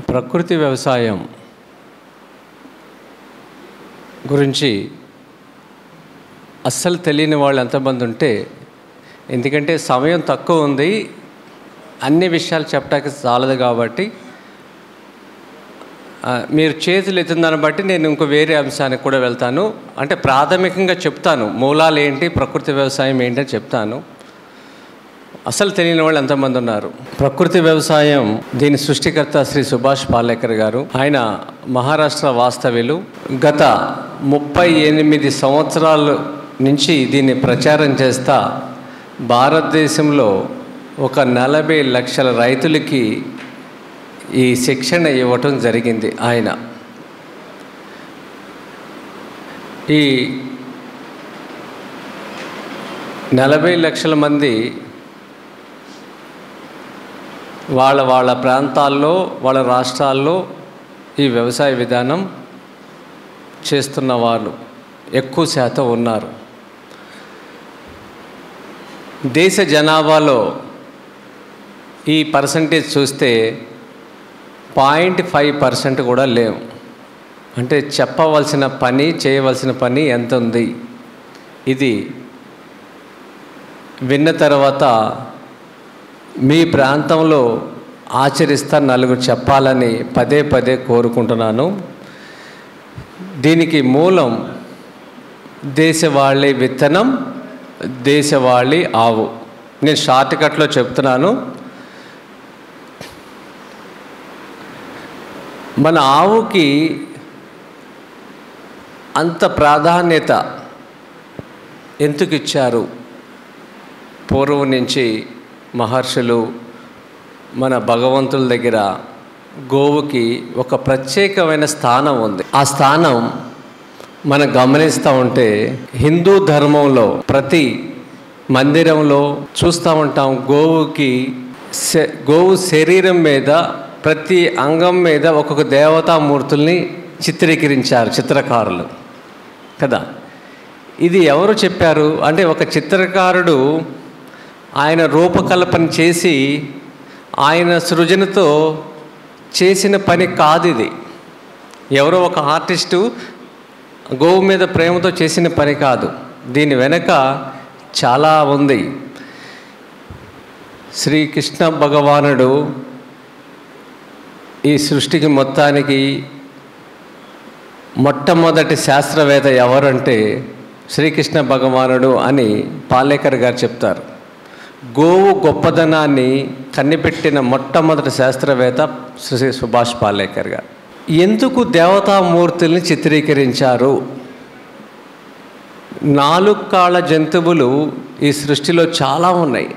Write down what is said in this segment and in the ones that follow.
ప్రకృతి వ్యవసాయం గురించి అస్సలు తెలియని వాళ్ళు ఎంతమంది ఉంటే ఎందుకంటే సమయం తక్కువ ఉంది అన్ని విషయాలు చెప్పడానికి చాలదు కాబట్టి ఆ, మీరు చేతులు ఎత్తిన దాన్ని బట్టి నేను ఇంకో వేరే అంశానికి కూడా వెళ్తాను అంటే ప్రాథమికంగా చెప్తాను మూలాలు ఏంటి ప్రకృతి వ్యవసాయం ఏంటి అని చెప్తాను అసలు తెలియని వాళ్ళు ఎంతమంది ఉన్నారు ప్రకృతి వ్యవసాయం దీని సృష్టికర్త శ్రీ సుభాష్ పాలేకర్ గారు ఆయన మహారాష్ట్ర వాస్తవ్యులు గత ముప్పై ఎనిమిది సంవత్సరాల నుంచి దీన్ని ప్రచారం చేస్తా భారతదేశంలో ఒక నలభై లక్షల రైతులకి ఈ శిక్షణ ఇవ్వటం జరిగింది ఆయన ఈ నలభై లక్షల మంది వాళ్ళ వాళ్ళ ప్రాంతాల్లో వాళ్ళ రాష్ట్రాల్లో ఈ వ్యవసాయ విధానం చేస్తున్న వాళ్ళు ఎక్కువ శాతం ఉన్నారు దేశ జనాభాలో ఈ పర్సంటేజ్ చూస్తే పాయింట్ ఫైవ్ పర్సెంట్ కూడా లేవు అంటే చెప్పవలసిన పని చేయవలసిన పని ఎంత ఉంది ఇది విన్న తర్వాత మీ ప్రాంతంలో ఆచరిస్తా నలుగురు చెప్పాలని పదే పదే కోరుకుంటున్నాను దీనికి మూలం దేశవాళీ విత్తనం దేశవాళీ ఆవు నేను షార్ట్ కట్లో చెప్తున్నాను మన ఆవుకి అంత ప్రాధాన్యత ఎందుకు ఇచ్చారు పూర్వం నుంచి మహర్షులు మన భగవంతుల దగ్గర గోవుకి ఒక ప్రత్యేకమైన స్థానం ఉంది ఆ స్థానం మనం గమనిస్తూ ఉంటే హిందూ ధర్మంలో ప్రతి మందిరంలో చూస్తూ ఉంటాం గోవుకి శ- గోవు శరీరం మీద ప్రతి అంగం మీద ఒక్కొక్క దేవతామూర్తుల్ని చిత్రీకరించారు చిత్రకారులు కదా ఇది ఎవరు చెప్పారు అంటే ఒక చిత్రకారుడు ఆయన రూపకల్పన చేసి ఆయన సృజనతో చేసిన పని కాదు ఇది ఎవరో ఒక ఆర్టిస్టు గోవు మీద ప్రేమతో చేసిన పని కాదు దీని వెనక చాలా ఉంది శ్రీకృష్ణ భగవానుడు ఈ సృష్టికి మొత్తానికి మొట్టమొదటి శాస్త్రవేత్త ఎవరంటే శ్రీకృష్ణ భగవానుడు అని పాలేకర్ గారు చెప్తారు గోవు గొప్పదనాన్ని కనిపెట్టిన మొట్టమొదటి శాస్త్రవేత్త శ్రీ సుభాష్ పాలేకర్ గారు ఎందుకు దేవతామూర్తుల్ని చిత్రీకరించారు నాలుగు కాళ్ళ జంతువులు ఈ సృష్టిలో చాలా ఉన్నాయి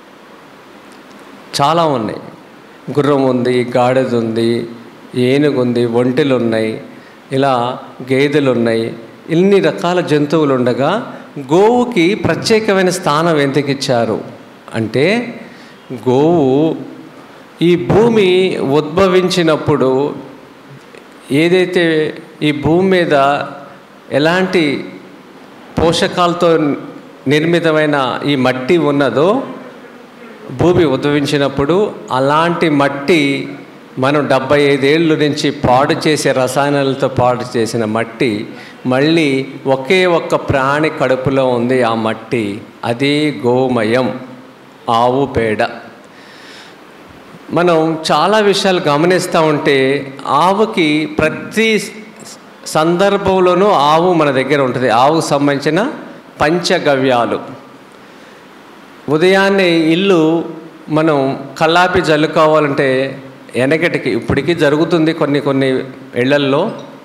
చాలా ఉన్నాయి గుర్రం ఉంది గాడిద ఉంది ఏనుగు ఉంది ఒంటెలు ఉన్నాయి ఇలా గేదెలు ఉన్నాయి ఇన్ని రకాల జంతువులు ఉండగా గోవుకి ప్రత్యేకమైన స్థానం ఎందుకు ఇచ్చారు అంటే గోవు ఈ భూమి ఉద్భవించినప్పుడు ఏదైతే ఈ భూమి మీద ఎలాంటి పోషకాలతో నిర్మితమైన ఈ మట్టి ఉన్నదో భూమి ఉద్భవించినప్పుడు అలాంటి మట్టి మనం డెబ్బై ఐదేళ్ళ నుంచి పాడు చేసే రసాయనాలతో పాడు చేసిన మట్టి మళ్ళీ ఒకే ఒక్క ప్రాణి కడుపులో ఉంది ఆ మట్టి అది గోమయం ఆవు పేడ మనం చాలా విషయాలు గమనిస్తూ ఉంటే ఆవుకి ప్రతి సందర్భంలోనూ ఆవు మన దగ్గర ఉంటుంది ఆవుకు సంబంధించిన పంచగవ్యాలు ఉదయాన్నే ఇల్లు మనం కల్లాపి జల్లుకోవాలంటే వెనకటికి ఇప్పటికీ జరుగుతుంది కొన్ని కొన్ని ఇళ్లల్లో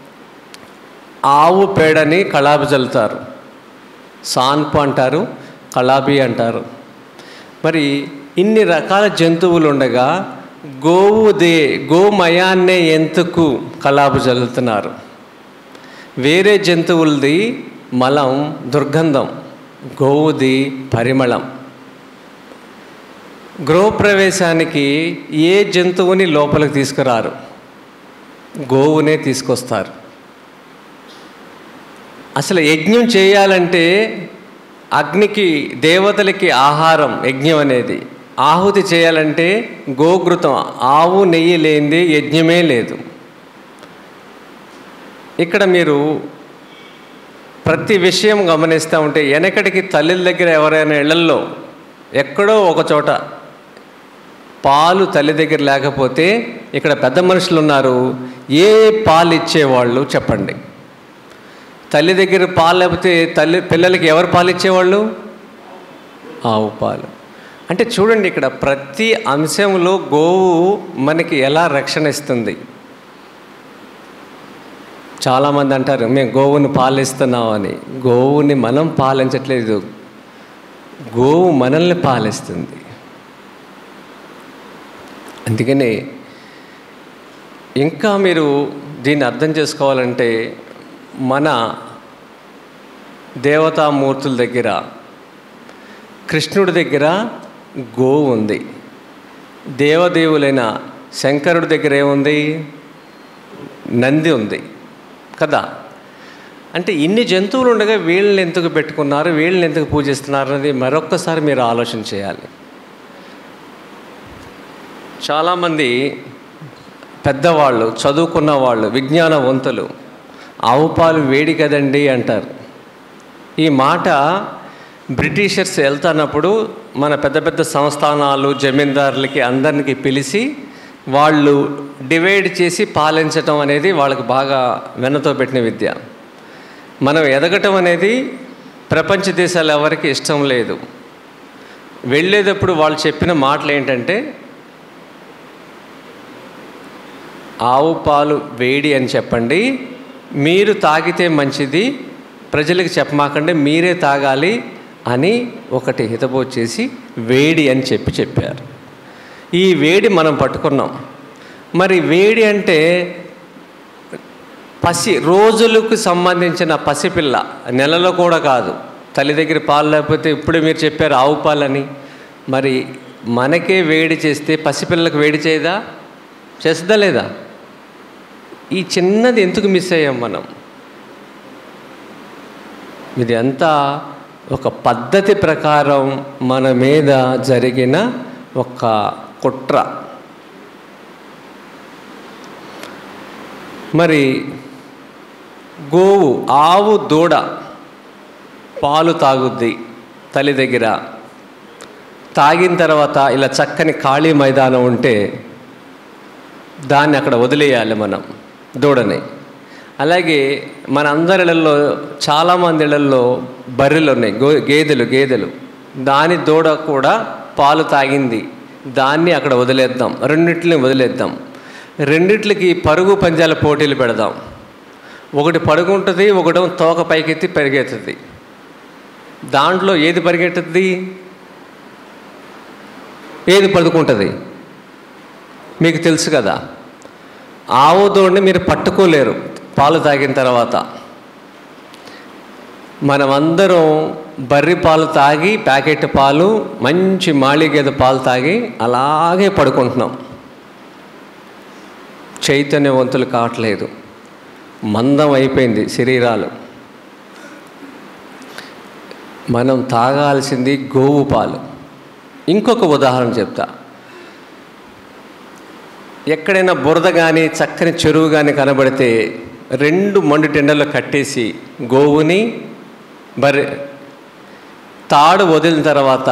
ఆవు పేడని కళాపి జల్లుతారు సాన్పు అంటారు కళాపి అంటారు మరి ఇన్ని రకాల జంతువులు ఉండగా గోవుదే గోమయాన్నే ఎందుకు కళాపు జల్లుతున్నారు వేరే జంతువులది మలం దుర్గంధం గోవుది పరిమళం గృహప్రవేశానికి ఏ జంతువుని లోపలికి తీసుకురారు గోవునే తీసుకొస్తారు అసలు యజ్ఞం చేయాలంటే అగ్నికి దేవతలకి ఆహారం యజ్ఞం అనేది ఆహుతి చేయాలంటే గోఘృతం ఆవు నెయ్యి లేనిది యజ్ఞమే లేదు ఇక్కడ మీరు ప్రతి విషయం గమనిస్తూ ఉంటే వెనకటికి తల్లిల దగ్గర ఎవరైనా ఇళ్లల్లో ఎక్కడో ఒక చోట పాలు తల్లి దగ్గర లేకపోతే ఇక్కడ పెద్ద మనుషులు ఉన్నారు ఏ పాలు ఇచ్చేవాళ్ళు చెప్పండి తల్లి దగ్గర పాలు లేకపోతే తల్లి పిల్లలకి ఎవరు పాలు ఇచ్చేవాళ్ళు ఆవు పాలు అంటే చూడండి ఇక్కడ ప్రతి అంశంలో గోవు మనకి ఎలా రక్షణ ఇస్తుంది చాలామంది అంటారు మేము గోవుని పాలిస్తున్నామని గోవుని మనం పాలించట్లేదు గోవు మనల్ని పాలిస్తుంది అందుకని ఇంకా మీరు దీన్ని అర్థం చేసుకోవాలంటే మన దేవతామూర్తుల దగ్గర కృష్ణుడి దగ్గర గోవు ఉంది దేవదేవులైన శంకరుడి దగ్గర ఏముంది నంది ఉంది కదా అంటే ఇన్ని జంతువులు ఉండగా వీళ్ళని ఎందుకు పెట్టుకున్నారు వీళ్ళని ఎందుకు పూజిస్తున్నారు అనేది మరొక్కసారి మీరు ఆలోచన చేయాలి చాలామంది పెద్దవాళ్ళు చదువుకున్న వాళ్ళు విజ్ఞానవంతులు ఆవు పాలు వేడి కదండి అంటారు ఈ మాట బ్రిటిషర్స్ వెళ్తున్నప్పుడు మన పెద్ద పెద్ద సంస్థానాలు జమీందారులకి అందరికి పిలిచి వాళ్ళు డివైడ్ చేసి పాలించటం అనేది వాళ్ళకి బాగా వెన్నతో పెట్టిన విద్య మనం ఎదగటం అనేది ప్రపంచ దేశాలు ఎవరికి ఇష్టం లేదు వెళ్ళేటప్పుడు వాళ్ళు చెప్పిన మాటలు ఏంటంటే ఆవు పాలు వేడి అని చెప్పండి మీరు తాగితే మంచిది ప్రజలకు చెప్పమాకండి మీరే తాగాలి అని ఒకటి హితబో చేసి వేడి అని చెప్పి చెప్పారు ఈ వేడి మనం పట్టుకున్నాం మరి వేడి అంటే పసి రోజులకు సంబంధించిన పసిపిల్ల నెలలో కూడా కాదు తల్లి దగ్గర పాలు లేకపోతే ఇప్పుడే మీరు చెప్పారు ఆవు పాలని మరి మనకే వేడి చేస్తే పసిపిల్లలకు వేడి చేయదా చేస్తుందా లేదా ఈ చిన్నది ఎందుకు మిస్ అయ్యాం మనం ఇది అంతా ఒక పద్ధతి ప్రకారం మన మీద జరిగిన ఒక కుట్ర మరి గోవు ఆవు దూడ పాలు తాగుద్ది తల్లి దగ్గర తాగిన తర్వాత ఇలా చక్కని ఖాళీ మైదానం ఉంటే దాన్ని అక్కడ వదిలేయాలి మనం దూడని అలాగే మన అందరిళ్ళల్లో చాలామంది ఇళ్ళల్లో బర్రెలు ఉన్నాయి గో గేదెలు గేదెలు దాని దూడ కూడా పాలు తాగింది దాన్ని అక్కడ వదిలేద్దాం రెండిట్లని వదిలేద్దాం రెండిట్లకి పరుగు పంజాల పోటీలు పెడదాం ఒకటి పడుగు ఉంటుంది ఒకటి తోక పైకెత్తి పరిగెత్తుతుంది దాంట్లో ఏది పరిగెట్టుద్ది ఏది పడుకుంటుంది మీకు తెలుసు కదా ఆవు దూడని మీరు పట్టుకోలేరు పాలు తాగిన తర్వాత మనమందరం బర్రి పాలు తాగి ప్యాకెట్ పాలు మంచి మాళీ గేదె పాలు తాగి అలాగే పడుకుంటున్నాం చైతన్యవంతులు కావట్లేదు మందం అయిపోయింది శరీరాలు మనం తాగాల్సింది గోవు పాలు ఇంకొక ఉదాహరణ చెప్తా ఎక్కడైనా బురద కానీ చక్కని చెరువు కానీ కనబడితే రెండు మండు టెండర్లు కట్టేసి గోవుని బర్రె తాడు వదిలిన తర్వాత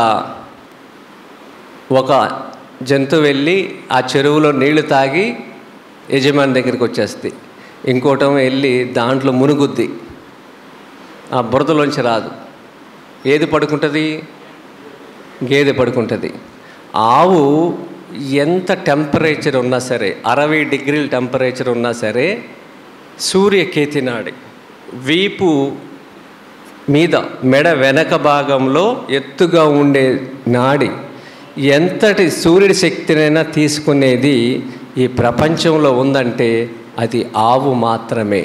ఒక జంతువు వెళ్ళి ఆ చెరువులో నీళ్లు తాగి యజమాని దగ్గరికి వచ్చేస్తుంది ఇంకోటం వెళ్ళి దాంట్లో మునుగుద్ది ఆ బురదలోంచి రాదు ఏది పడుకుంటుంది గేదె పడుకుంటుంది ఆవు ఎంత టెంపరేచర్ ఉన్నా సరే అరవై డిగ్రీల టెంపరేచర్ ఉన్నా సరే సూర్యకేతి నాడి వీపు మీద మెడ వెనక భాగంలో ఎత్తుగా ఉండే నాడి ఎంతటి సూర్యుడి శక్తినైనా తీసుకునేది ఈ ప్రపంచంలో ఉందంటే అది ఆవు మాత్రమే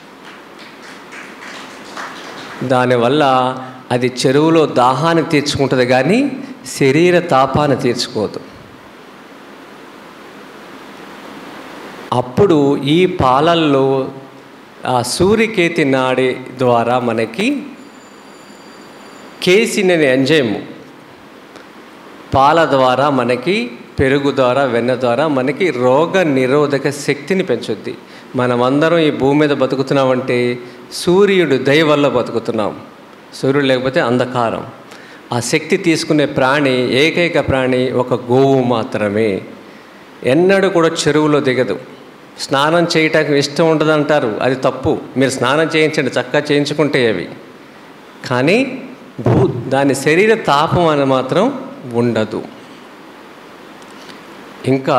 దానివల్ల అది చెరువులో దాహాన్ని తీర్చుకుంటుంది కానీ శరీర తాపాన్ని తీర్చుకోదు అప్పుడు ఈ పాలల్లో ఆ సూర్యకేతి నాడి ద్వారా మనకి కేసిన్ అనే ఎంజైము పాల ద్వారా మనకి పెరుగు ద్వారా వెన్న ద్వారా మనకి రోగ నిరోధక శక్తిని పెంచుద్ది మనమందరం ఈ భూమి మీద బతుకుతున్నామంటే సూర్యుడు దయ వల్ల బతుకుతున్నాం సూర్యుడు లేకపోతే అంధకారం ఆ శక్తి తీసుకునే ప్రాణి ఏకైక ప్రాణి ఒక గోవు మాత్రమే ఎన్నడూ కూడా చెరువులో దిగదు స్నానం చేయటానికి ఇష్టం ఉండదు అంటారు అది తప్పు మీరు స్నానం చేయించండి చక్కగా చేయించుకుంటే అవి కానీ భూ దాని శరీర తాపం అని మాత్రం ఉండదు ఇంకా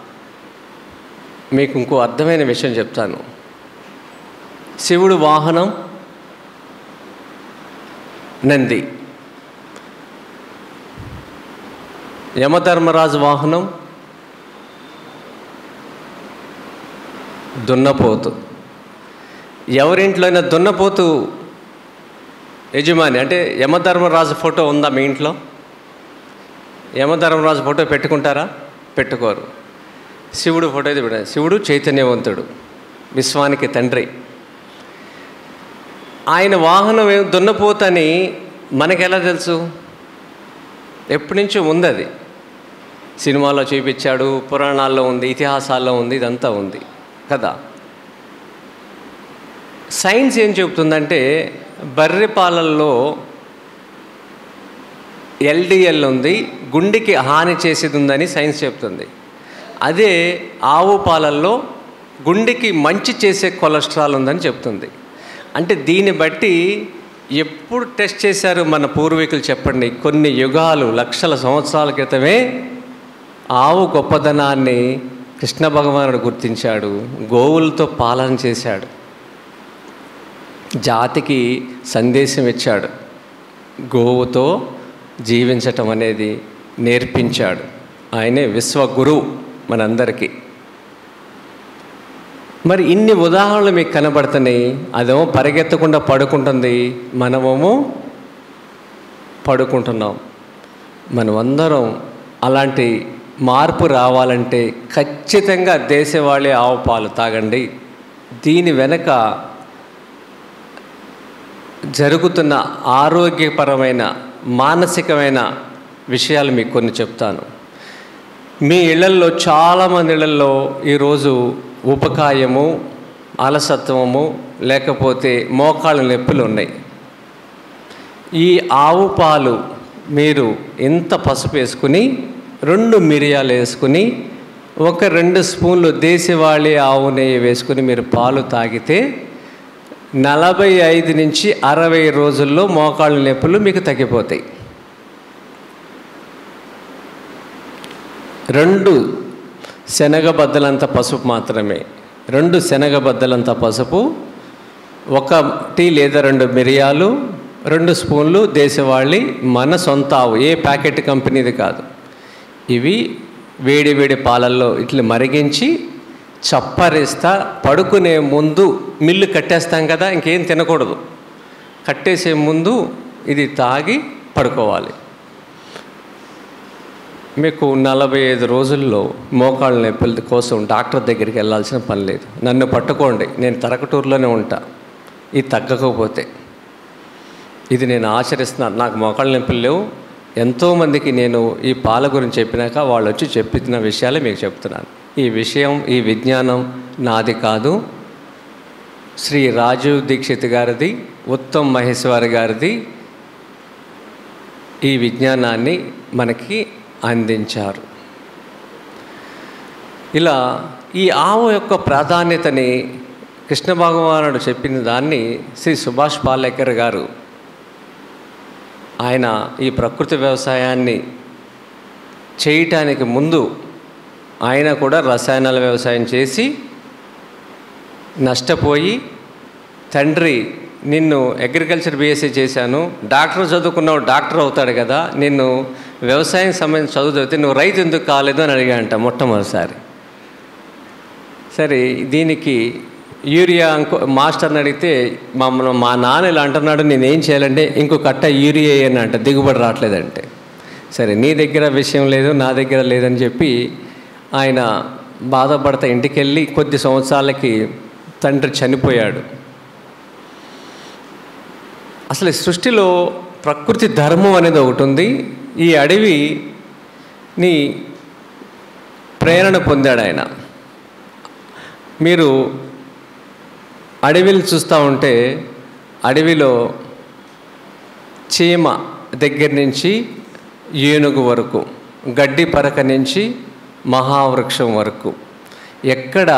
మీకు ఇంకో అర్థమైన విషయం చెప్తాను శివుడు వాహనం నంది యమధర్మరాజు వాహనం దున్నపోతు ఎవరింట్లోనైనా దున్నపోతు యజమాని అంటే యమధర్మరాజు ఫోటో ఉందా మీ ఇంట్లో యమధర్మరాజు ఫోటో పెట్టుకుంటారా పెట్టుకోరు శివుడు ఫోటో అయితే పెట్టారు శివుడు చైతన్యవంతుడు విశ్వానికి తండ్రి ఆయన వాహనం ఏం దున్నపోతని మనకెలా తెలుసు ఎప్పటి నుంచో ఉంది అది సినిమాలో చూపించాడు పురాణాల్లో ఉంది ఇతిహాసాల్లో ఉంది ఇదంతా ఉంది కదా సైన్స్ ఏం చెబుతుందంటే బర్రె పాలల్లో ఎల్డిఎల్ ఉంది గుండెకి హాని చేసేది ఉందని సైన్స్ చెప్తుంది అదే ఆవు పాలల్లో గుండెకి మంచి చేసే కొలెస్ట్రాల్ ఉందని చెప్తుంది అంటే దీన్ని బట్టి ఎప్పుడు టెస్ట్ చేశారు మన పూర్వీకులు చెప్పండి కొన్ని యుగాలు లక్షల సంవత్సరాల క్రితమే ఆవు గొప్పదనాన్ని కృష్ణ భగవానుడు గుర్తించాడు గోవులతో పాలన చేశాడు జాతికి సందేశం ఇచ్చాడు గోవుతో జీవించటం అనేది నేర్పించాడు ఆయనే విశ్వగురువు మనందరికీ మరి ఇన్ని ఉదాహరణలు మీకు కనబడుతున్నాయి అదేమో పరిగెత్తకుండా పడుకుంటుంది మనమేమో పడుకుంటున్నాం మనమందరం అలాంటి మార్పు రావాలంటే ఖచ్చితంగా దేశవాళీ ఆవు పాలు తాగండి దీని వెనక జరుగుతున్న ఆరోగ్యపరమైన మానసికమైన విషయాలు మీకు కొన్ని చెప్తాను మీ ఇళ్లల్లో చాలామంది ఇళ్లల్లో ఈరోజు ఉపకాయము అలసత్వము లేకపోతే మోకాళ్ళ నొప్పులు ఉన్నాయి ఈ ఆవు పాలు మీరు ఇంత పసుపు వేసుకుని రెండు మిరియాలు వేసుకుని ఒక రెండు స్పూన్లు దేశవాళీ ఆవు నెయ్యి వేసుకుని మీరు పాలు తాగితే నలభై ఐదు నుంచి అరవై రోజుల్లో మోకాళ్ళ నొప్పులు మీకు తగ్గిపోతాయి రెండు శనగబద్దలంత పసుపు మాత్రమే రెండు శనగబద్దలంత పసుపు ఒకటి లేదా రెండు మిరియాలు రెండు స్పూన్లు దేశవాళీ మన సొంత ఆవు ఏ ప్యాకెట్ కంపెనీది కాదు ఇవి వేడి వేడి పాలల్లో ఇట్లా మరిగించి చప్పరిస్తా పడుకునే ముందు మిల్లు కట్టేస్తాం కదా ఇంకేం తినకూడదు కట్టేసే ముందు ఇది తాగి పడుకోవాలి మీకు నలభై ఐదు రోజుల్లో మోకాళ్ళ నొప్పుల కోసం డాక్టర్ దగ్గరికి వెళ్ళాల్సిన పని లేదు నన్ను పట్టుకోండి నేను తరకటూరులోనే ఉంటా ఇది తగ్గకపోతే ఇది నేను ఆచరిస్తున్నాను నాకు మోకాళ్ళ నొప్పులు లేవు ఎంతోమందికి నేను ఈ పాల గురించి చెప్పినాక వాళ్ళు వచ్చి చెప్పిన విషయాలే మీకు చెప్తున్నాను ఈ విషయం ఈ విజ్ఞానం నాది కాదు శ్రీ రాజీవ్ దీక్షిత్ గారిది ఉత్తమ్ మహేశ్వరి గారిది ఈ విజ్ఞానాన్ని మనకి అందించారు ఇలా ఈ ఆవు యొక్క ప్రాధాన్యతని కృష్ణ భగవానుడు చెప్పిన దాన్ని శ్రీ సుభాష్ పాలేకర్ గారు ఆయన ఈ ప్రకృతి వ్యవసాయాన్ని చేయటానికి ముందు ఆయన కూడా రసాయనాల వ్యవసాయం చేసి నష్టపోయి తండ్రి నిన్ను అగ్రికల్చర్ బీఎస్సీ చేశాను డాక్టర్ చదువుకున్నావు డాక్టర్ అవుతాడు కదా నిన్ను వ్యవసాయం సంబంధించి చదువు చదివితే నువ్వు రైతు ఎందుకు కాలేదు అని అడిగాంట మొట్టమొదటిసారి సరే దీనికి యూరియా ఇంకో మాస్టర్ని అడిగితే మమ్మల్ని మా నాన్న ఇలా అంటున్నాడు నేనేం చేయాలంటే ఇంకో కట్ట యూరియా అని అంట దిగుబడి రావట్లేదంటే సరే నీ దగ్గర విషయం లేదు నా దగ్గర లేదని చెప్పి ఆయన బాధపడతా ఇంటికి వెళ్ళి కొద్ది సంవత్సరాలకి తండ్రి చనిపోయాడు అసలు ఈ సృష్టిలో ప్రకృతి ధర్మం అనేది ఒకటి ఉంది ఈ అడవి నీ ప్రేరణ పొందాడు ఆయన మీరు అడవిని చూస్తూ ఉంటే అడవిలో చీమ దగ్గర నుంచి ఏనుగు వరకు గడ్డి పరక నుంచి మహావృక్షం వరకు ఎక్కడ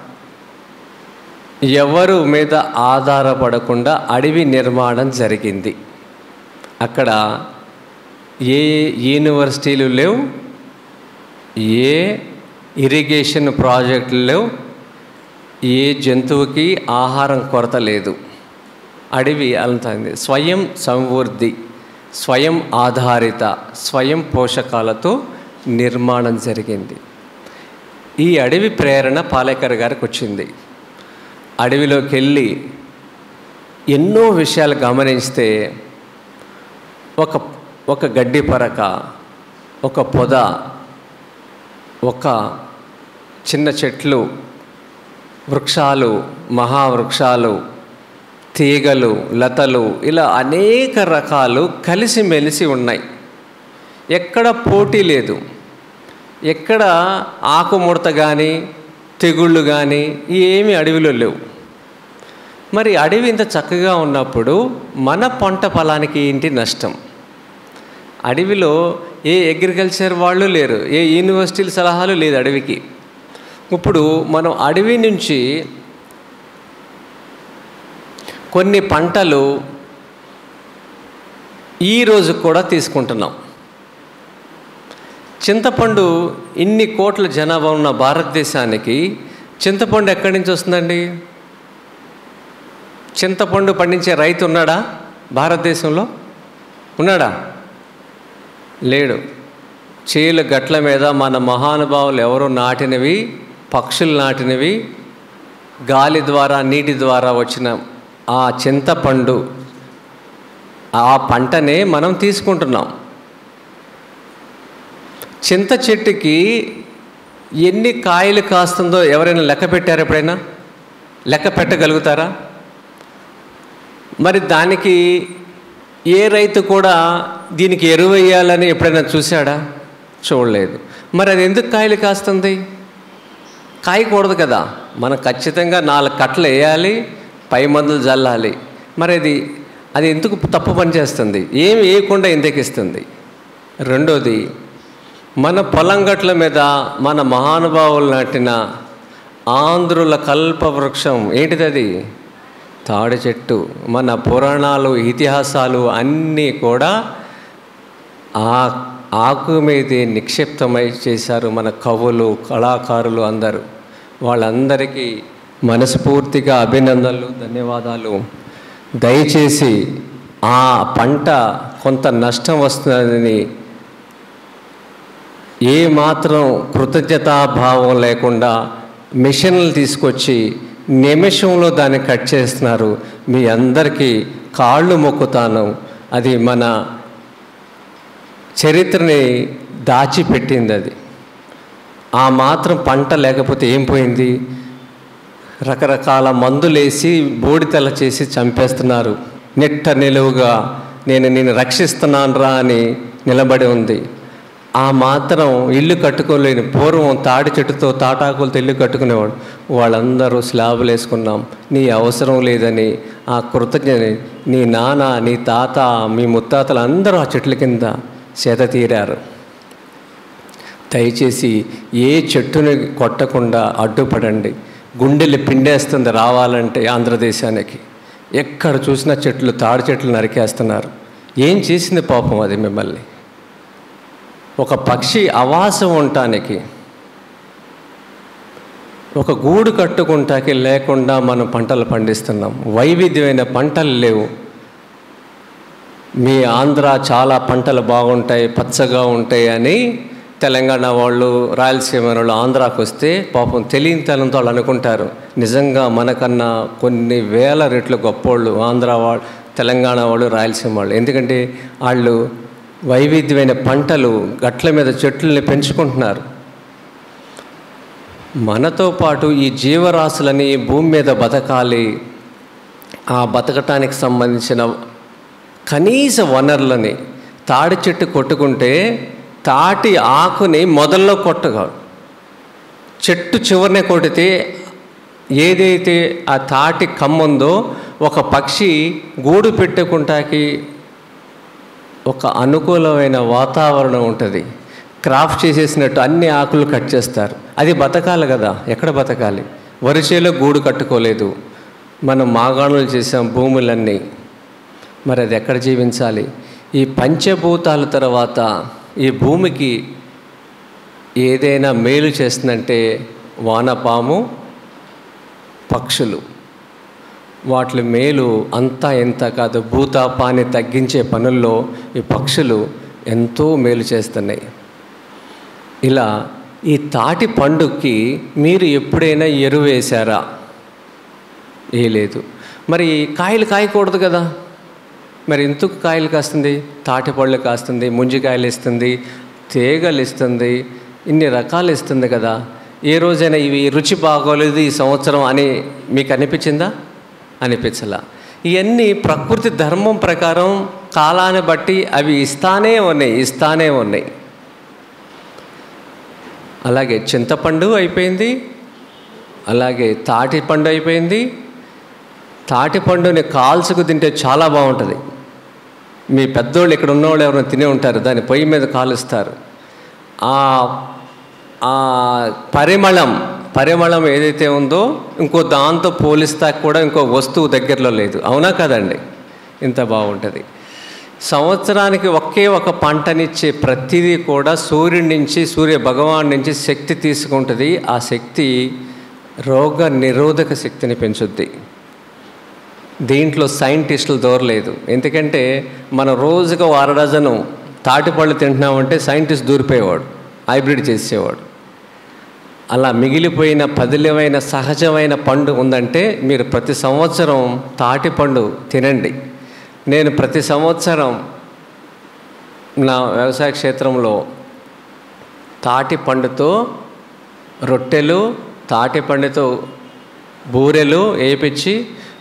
ఎవరు మీద ఆధారపడకుండా అడవి నిర్మాణం జరిగింది అక్కడ ఏ యూనివర్సిటీలు లేవు ఏ ఇరిగేషన్ ప్రాజెక్టులు లేవు ఏ జంతువుకి ఆహారం కొరత లేదు అడవి అంతుంది స్వయం సంవృద్ధి స్వయం ఆధారిత స్వయం పోషకాలతో నిర్మాణం జరిగింది ఈ అడవి ప్రేరణ పాలేకర్ గారికి వచ్చింది అడవిలోకి వెళ్ళి ఎన్నో విషయాలు గమనిస్తే ఒక ఒక గడ్డి పరక ఒక పొద ఒక చిన్న చెట్లు వృక్షాలు మహావృక్షాలు తీగలు లతలు ఇలా అనేక రకాలు కలిసిమెలిసి ఉన్నాయి ఎక్కడ పోటీ లేదు ఎక్కడ ఆకుముడత కానీ తెగుళ్ళు కానీ ఏమి అడవిలో లేవు మరి అడవి ఇంత చక్కగా ఉన్నప్పుడు మన పంట పొలానికి ఏంటి నష్టం అడవిలో ఏ అగ్రికల్చర్ వాళ్ళు లేరు ఏ యూనివర్సిటీల సలహాలు లేదు అడవికి ఇప్పుడు మనం అడవి నుంచి కొన్ని పంటలు ఈరోజు కూడా తీసుకుంటున్నాం చింతపండు ఇన్ని కోట్ల జనాభా ఉన్న భారతదేశానికి చింతపండు ఎక్కడి నుంచి వస్తుందండి చింతపండు పండించే రైతు ఉన్నాడా భారతదేశంలో ఉన్నాడా లేడు చేలు గట్ల మీద మన మహానుభావులు ఎవరు నాటినవి పక్షులు నాటినవి గాలి ద్వారా నీటి ద్వారా వచ్చిన ఆ చింతపండు ఆ పంటనే మనం తీసుకుంటున్నాం చింత చెట్టుకి ఎన్ని కాయలు కాస్తుందో ఎవరైనా లెక్క పెట్టారు ఎప్పుడైనా లెక్క పెట్టగలుగుతారా మరి దానికి ఏ రైతు కూడా దీనికి ఎరువు వేయాలని ఎప్పుడైనా చూశాడా చూడలేదు మరి అది ఎందుకు కాయలు కాస్తుంది కాయకూడదు కదా మనం ఖచ్చితంగా నాలుగు కట్టలు వేయాలి పై మందులు జల్లాలి మరి అది అది ఎందుకు తప్పు పని చేస్తుంది ఏమి వేయకుండా ఎందుకు ఇస్తుంది రెండోది మన పొలం గట్ల మీద మన మహానుభావులు నాటిన ఆంధ్రుల కల్పవృక్షం ఏంటిది అది తాడి చెట్టు మన పురాణాలు ఇతిహాసాలు అన్నీ కూడా ఆ ఆకు మీదే నిక్షిప్తమై చేశారు మన కవులు కళాకారులు అందరూ వాళ్ళందరికీ మనస్ఫూర్తిగా అభినందనలు ధన్యవాదాలు దయచేసి ఆ పంట కొంత నష్టం వస్తుందని ఏ మాత్రం కృతజ్ఞతాభావం లేకుండా మిషన్లు తీసుకొచ్చి నిమిషంలో దాన్ని కట్ చేస్తున్నారు మీ అందరికీ కాళ్ళు మొక్కుతాను అది మన చరిత్రని దాచిపెట్టింది అది ఆ మాత్రం పంట లేకపోతే ఏం పోయింది రకరకాల మందులేసి బూడితెల చేసి చంపేస్తున్నారు నెట్ట నిలువుగా నేను నేను రక్షిస్తున్నాను రా అని నిలబడి ఉంది ఆ మాత్రం ఇల్లు కట్టుకోలేని పూర్వం తాడి చెట్టుతో తాటాకులతో ఇల్లు కట్టుకునేవాడు వాళ్ళందరూ స్లాబులు వేసుకున్నాం నీ అవసరం లేదని ఆ కృతజ్ఞని నీ నాన్న నీ తాత మీ ముత్తాతలు అందరూ ఆ చెట్ల కింద సేద తీరారు దయచేసి ఏ చెట్టుని కొట్టకుండా అడ్డుపడండి గుండెలు పిండేస్తుంది రావాలంటే ఆంధ్రదేశానికి ఎక్కడ చూసినా చెట్లు తాడి చెట్లు నరికేస్తున్నారు ఏం చేసింది పాపం అది మిమ్మల్ని ఒక పక్షి అవాసం ఉండటానికి ఒక గూడు కట్టుకుంటాకి లేకుండా మనం పంటలు పండిస్తున్నాం వైవిధ్యమైన పంటలు లేవు మీ ఆంధ్ర చాలా పంటలు బాగుంటాయి పచ్చగా ఉంటాయి అని తెలంగాణ వాళ్ళు రాయలసీమ వాళ్ళు ఆంధ్రాకి వస్తే పాపం తెలియని తనంతో వాళ్ళు అనుకుంటారు నిజంగా మనకన్నా కొన్ని వేల రెట్లు గొప్పోళ్ళు ఆంధ్ర వాళ్ళు తెలంగాణ వాళ్ళు రాయలసీమ వాళ్ళు ఎందుకంటే వాళ్ళు వైవిధ్యమైన పంటలు గట్ల మీద చెట్లని పెంచుకుంటున్నారు మనతో పాటు ఈ జీవరాశులని భూమి మీద బతకాలి ఆ బతకటానికి సంబంధించిన కనీస వనరులని తాడి చెట్టు కొట్టుకుంటే తాటి ఆకుని మొదల్లో కొట్టగా చెట్టు చివరనే కొడితే ఏదైతే ఆ తాటి కమ్ముందో ఒక పక్షి గూడు పెట్టుకుంటాకి ఒక అనుకూలమైన వాతావరణం ఉంటుంది క్రాఫ్ట్ చేసేసినట్టు అన్ని ఆకులు కట్ చేస్తారు అది బతకాలి కదా ఎక్కడ బతకాలి వరిచేలో గూడు కట్టుకోలేదు మనం మాగాణులు చేసాం భూములన్నీ మరి అది ఎక్కడ జీవించాలి ఈ పంచభూతాల తర్వాత ఈ భూమికి ఏదైనా మేలు చేస్తుందంటే వానపాము పక్షులు వాటి మేలు అంతా ఎంత కాదు భూతాపాన్ని తగ్గించే పనుల్లో ఈ పక్షులు ఎంతో మేలు చేస్తున్నాయి ఇలా ఈ తాటి పండుకి మీరు ఎప్పుడైనా ఎరువు వేశారా వేయలేదు మరి కాయలు కాయకూడదు కదా మరి ఎందుకు కాయలు కాస్తుంది తాటి పళ్ళు కాస్తుంది ముంజికాయలు ఇస్తుంది తీగలు ఇస్తుంది ఇన్ని రకాలు ఇస్తుంది కదా ఏ రోజైనా ఇవి రుచి బాగోలేదు ఈ సంవత్సరం అని మీకు అనిపించిందా అనిపించలా ఇవన్నీ ప్రకృతి ధర్మం ప్రకారం కాలాన్ని బట్టి అవి ఇస్తానే ఉన్నాయి ఇస్తానే ఉన్నాయి అలాగే చింతపండు అయిపోయింది అలాగే తాటి పండు అయిపోయింది తాటి పండుని కాల్చుకు తింటే చాలా బాగుంటుంది మీ పెద్దోళ్ళు ఇక్కడ ఉన్నవాళ్ళు ఎవరైనా తినే ఉంటారు దాన్ని పొయ్యి మీద కాలుస్తారు ఆ ఆ పరిమళం పరిమళం ఏదైతే ఉందో ఇంకో దాంతో పోలిస్తా కూడా ఇంకో వస్తువు దగ్గరలో లేదు అవునా కదండి ఇంత బాగుంటుంది సంవత్సరానికి ఒకే ఒక పంటనిచ్చే ప్రతిదీ కూడా సూర్యుడి నుంచి సూర్య భగవాన్ నుంచి శక్తి తీసుకుంటుంది ఆ శక్తి రోగ నిరోధక శక్తిని పెంచుద్ది దీంట్లో సైంటిస్టులు దూరలేదు ఎందుకంటే మనం రోజుగా ఓ అర డజను తాటిపళ్ళు తింటున్నామంటే సైంటిస్ట్ దూరిపోయేవాడు హైబ్రిడ్ చేసేవాడు అలా మిగిలిపోయిన పదిలమైన సహజమైన పండు ఉందంటే మీరు ప్రతి సంవత్సరం తాటి పండు తినండి నేను ప్రతి సంవత్సరం నా వ్యవసాయ క్షేత్రంలో తాటి పండుతో రొట్టెలు తాటి పండుతో బూరెలు వేయించి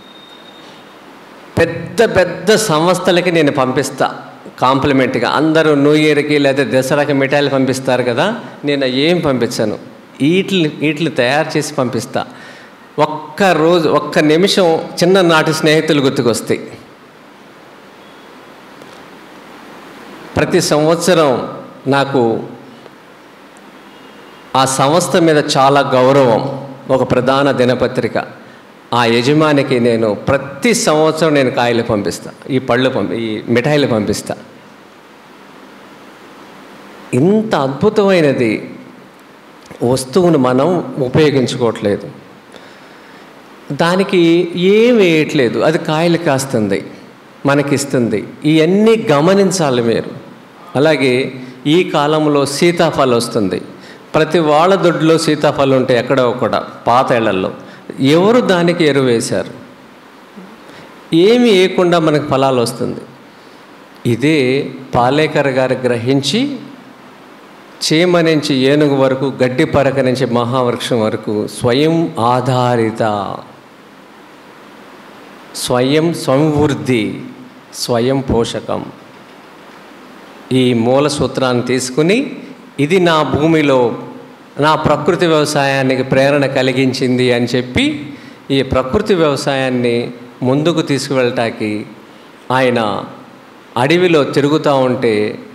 పెద్ద పెద్ద సంస్థలకి నేను పంపిస్తా కాంప్లిమెంట్గా అందరూ న్యూ ఇయర్కి లేదా దసరాకి మిఠాయిలు పంపిస్తారు కదా నేను ఏం పంపించాను వీటిని వీటిని తయారు చేసి పంపిస్తా ఒక్క రోజు ఒక్క నిమిషం చిన్ననాటి స్నేహితులు గుర్తుకొస్తాయి ప్రతి సంవత్సరం నాకు ఆ సంస్థ మీద చాలా గౌరవం ఒక ప్రధాన దినపత్రిక ఆ యజమానికి నేను ప్రతి సంవత్సరం నేను కాయలు పంపిస్తా ఈ పళ్ళు పంపి ఈ మిఠాయిలు పంపిస్తా ఇంత అద్భుతమైనది వస్తువును మనం ఉపయోగించుకోవట్లేదు దానికి ఏం వేయట్లేదు అది కాయలు కాస్తుంది మనకిస్తుంది ఇవన్నీ గమనించాలి మీరు అలాగే ఈ కాలంలో సీతాఫలం వస్తుంది ప్రతి వాళ్ళ దొడ్లో సీతాఫలం ఉంటాయి ఎక్కడో ఒకడ పాత ఇళ్లలో ఎవరు దానికి ఎరువు వేశారు ఏమి వేయకుండా మనకు ఫలాలు వస్తుంది ఇదే పాలేకర్ గారు గ్రహించి చీమ నుంచి ఏనుగు వరకు గడ్డి పరక నుంచి మహావృక్షం వరకు స్వయం ఆధారిత స్వయం సంవృద్ధి స్వయం పోషకం ఈ మూల సూత్రాన్ని తీసుకుని ఇది నా భూమిలో నా ప్రకృతి వ్యవసాయానికి ప్రేరణ కలిగించింది అని చెప్పి ఈ ప్రకృతి వ్యవసాయాన్ని ముందుకు తీసుకువెళ్ళటానికి ఆయన అడవిలో తిరుగుతూ ఉంటే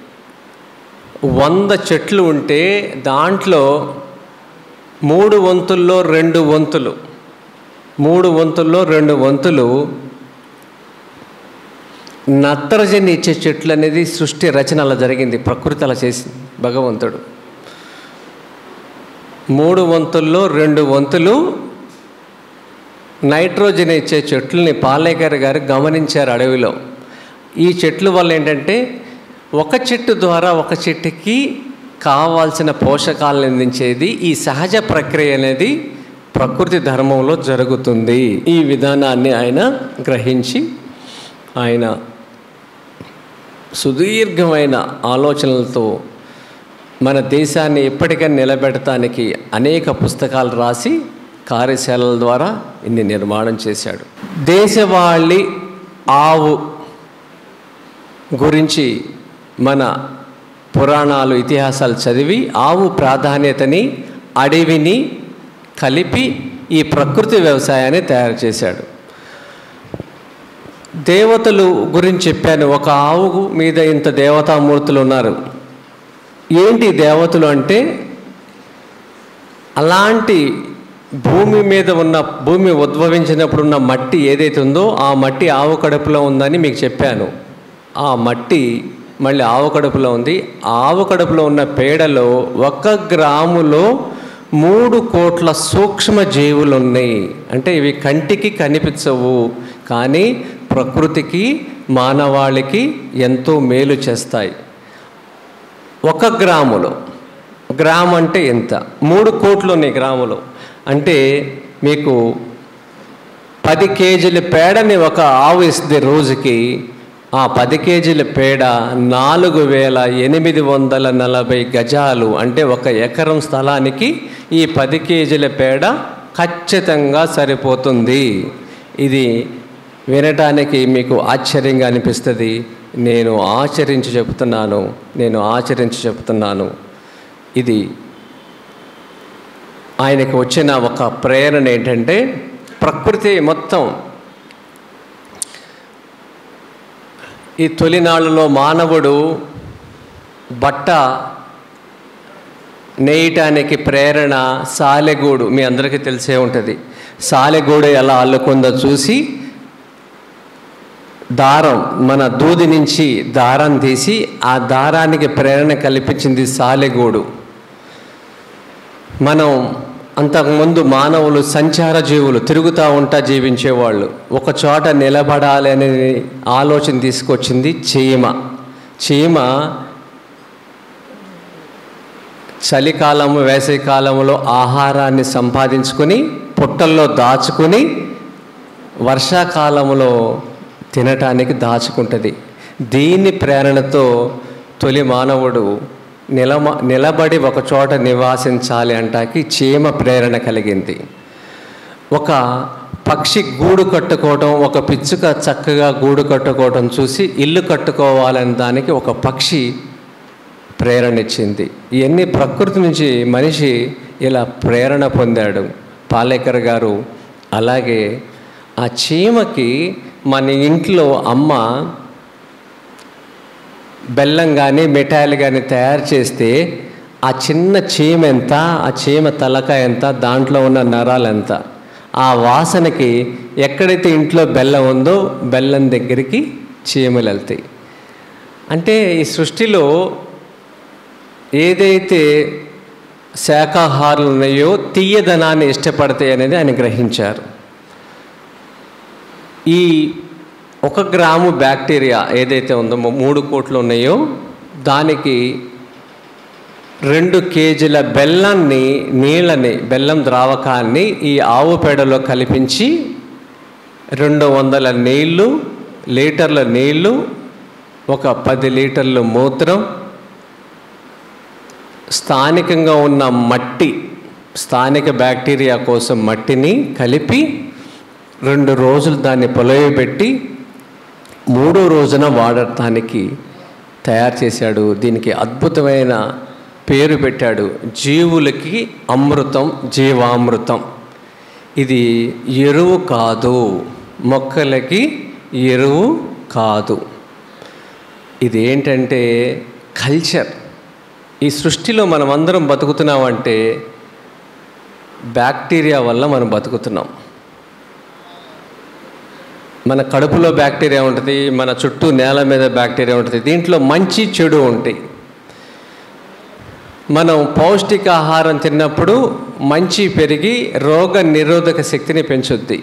వంద చెట్లు ఉంటే దాంట్లో మూడు వంతుల్లో రెండు వంతులు మూడు వంతుల్లో రెండు వంతులు నత్రజని ఇచ్చే చెట్లు అనేది సృష్టి రచన అలా జరిగింది ప్రకృతి అలా చేసింది భగవంతుడు మూడు వంతుల్లో రెండు వంతులు నైట్రోజన్ ఇచ్చే చెట్లని పాలేకర్ గారు గమనించారు అడవిలో ఈ చెట్ల వల్ల ఏంటంటే ఒక చెట్టు ద్వారా ఒక చెట్టుకి కావాల్సిన పోషకాలను అందించేది ఈ సహజ ప్రక్రియ అనేది ప్రకృతి ధర్మంలో జరుగుతుంది ఈ విధానాన్ని ఆయన గ్రహించి ఆయన సుదీర్ఘమైన ఆలోచనలతో మన దేశాన్ని ఎప్పటికైనా నిలబెడటానికి అనేక పుస్తకాలు రాసి కార్యశాలల ద్వారా ఇన్ని నిర్మాణం చేశాడు దేశవాళి ఆవు గురించి మన పురాణాలు ఇతిహాసాలు చదివి ఆవు ప్రాధాన్యతని అడవిని కలిపి ఈ ప్రకృతి వ్యవసాయాన్ని తయారు చేశాడు దేవతలు గురించి చెప్పాను ఒక ఆవు మీద ఇంత దేవతామూర్తులు ఉన్నారు ఏంటి దేవతలు అంటే అలాంటి భూమి మీద ఉన్న భూమి ఉద్భవించినప్పుడు ఉన్న మట్టి ఏదైతే ఉందో ఆ మట్టి ఆవు కడుపులో ఉందని మీకు చెప్పాను ఆ మట్టి మళ్ళీ ఆవు కడుపులో ఉంది ఆవు కడుపులో ఉన్న పేడలో ఒక గ్రాములో మూడు కోట్ల సూక్ష్మ జీవులు ఉన్నాయి అంటే ఇవి కంటికి కనిపించవు కానీ ప్రకృతికి మానవాళికి ఎంతో మేలు చేస్తాయి ఒక గ్రాములో గ్రామ్ అంటే ఎంత మూడు కోట్లు ఉన్నాయి గ్రాములు అంటే మీకు పది కేజీల పేడని ఒక ఆవు ఇస్తుంది రోజుకి ఆ పది కేజీల పేడ నాలుగు వేల ఎనిమిది వందల నలభై గజాలు అంటే ఒక ఎకరం స్థలానికి ఈ పది కేజీల పేడ ఖచ్చితంగా సరిపోతుంది ఇది వినటానికి మీకు ఆశ్చర్యంగా అనిపిస్తుంది నేను ఆచరించి చెప్తున్నాను నేను ఆచరించి చెప్తున్నాను ఇది ఆయనకు వచ్చిన ఒక ప్రేరణ ఏంటంటే ప్రకృతి మొత్తం ఈ తొలినాళ్ళలో మానవుడు బట్ట నేయటానికి ప్రేరణ సాలెగూడు మీ అందరికీ తెలిసే ఉంటుంది సాలెగూడు ఎలా అల్లుకుందో చూసి దారం మన దూది నుంచి దారం తీసి ఆ దారానికి ప్రేరణ కల్పించింది సాలెగూడు మనం అంతకుముందు మానవులు సంచార జీవులు తిరుగుతూ ఉంటా జీవించేవాళ్ళు ఒక చోట నిలబడాలి అనే ఆలోచన తీసుకొచ్చింది చీమ చీమ చలికాలము వేసవికాలంలో ఆహారాన్ని సంపాదించుకుని పుట్టల్లో దాచుకుని వర్షాకాలంలో తినటానికి దాచుకుంటుంది దీని ప్రేరణతో తొలి మానవుడు నిలమ నిలబడి ఒక చోట నివాసించాలి అంటాకి చీమ ప్రేరణ కలిగింది ఒక పక్షి గూడు కట్టుకోవడం ఒక పిచ్చుక చక్కగా గూడు కట్టుకోవడం చూసి ఇల్లు కట్టుకోవాలనే దానికి ఒక పక్షి ప్రేరణ ఇచ్చింది ఇవన్నీ ప్రకృతి నుంచి మనిషి ఇలా ప్రేరణ పొందాడు పాలేకర్ గారు అలాగే ఆ చీమకి మన ఇంట్లో అమ్మ బెల్లం కానీ మిఠాయిలు కానీ తయారు చేస్తే ఆ చిన్న చీమ ఎంత ఆ చీమ తలకాయ ఎంత దాంట్లో ఉన్న నరాలు ఎంత ఆ వాసనకి ఎక్కడైతే ఇంట్లో బెల్లం ఉందో బెల్లం దగ్గరికి చీమలు వెళ్తాయి అంటే ఈ సృష్టిలో ఏదైతే శాకాహారాలు ఉన్నాయో తీయదనాన్ని ఇష్టపడతాయి అనేది ఆయన గ్రహించారు ఈ ఒక గ్రాము బ్యాక్టీరియా ఏదైతే ఉందో మూడు కోట్లు ఉన్నాయో దానికి రెండు కేజీల బెల్లాన్ని నీళ్ళని బెల్లం ద్రావకాన్ని ఈ ఆవు పేడలో కల్పించి రెండు వందల నీళ్ళు లీటర్ల నీళ్ళు ఒక పది లీటర్లు మూత్రం స్థానికంగా ఉన్న మట్టి స్థానిక బ్యాక్టీరియా కోసం మట్టిని కలిపి రెండు రోజులు దాన్ని పొలయబెట్టి మూడో రోజున వాడటానికి తయారు చేశాడు దీనికి అద్భుతమైన పేరు పెట్టాడు జీవులకి అమృతం జీవామృతం ఇది ఎరువు కాదు మొక్కలకి ఎరువు కాదు ఇది ఏంటంటే కల్చర్ ఈ సృష్టిలో మనం అందరం బతుకుతున్నామంటే బ్యాక్టీరియా వల్ల మనం బతుకుతున్నాం మన కడుపులో బ్యాక్టీరియా ఉంటుంది మన చుట్టూ నేల మీద బ్యాక్టీరియా ఉంటుంది దీంట్లో మంచి చెడు ఉంటాయి మనం పౌష్టికాహారం తిన్నప్పుడు మంచి పెరిగి రోగ నిరోధక శక్తిని పెంచుద్ది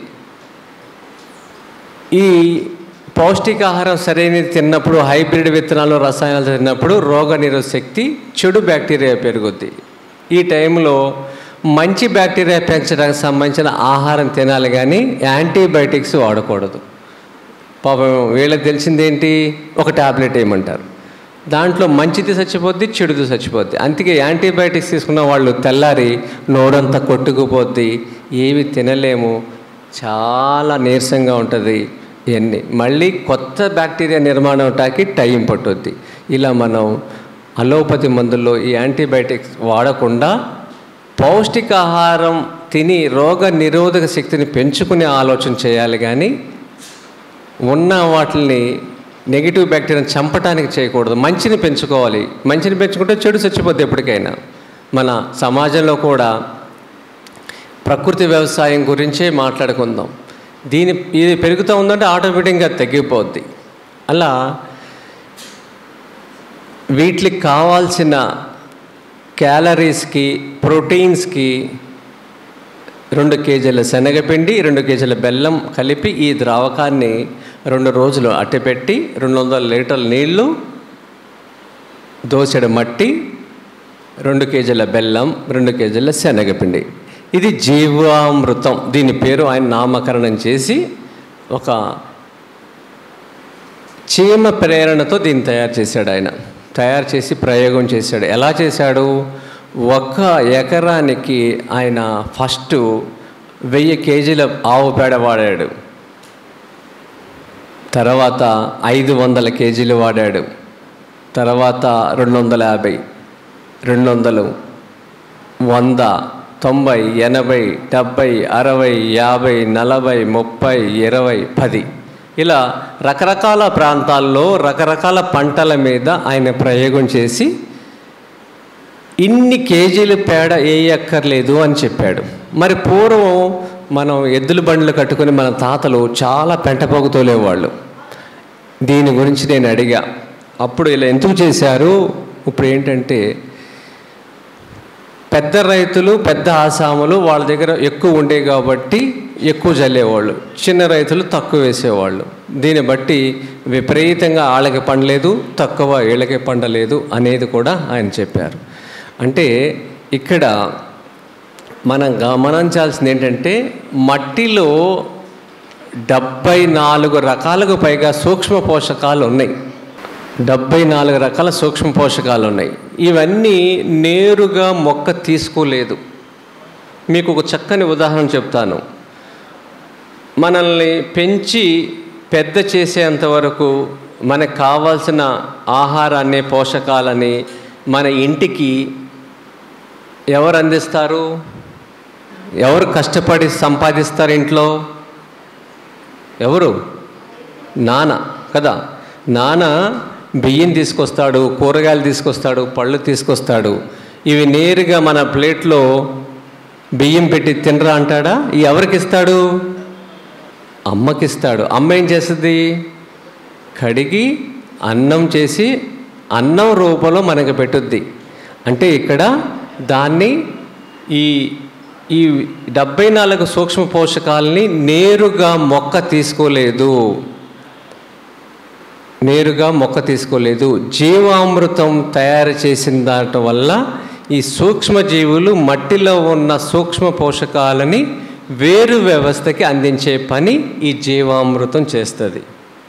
ఈ పౌష్టికాహారం సరైనది తిన్నప్పుడు హైబ్రిడ్ విత్తనాలు రసాయనాలు తిన్నప్పుడు రోగ నిరోధక శక్తి చెడు బ్యాక్టీరియా పెరుగుద్ది ఈ టైంలో మంచి బ్యాక్టీరియా పెంచడానికి సంబంధించిన ఆహారం తినాలి కానీ యాంటీబయాటిక్స్ వాడకూడదు పాపం వీళ్ళకి తెలిసిందేంటి ఒక టాబ్లెట్ వేయమంటారు దాంట్లో మంచిది చచ్చిపోద్ది చెడుది చచ్చిపోద్ది అందుకే యాంటీబయాటిక్స్ తీసుకున్న వాళ్ళు తెల్లారి నోడంతా కొట్టుకుపోద్ది ఏవి తినలేము చాలా నీరసంగా ఉంటుంది ఇవన్నీ మళ్ళీ కొత్త బ్యాక్టీరియా నిర్మాణం అవటానికి టైం పట్టుద్ది ఇలా మనం అలోపతి మందుల్లో ఈ యాంటీబయాటిక్స్ వాడకుండా పౌష్టికాహారం తిని రోగ నిరోధక శక్తిని పెంచుకునే ఆలోచన చేయాలి కానీ ఉన్న వాటిని నెగిటివ్ బ్యాక్టీరియాని చంపడానికి చేయకూడదు మంచిని పెంచుకోవాలి మంచిని పెంచుకుంటే చెడు చచ్చిపోద్ది ఎప్పటికైనా మన సమాజంలో కూడా ప్రకృతి వ్యవసాయం గురించే మాట్లాడుకుందాం దీని ఇది పెరుగుతూ ఉందంటే ఆటోమేటిక్గా తగ్గిపోద్ది అలా వీటికి కావాల్సిన క్యాలరీస్కి ప్రోటీన్స్కి రెండు కేజీల శనగపిండి రెండు కేజీల బెల్లం కలిపి ఈ ద్రావకాన్ని రెండు రోజులు అట్టపెట్టి రెండు వందల లీటర్ల నీళ్లు దోసెడు మట్టి రెండు కేజీల బెల్లం రెండు కేజీల శనగపిండి ఇది జీవామృతం దీని పేరు ఆయన నామకరణం చేసి ఒక చీమ ప్రేరణతో దీన్ని తయారు చేశాడు ఆయన తయారు చేసి ప్రయోగం చేశాడు ఎలా చేశాడు ఒక ఎకరానికి ఆయన ఫస్ట్ వెయ్యి కేజీల ఆవు పేడ వాడాడు తర్వాత ఐదు వందల కేజీలు వాడాడు తర్వాత రెండు వందల యాభై రెండు వందలు వంద తొంభై ఎనభై డెబ్భై అరవై యాభై నలభై ముప్పై ఇరవై పది ఇలా రకరకాల ప్రాంతాల్లో రకరకాల పంటల మీద ఆయన ప్రయోగం చేసి ఇన్ని కేజీలు పేడ వేయక్కర్లేదు అని చెప్పాడు మరి పూర్వం మనం ఎద్దుల బండ్లు కట్టుకుని మన తాతలు చాలా పెంటపోగు తోలేవాళ్ళు దీని గురించి నేను అడిగా అప్పుడు ఇలా ఎందుకు చేశారు ఇప్పుడు ఏంటంటే పెద్ద రైతులు పెద్ద ఆసాములు వాళ్ళ దగ్గర ఎక్కువ ఉండే కాబట్టి ఎక్కువ చల్లేవాళ్ళు చిన్న రైతులు తక్కువ వేసేవాళ్ళు దీన్ని బట్టి విపరీతంగా వాళ్ళకి పండలేదు తక్కువ వీళ్ళకి పండలేదు అనేది కూడా ఆయన చెప్పారు అంటే ఇక్కడ మనం గమనించాల్సింది ఏంటంటే మట్టిలో డెబ్బై నాలుగు రకాలకు పైగా సూక్ష్మ పోషకాలు ఉన్నాయి డెబ్బై నాలుగు రకాల సూక్ష్మ పోషకాలు ఉన్నాయి ఇవన్నీ నేరుగా మొక్క తీసుకోలేదు మీకు ఒక చక్కని ఉదాహరణ చెప్తాను మనల్ని పెంచి పెద్ద చేసేంత వరకు మనకు కావాల్సిన ఆహారాన్ని పోషకాలని మన ఇంటికి ఎవరు అందిస్తారు ఎవరు కష్టపడి సంపాదిస్తారు ఇంట్లో ఎవరు నాన్న కదా నాన్న బియ్యం తీసుకొస్తాడు కూరగాయలు తీసుకొస్తాడు పళ్ళు తీసుకొస్తాడు ఇవి నేరుగా మన ప్లేట్లో బియ్యం పెట్టి తినరా అంటాడా ఈ ఎవరికి ఇస్తాడు అమ్మకిస్తాడు అమ్మ ఏం చేస్తుంది కడిగి అన్నం చేసి అన్నం రూపంలో మనకు పెట్టుద్ది అంటే ఇక్కడ దాన్ని ఈ ఈ డెబ్బై నాలుగు సూక్ష్మ పోషకాలని నేరుగా మొక్క తీసుకోలేదు నేరుగా మొక్క తీసుకోలేదు జీవామృతం తయారు చేసిన దాటి వల్ల ఈ సూక్ష్మజీవులు మట్టిలో ఉన్న సూక్ష్మ పోషకాలని వేరు వ్యవస్థకి అందించే పని ఈ జీవామృతం చేస్తుంది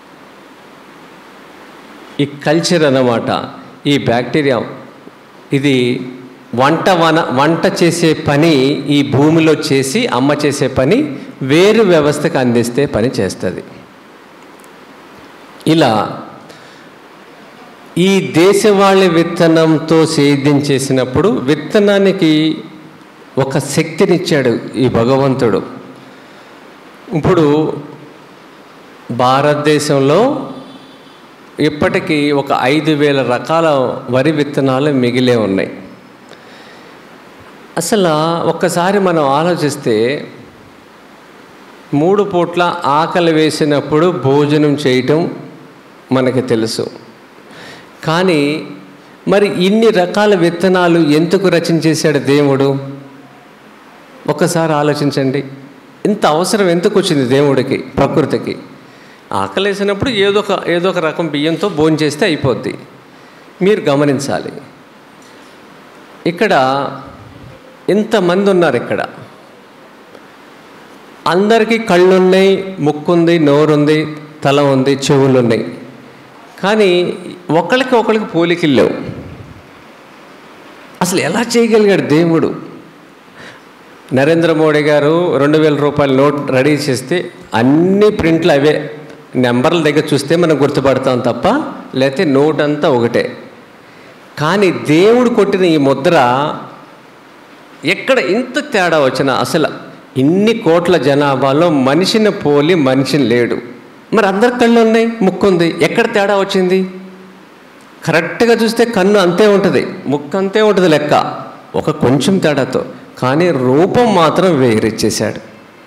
ఈ కల్చర్ అన్నమాట ఈ బ్యాక్టీరియా ఇది వంట వన వంట చేసే పని ఈ భూమిలో చేసి అమ్మ చేసే పని వేరు వ్యవస్థకు అందిస్తే పని చేస్తుంది ఇలా ఈ దేశవాళి విత్తనంతో సేద్యం చేసినప్పుడు విత్తనానికి ఒక శక్తినిచ్చాడు ఈ భగవంతుడు ఇప్పుడు భారతదేశంలో ఇప్పటికీ ఒక ఐదు వేల రకాల వరి విత్తనాలు మిగిలే ఉన్నాయి అసలు ఒక్కసారి మనం ఆలోచిస్తే మూడు పూట్ల ఆకలి వేసినప్పుడు భోజనం చేయటం మనకి తెలుసు కానీ మరి ఇన్ని రకాల విత్తనాలు ఎందుకు రచించేశాడు దేవుడు ఒక్కసారి ఆలోచించండి ఇంత అవసరం ఎందుకు వచ్చింది దేవుడికి ప్రకృతికి ఆకలి వేసినప్పుడు ఏదో ఒక ఏదో ఒక రకం బియ్యంతో భోజనం చేస్తే అయిపోద్ది మీరు గమనించాలి ఇక్కడ ఇంతమంది ఉన్నారు ఇక్కడ అందరికీ కళ్ళు ఉన్నాయి ముక్కుంది నోరుంది తల ఉంది చెవులు ఉన్నాయి కానీ ఒకరికి ఒకరికి పోలికలు లేవు అసలు ఎలా చేయగలిగాడు దేవుడు నరేంద్ర మోడీ గారు రెండు వేల రూపాయల నోట్ రెడీ చేస్తే అన్ని ప్రింట్లు అవే నెంబర్ల దగ్గర చూస్తే మనం గుర్తుపడతాం తప్ప లేకపోతే నోట్ అంతా ఒకటే కానీ దేవుడు కొట్టిన ఈ ముద్ర ఎక్కడ ఇంత తేడా వచ్చినా అసలు ఇన్ని కోట్ల జనాభాలో మనిషిని పోలి మనిషిని లేడు మరి అందరి కళ్ళు ఉన్నాయి ముక్కు ఉంది ఎక్కడ తేడా వచ్చింది కరెక్ట్గా చూస్తే కన్ను అంతే ఉంటుంది ముక్కు అంతే ఉంటుంది లెక్క ఒక కొంచెం తేడాతో కానీ రూపం మాత్రం వేరిచ్చేశాడు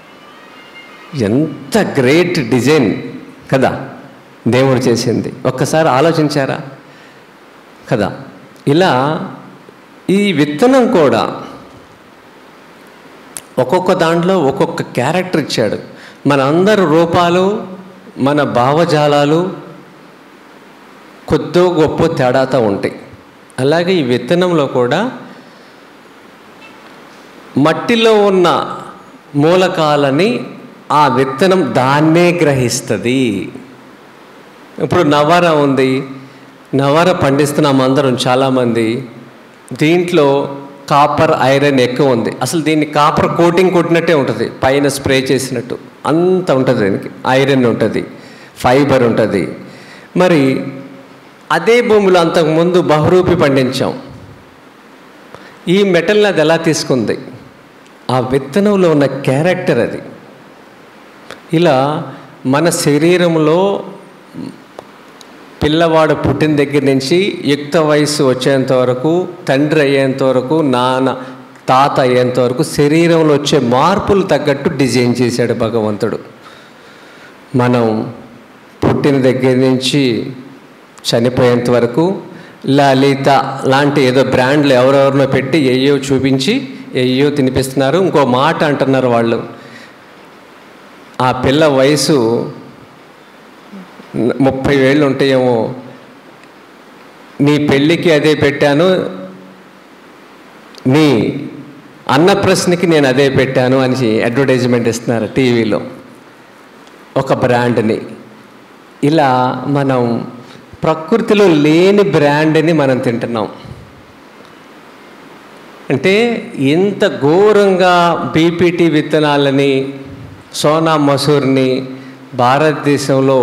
ఎంత గ్రేట్ డిజైన్ కదా దేవుడు చేసింది ఒక్కసారి ఆలోచించారా కదా ఇలా ఈ విత్తనం కూడా ఒక్కొక్క దాంట్లో ఒక్కొక్క క్యారెక్టర్ ఇచ్చాడు మన అందరి రూపాలు మన భావజాలాలు కొద్దో గొప్ప తేడాతో ఉంటాయి అలాగే ఈ విత్తనంలో కూడా మట్టిలో ఉన్న మూలకాలని ఆ విత్తనం దాన్నే గ్రహిస్తుంది ఇప్పుడు నవార ఉంది నవార పండిస్తున్నాం అందరం చాలామంది దీంట్లో కాపర్ ఐరన్ ఎక్కువ ఉంది అసలు దీన్ని కాపర్ కోటింగ్ కొట్టినట్టే ఉంటుంది పైన స్ప్రే చేసినట్టు అంత ఉంటుంది దీనికి ఐరన్ ఉంటుంది ఫైబర్ ఉంటుంది మరి అదే భూమిలో అంతకుముందు బహురూపి పండించాం ఈ మెటల్ని అది ఎలా తీసుకుంది ఆ విత్తనంలో ఉన్న క్యారెక్టర్ అది ఇలా మన శరీరంలో పిల్లవాడు పుట్టిన దగ్గర నుంచి యుక్త వయసు వచ్చేంత వరకు తండ్రి అయ్యేంత వరకు నాన్న తాత అయ్యేంత వరకు శరీరంలో వచ్చే మార్పులు తగ్గట్టు డిజైన్ చేశాడు భగవంతుడు మనం పుట్టిన దగ్గర నుంచి చనిపోయేంత వరకు లలిత లాంటి ఏదో బ్రాండ్లు ఎవరెవరినో పెట్టి ఎయ్యో చూపించి ఎయ్యో తినిపిస్తున్నారు ఇంకో మాట అంటున్నారు వాళ్ళు ఆ పిల్ల వయసు ముప్పై వేళ్ళు ఉంటాయేమో నీ పెళ్ళికి అదే పెట్టాను నీ అన్నప్రశ్నకి నేను అదే పెట్టాను అని అడ్వర్టైజ్మెంట్ ఇస్తున్నారు టీవీలో ఒక బ్రాండ్ని ఇలా మనం ప్రకృతిలో లేని బ్రాండ్ని మనం తింటున్నాం అంటే ఇంత ఘోరంగా బీపీటీ విత్తనాలని సోనా మసూర్ని భారతదేశంలో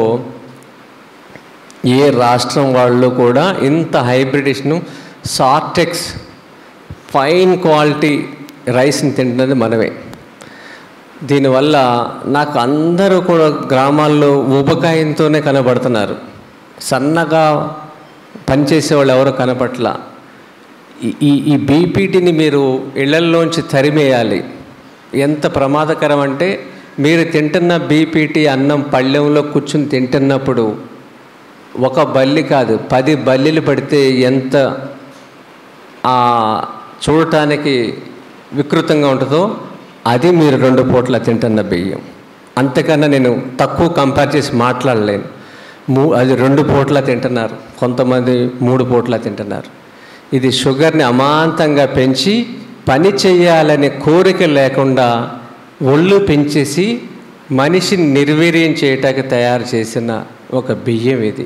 ఏ రాష్ట్రం వాళ్ళు కూడా ఇంత హైబ్రిడేషను సార్టెక్స్ ఫైన్ క్వాలిటీ రైస్ని తింటున్నది మనమే దీనివల్ల నాకు అందరూ కూడా గ్రామాల్లో ఊబకాయంతోనే కనబడుతున్నారు సన్నగా పనిచేసే వాళ్ళు ఎవరు కనపట్ల ఈ- ఈ ఈ బీపీటీని మీరు ఇళ్లల్లోంచి తరిమేయాలి ఎంత ప్రమాదకరం అంటే మీరు తింటున్న బీపీటీ అన్నం పళ్ళెంలో కూర్చుని తింటున్నప్పుడు ఒక బల్లి కాదు పది బల్లిలు పడితే ఎంత ఆ చూడటానికి వికృతంగా ఉంటుందో అది మీరు రెండు పూట్ల తింటున్న బియ్యం అంతకన్నా నేను తక్కువ కంపేర్ చేసి మాట్లాడలేను మూ అది రెండు పూట్ల తింటున్నారు కొంతమంది మూడు పూట్ల తింటున్నారు ఇది షుగర్ని అమాంతంగా పెంచి పని చేయాలనే కోరిక లేకుండా ఒళ్ళు పెంచేసి మనిషిని నిర్వీర్యం చేయటానికి తయారు చేసిన ఒక బియ్యం ఇది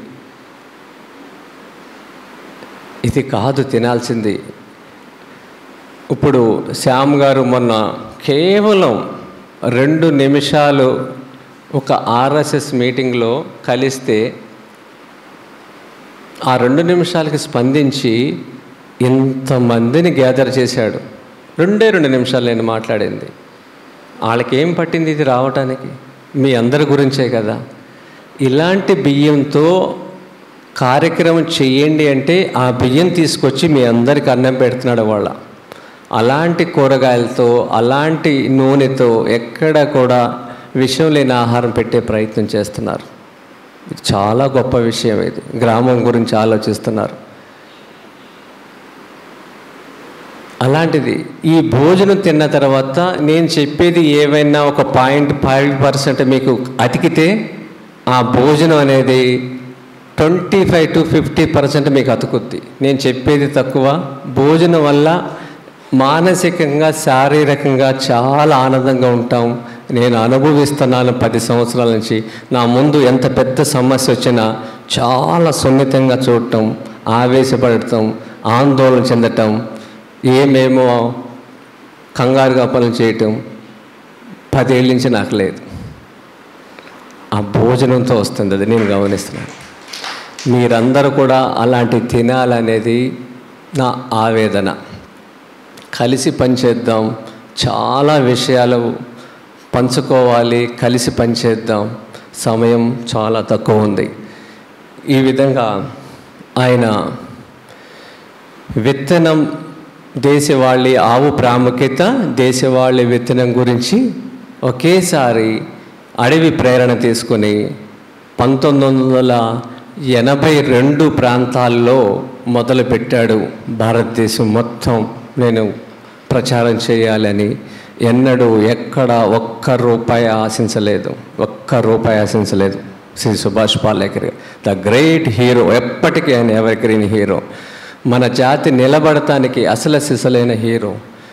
ఇది కాదు తినాల్సింది ఇప్పుడు శ్యామ్ గారు మొన్న కేవలం రెండు నిమిషాలు ఒక ఆర్ఎస్ఎస్ మీటింగ్లో కలిస్తే ఆ రెండు నిమిషాలకి స్పందించి ఇంతమందిని గ్యాదర్ చేశాడు రెండే రెండు నిమిషాలు నేను మాట్లాడింది వాళ్ళకి ఏం పట్టింది ఇది రావటానికి మీ అందరి గురించే కదా ఇలాంటి బియ్యంతో కార్యక్రమం చెయ్యండి అంటే ఆ బియ్యం తీసుకొచ్చి మీ అందరికి అన్నం పెడుతున్నాడు వాళ్ళ అలాంటి కూరగాయలతో అలాంటి నూనెతో ఎక్కడ కూడా విషం లేని ఆహారం పెట్టే ప్రయత్నం చేస్తున్నారు ఇది చాలా గొప్ప విషయం ఇది గ్రామం గురించి ఆలోచిస్తున్నారు అలాంటిది ఈ భోజనం తిన్న తర్వాత నేను చెప్పేది ఏవైనా ఒక పాయింట్ ఫైవ్ పర్సెంట్ మీకు అతికితే ఆ భోజనం అనేది twenty five to fifty percent మీకు అతుకుద్ది నేను చెప్పేది తక్కువ భోజనం వల్ల మానసికంగా శారీరకంగా చాలా ఆనందంగా ఉంటాం నేను అనుభవిస్తున్నాను పది సంవత్సరాల నుంచి నా ముందు ఎంత పెద్ద సమస్య వచ్చినా చాలా సున్నితంగా చూడటం ఆవేశపడటం ఆందోళన చెందటం ఏమేమో కంగారుగా పనులు చేయటం పదేళ్ళ నుంచి నాకు లేదు ఆ భోజనంతో వస్తుంది అది నేను గమనిస్తున్నాను మీరందరూ కూడా అలాంటి తినాలనేది నా ఆవేదన కలిసి పనిచేద్దాం చాలా విషయాలు పంచుకోవాలి కలిసి పనిచేద్దాం సమయం చాలా తక్కువ ఉంది ఈ విధంగా ఆయన విత్తనం దేశవాళీ ఆవు ప్రాముఖ్యత దేశవాళీ విత్తనం గురించి ఒకేసారి అడవి ప్రేరణ తీసుకుని పంతొమ్మిది వందల ఎనభై రెండు ప్రాంతాల్లో మొదలుపెట్టాడు భారతదేశం మొత్తం నేను ప్రచారం చేయాలని ఎన్నడూ ఎక్కడ ఒక్క రూపాయి ఆశించలేదు ఒక్క రూపాయి ఆశించలేదు Shri Subhash Palekar the great hero ఎప్పటికీ ఆయన ఎవర్ గ్రీన్ హీరో మన జాతి నిలబడటానికి అసలు సిసలైన హీరో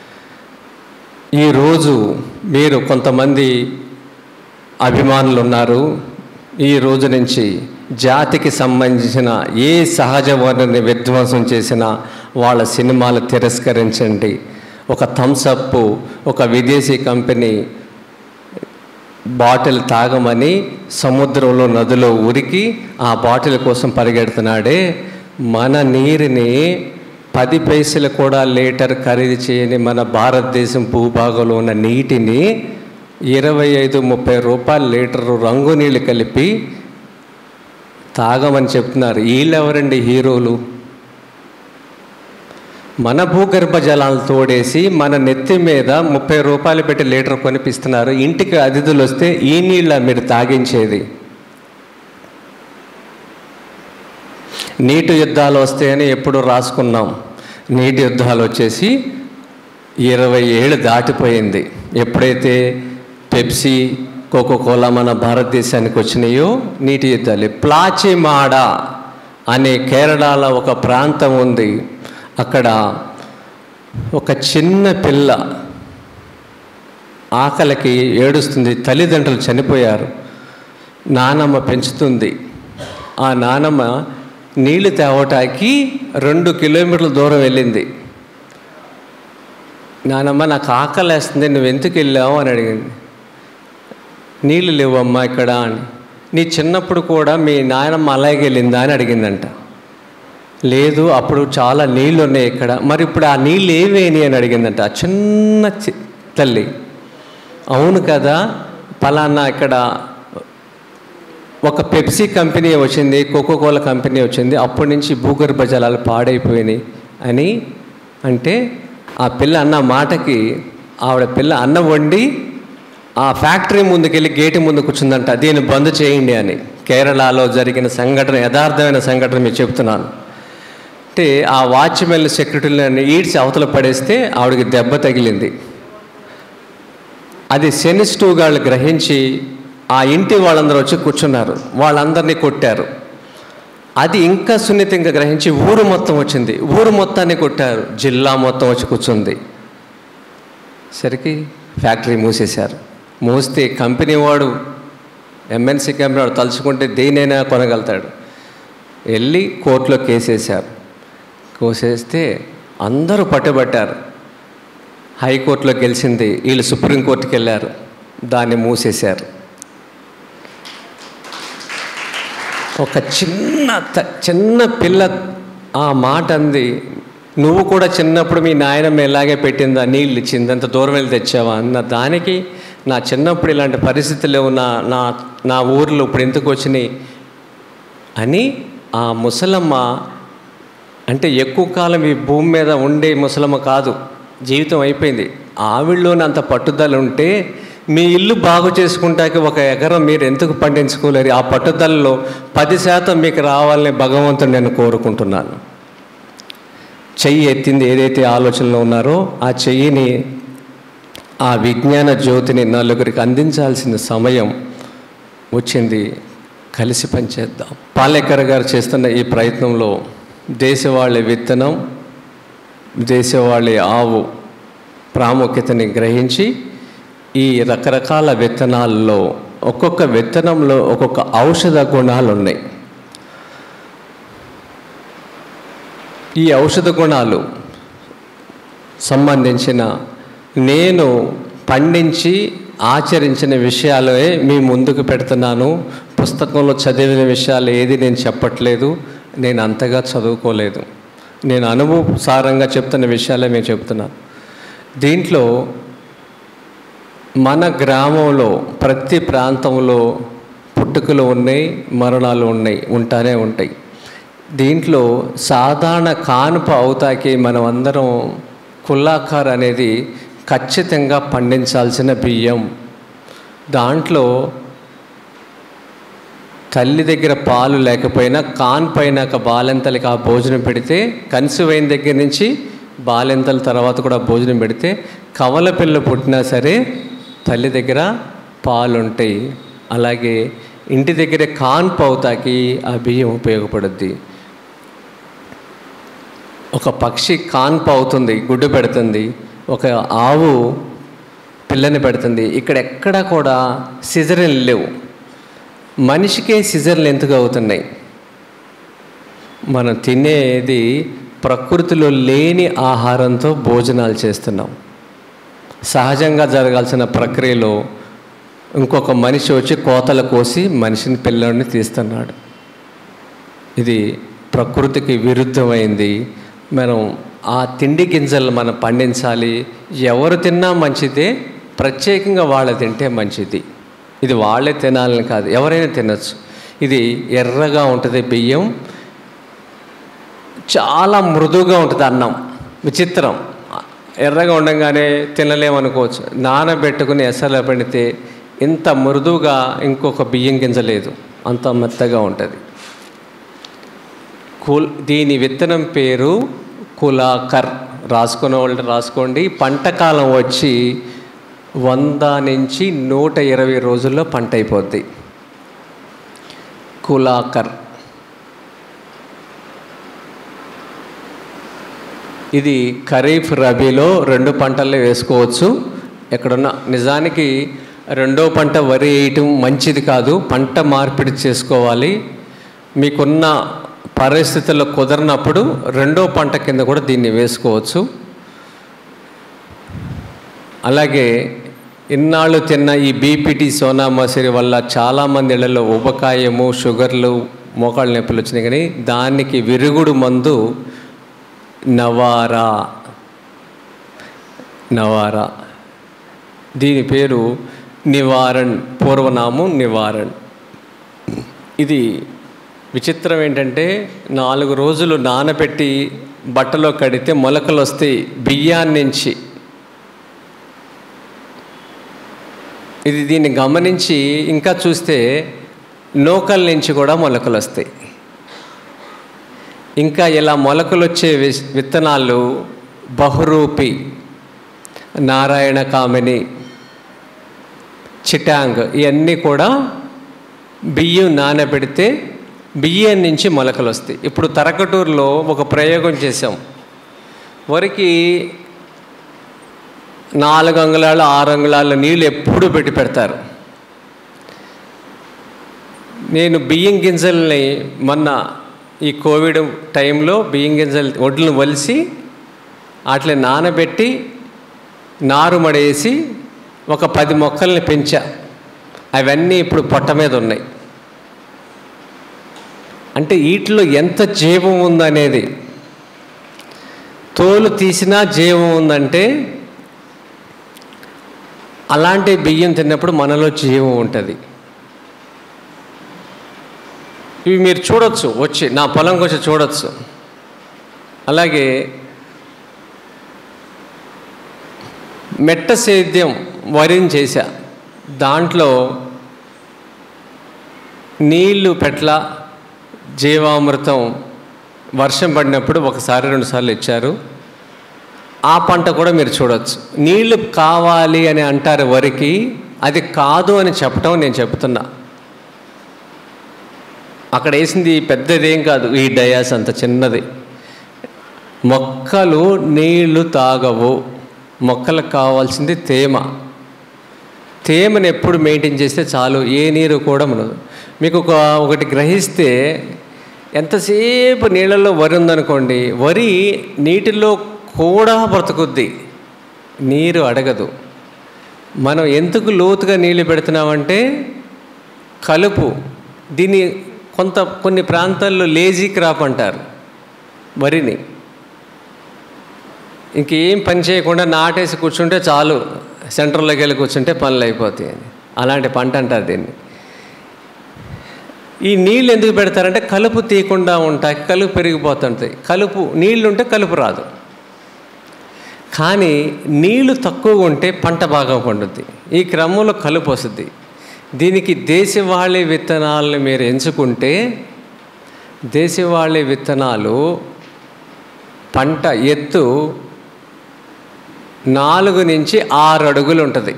ఈరోజు మీరు కొంతమంది అభిమానులు ఉన్నారు ఈ రోజు నుంచి జాతికి సంబంధించిన ఏ సహజ వనరుని విధ్వంసం చేసినా వాళ్ళ సినిమాలు తిరస్కరించండి ఒక థమ్సప్ ఒక విదేశీ కంపెనీ బాటిల్ తాగమని సముద్రంలో నదిలో ఉరికి ఆ బాటిల్ కోసం పరిగెడుతున్నాడే మన నీరుని పది పైసలు కూడా లీటర్ ఖరీదు చేయని మన భారతదేశం భూభాగంలో ఉన్న నీటిని ఇరవై ఐదు ముప్పై రూపాయల లీటరు రంగు నీళ్ళు కలిపి తాగమని చెప్తున్నారు వీళ్ళెవరండి హీరోలు మన భూగర్భ జలాలు తోడేసి మన నెత్తి మీద ముప్పై రూపాయలు పెట్టి లీటర్ కొనిపిస్తున్నారు ఇంటికి అతిథులు వస్తే ఈ నీళ్ళ మీరు తాగించేది నీటి యుద్ధాలు వస్తాయని ఎప్పుడు రాసుకున్నాం నీటి యుద్ధాలు వచ్చేసి ఇరవై ఏళ్ళు దాటిపోయింది ఎప్పుడైతే పెప్సీ కోకోకోలా మన భారతదేశానికి వచ్చినాయో నీటి యుద్ధాలు ప్లాచిమాడ అనే కేరళలో ఒక ప్రాంతం ఉంది అక్కడ ఒక చిన్న పిల్ల ఆకలికి ఏడుస్తుంది తల్లిదండ్రులు చనిపోయారు నానమ్మ పెంచుతుంది ఆ నానమ్మ నీళ్లు తేవటానికి రెండు కిలోమీటర్ల దూరం వెళ్ళింది నానమ్మ నాకు ఆకలేస్తుంది నువ్వు ఎందుకు వెళ్ళావు అని అడిగింది నీళ్ళు లేవమ్మా ఇక్కడ అని నీ చిన్నప్పుడు కూడా మీ నాయనమ్మ అలాగే వెళ్ళిందా అని అడిగిందంట లేదు అప్పుడు చాలా నీళ్ళు ఉన్నాయి ఇక్కడ మరి ఇప్పుడు ఆ నీళ్ళు ఏవేని అని అడిగిందంట ఆ చిన్న చి- తల్లి అవును కదా పలానా ఇక్కడ ఒక పెప్సీ కంపెనీ వచ్చింది కోకోకోలా కంపెనీ వచ్చింది అప్పటి నుంచి భూగర్భ జలాలు పాడైపోయినాయి అని అంటే ఆ పిల్ల అన్న మాటకి ఆవిడ పిల్ల అన్న వండి ఆ ఫ్యాక్టరీ ముందుకెళ్ళి గేటు ముందు కూర్చుందంట దీన్ని బంద్ చేయండి అని కేరళలో జరిగిన సంఘటన యథార్థమైన సంఘటన మీకు చెప్తున్నాను అంటే ఆ వాచ్మెన్ సెక్రటరీని ఈడ్చి అవతల పడేస్తే ఆవిడకి దెబ్బ తగిలింది అది సెనిస్టివ్ గాళ్ళు గ్రహించి ఆ ఇంటి వాళ్ళందరూ వచ్చి కూర్చున్నారు వాళ్ళందరినీ కొట్టారు అది ఇంకా సున్నితంగా గ్రహించి ఊరు మొత్తం వచ్చింది ఊరు మొత్తాన్ని కొట్టారు జిల్లా మొత్తం వచ్చి కూర్చుంది సరికి ఫ్యాక్టరీ మూసేశారు మూస్తే కంపెనీ వాడు ఎంఎన్సీ కంపెనీ వాడు తలుచుకుంటే దేనైనా కొనగలుగుతాడు వెళ్ళి కోర్టులో కేసేశారు కోసేస్తే అందరూ పట్టుబట్టారు హైకోర్టులో గెలిచింది వీళ్ళు సుప్రీంకోర్టుకి వెళ్ళారు దాన్ని మూసేశారు ఒక చిన్న త- చిన్న పిల్ల ఆ మాట అంది నువ్వు కూడా చిన్నప్పుడు మీ నాయనమ్మ ఇలాగే పెట్టిందా నీళ్ళు ఇచ్చింది అంత దూరం వెళ్ళి తెచ్చావా అన్న దానికి నా చిన్నప్పుడు ఇలాంటి పరిస్థితులు ఉన్న నా నా ఊర్లో ఇప్పుడు ఎందుకు వచ్చినాయి అని ఆ ముసలమ్మ అంటే ఎక్కువ కాలం ఈ భూమి మీద ఉండే ముసలమ్మ కాదు జీవితం అయిపోయింది ఆవిడలోని అంత పట్టుదల ఉంటే మీ ఇల్లు బాగు చేసుకుంటాకి ఒక ఎకరం మీరు ఎందుకు పండించుకోలేరు ఆ పట్టుదలలో పది శాతం మీకు రావాలని భగవంతుని నేను కోరుకుంటున్నాను చెయ్యి ఎత్తింది ఏదైతే ఆలోచనలో ఉన్నారో ఆ చెయ్యిని ఆ విజ్ఞాన జ్యోతిని నలుగురికి అందించాల్సిన సమయం వచ్చింది కలిసి పనిచేద్దాం పాలేకర్ గారు చేస్తున్న ఈ ప్రయత్నంలో దేశవాళీ విత్తనం దేశవాళీ ఆవు ప్రాముఖ్యతని గ్రహించి ఈ రకరకాల విత్తనాల్లో ఒక్కొక్క విత్తనంలో ఒక్కొక్క ఔషధ గుణాలు ఉన్నాయి ఈ ఔషధ గుణాలు సంబంధించిన నేను పండించి ఆచరించిన విషయాలే మీ ముందుకు పెడుతున్నాను పుస్తకంలో చదివిన విషయాలు ఏది నేను చెప్పట్లేదు నేను అంతగా చదువుకోలేదు నేను అనుభవసారంగా చెప్తున్న విషయాలే మేము చెప్తున్నాను దీంట్లో మన గ్రామంలో ప్రతి ప్రాంతంలో పుట్టుకలు ఉన్నాయి మరణాలు ఉన్నాయి ఉంటానే ఉంటాయి దీంట్లో సాధారణ కానుప అవుతాకి మనం అందరం కుల్లాకార్ అనేది ఖచ్చితంగా పండించాల్సిన బియ్యం దాంట్లో తల్లి దగ్గర పాలు లేకపోయినా కాన్ పైన ఒక బాలెంతలకి ఆ భోజనం పెడితే కన్సీవ్ అయిన దగ్గర నుంచి బాలెంతల తర్వాత కూడా భోజనం పెడితే కవల పిల్ల పుట్టినా సరే తల్లి దగ్గర పాలు ఉంటాయి అలాగే ఇంటి దగ్గర కాన్పు అవుతాకి ఆ బియ్యం ఉపయోగపడుద్ది ఒక పక్షి కాన్పు అవుతుంది గుడ్డు పెడుతుంది ఒక ఆవు పిల్లని పెడుతుంది ఇక్కడ ఎక్కడ కూడా సిజరన్ లేవు మనిషికే సిజర్లు ఎందుకు అవుతున్నాయి మనం తినేది ప్రకృతిలో లేని ఆహారంతో భోజనాలు చేస్తున్నాం సహజంగా జరగాల్సిన ప్రక్రియలో ఇంకొక మనిషి వచ్చి కోతలు కోసి మనిషిని పిల్లడిని తీస్తున్నాడు ఇది ప్రకృతికి విరుద్ధమైంది మనం ఆ తిండి గింజలు మనం పండించాలి ఎవరు తిన్నా మంచిదే ప్రత్యేకంగా వాళ్ళు తింటే మంచిది ఇది వాళ్ళే తినాలని కాదు ఎవరైనా తినచ్చు ఇది ఎర్రగా ఉంటుంది బియ్యం చాలా మృదువుగా ఉంటుంది అన్నం విచిత్రం ఎర్రగా ఉండగానే తినలేమనుకోవచ్చు నానబెట్టుకుని ఎసరలో పెడితే ఇంత మృదువుగా ఇంకొక బియ్యం గింజ లేదు అంత మెత్తగా ఉంటుంది కుల్ దీని విత్తనం పేరు కులాకర్ రాసుకునే వాళ్ళు రాసుకోండి పంట కాలం వచ్చి వంద నుంచి నూట ఇరవై రోజుల్లో పంట అయిపోద్ది కులాకర్ ఇది ఖరీఫ్ రబీలో రెండు పంటల్లో వేసుకోవచ్చు ఎక్కడున్నా నిజానికి రెండో పంట వరి వేయటం మంచిది కాదు పంట మార్పిడి చేసుకోవాలి మీకున్న పరిస్థితుల్లో కుదరనప్పుడు రెండో పంట కింద కూడా దీన్ని వేసుకోవచ్చు అలాగే ఇన్నాళ్ళు తిన్న ఈ బీపీటీ సోనా మసూరి వల్ల చాలామంది ఇళ్లలో ఉబకాయము షుగర్లు మోకాళ్ళ నొప్పులు వచ్చినాయి కానీ దానికి విరుగుడు మందు నవారా నవారా దీని పేరు నివారణ్ పూర్వనామం నివారణ్ ఇది విచిత్రం ఏంటంటే నాలుగు రోజులు నానబెట్టి బట్టలో కడితే మొలకలు వస్తాయి బియ్యాన్ని నుంచి ఇది దీన్ని గమనించి ఇంకా చూస్తే నూకల నుంచి కూడా మొలకలు వస్తాయి ఇంకా ఇలా మొలకలు వచ్చే వి- విత్తనాలు బహురూపి నారాయణ కామిని చిటాంగ్ ఇవన్నీ కూడా బియ్యం నానబెడితే బియ్యం నుంచి మొలకలు వస్తాయి ఇప్పుడు తరకటూరులో ఒక ప్రయోగం చేసాం వరికి నాలుగు అంగుళాలు ఆరు అంగుళాల నీళ్ళు ఎప్పుడు పెట్టి పెడతారు నేను బియ్యం గింజల్ని మొన్న ఈ కోవిడ్ టైంలో బియ్యం గింజలు ఒడ్లను వలిసి వాటిని నానబెట్టి నారు మడేసి ఒక పది మొక్కల్ని పెంచా అవన్నీ ఇప్పుడు పొట్ట మీద ఉన్నాయి అంటే వీటిలో ఎంత జీవం ఉందనేది తోలు తీసినా జీవం ఉందంటే అలాంటి బియ్యం తిన్నప్పుడు మనలో జీవం ఉంటుంది ఇవి మీరు చూడొచ్చు వచ్చి నా పొలంకి వచ్చి చూడొచ్చు అలాగే మెట్ట సేద్యం వరిని చేశా దాంట్లో నీళ్లు పెట్ల జీవామృతం వర్షం పడినప్పుడు ఒకసారి రెండుసార్లు ఇచ్చారు ఆ పంట కూడా మీరు చూడొచ్చు నీళ్లు కావాలి అని అంటారు వరికి అది కాదు అని చెప్పటం నేను చెప్తున్నా అక్కడ వేసింది పెద్దదేం కాదు ఈ డయాస్ అంత చిన్నది మొక్కలు నీళ్లు తాగవు మొక్కలకు కావాల్సింది తేమ తేమను ఎప్పుడు మెయింటైన్ చేస్తే చాలు ఏ నీరు కూడా మనదు మీకు ఒక ఒకటి గ్రహిస్తే ఎంతసేపు నీళ్ళల్లో వరి ఉందనుకోండి వరి నీటిలో కూడా బ్రతుకుద్ది నీరు అడగదు మనం ఎందుకు లోతుగా నీళ్ళు పెడుతున్నామంటే కలుపు దీన్ని కొంత కొన్ని ప్రాంతాల్లో లేజీ క్రాప్ అంటారు వరిని ఇంకేం పని చేయకుండా నాటేసి కూర్చుంటే చాలు సెంటర్లోకి వెళ్ళి కూర్చుంటే పనులు అయిపోతాయి అని అలాంటి పంట అంటారు దీన్ని ఈ నీళ్ళు ఎందుకు పెడతారంటే కలుపు తీయకుండా ఉంటాయి కలుపు పెరిగిపోతుంటాయి కలుపు నీళ్ళు ఉంటే కలుపు రాదు కానీ నీళ్లు తక్కువ ఉంటే పంట బాగా పండుద్ది ఈ క్రమంలో కలుపు వస్తుంది దీనికి దేశవాళీ విత్తనాలను మీరు ఎంచుకుంటే దేశవాళీ విత్తనాలు పంట ఎత్తు నాలుగు నుంచి ఆరు అడుగులు ఉంటుంది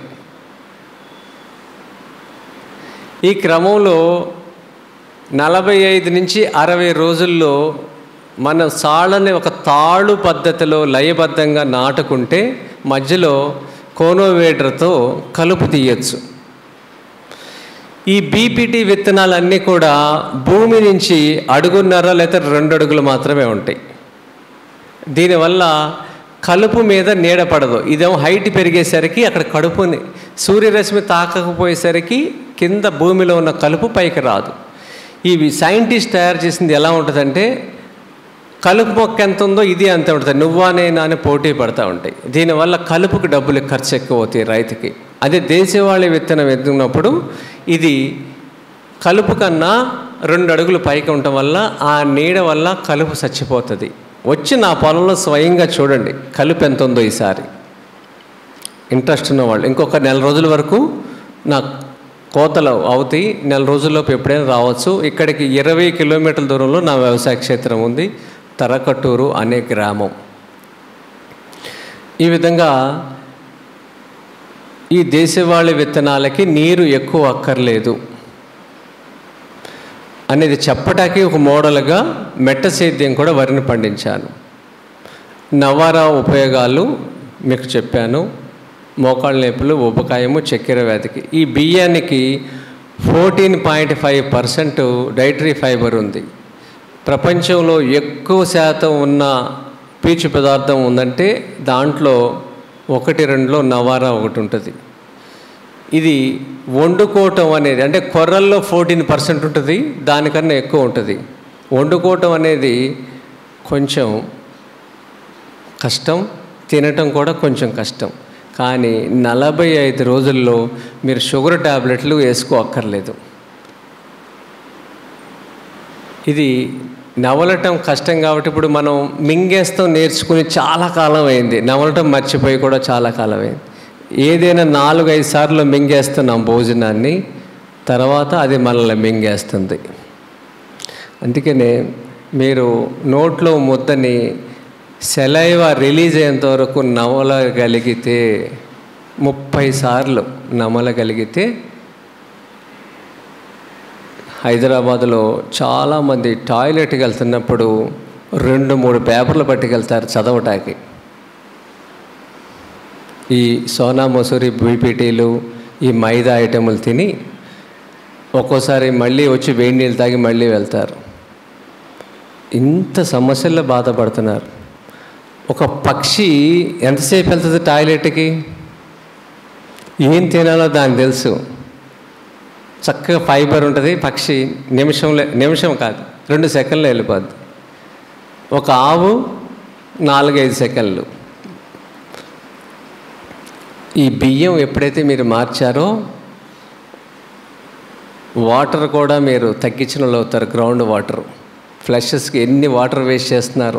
ఈ క్రమంలో నలభై ఐదు నుంచి అరవై రోజుల్లో మన సాళ్ళని ఒక తాళు పద్ధతిలో లయబద్ధంగా నాటుకుంటే మధ్యలో కోనోవేటర్తో కలుపు తీయచ్చు ఈ బీపీటీ విత్తనాలన్నీ కూడా భూమి నుంచి అడుగున్నర లేదా రెండు అడుగులు మాత్రమే ఉంటాయి దీనివల్ల కలుపు మీద నీడ పడదు ఇదేమో హైట్ పెరిగేసరికి అక్కడ కడుపుని సూర్యరశ్మి తాకకపోయేసరికి కింద భూమిలో ఉన్న కలుపు పైకి రాదు ఇవి సైంటిస్ట్ తయారు చేసింది ఎలా ఉంటుందంటే కలుపు మొక్క ఎంత ఉందో ఇది అంతే ఉంటుంది నువ్వా నేనా అని పోటీ పడతా ఉంటాయి దీనివల్ల కలుపుకి డబ్బులు ఖర్చు ఎక్కువ అవుతాయి రైతుకి అదే దేశవాళీ విత్తనం ఎత్తున్నప్పుడు ఇది కలుపు కన్నా రెండు అడుగులు పైకి ఉండటం వల్ల ఆ నీడ వల్ల కలుపు చచ్చిపోతుంది వచ్చి నా పొలంలో స్వయంగా చూడండి కలుపు ఎంత ఉందో ఈసారి ఇంట్రెస్ట్ ఉన్నవాళ్ళు ఇంకొక నెల రోజుల వరకు నా కోతలు అవుతాయి నెల రోజుల్లోపు ఎప్పుడైనా రావచ్చు ఇక్కడికి ఇరవై కిలోమీటర్ల దూరంలో నా వ్యవసాయ క్షేత్రం ఉంది తరకట్టూరు అనే గ్రామం ఈ విధంగా ఈ దేశవాళీ విత్తనాలకి నీరు ఎక్కువ అక్కర్లేదు అనేది చెప్పటానికి ఒక మోడల్గా మెట్ట సేద్యం కూడా వరిని పండించాను నవారా ఉపయోగాలు మీకు చెప్పాను మోకాళ్ళ నొప్పులు ఉపకాయము చక్కెర వ్యాధికి ఈ బియ్యానికి fourteen point five percent dietary fibre ఉంది ప్రపంచంలో ఎక్కువ శాతం ఉన్న పీచు పదార్థం ఉందంటే దాంట్లో ఒకటి రెండులో నవారా ఒకటి ఉంటుంది ఇది వండుకోవటం అనేది అంటే కొర్రల్లో ఫోర్టీన్ పర్సెంట్ ఉంటుంది దానికన్నా ఎక్కువ ఉంటుంది వండుకోవటం అనేది కొంచెం కష్టం తినటం కూడా కొంచెం కష్టం కానీ నలభై ఐదు రోజుల్లో మీరు షుగర్ ట్యాబ్లెట్లు వేసుకో అక్కర్లేదు ఇది నవలటం కష్టం కాబట్టి ఇప్పుడు మనం మింగేస్తాం నేర్చుకుని చాలా కాలం అయింది నవలటం మర్చిపోయి కూడా చాలా కాలం అయింది ఏదైనా నాలుగు ఐదు సార్లు మింగేస్తున్నాం భోజనాన్ని తర్వాత అది మనల్ని మింగేస్తుంది అందుకనే మీరు నోట్లో ముద్దని సెలైవ రిలీజ్ అయ్యేంత వరకు నమలగలిగితే ముప్పై సార్లు నమలగలిగితే హైదరాబాద్లో చాలామంది టాయిలెట్కి వెళ్తున్నప్పుడు రెండు మూడు పేపర్లు పట్టుకెళ్తారు చదవటానికి ఈ సోనా మసూరి బీపీటీలు ఈ మైదా ఐటెములు తిని ఒక్కోసారి మళ్ళీ వచ్చి వేడి నీళ్ళు తాగి మళ్ళీ వెళ్తారు ఇంత సమస్యల్లో బాధపడుతున్నారు ఒక పక్షి ఎంతసేపు వెళ్తుంది టాయిలెట్కి ఏం తినాలో దానికి తెలుసు చక్కగా ఫైబర్ ఉంటుంది పక్షి నిమిషంలో నిమిషం కాదు రెండు సెకండ్లో వెళ్ళిపోద్ది ఒక ఆవు నాలుగైదు సెకండ్లు ఈ బియ్యం ఎప్పుడైతే మీరు మార్చారో వాటర్ కూడా మీరు తగ్గించిన వాళ్ళు అవుతారు గ్రౌండ్ వాటర్ ఫ్లషెస్కి ఎన్ని వాటర్ వేస్ట్ చేస్తున్నారు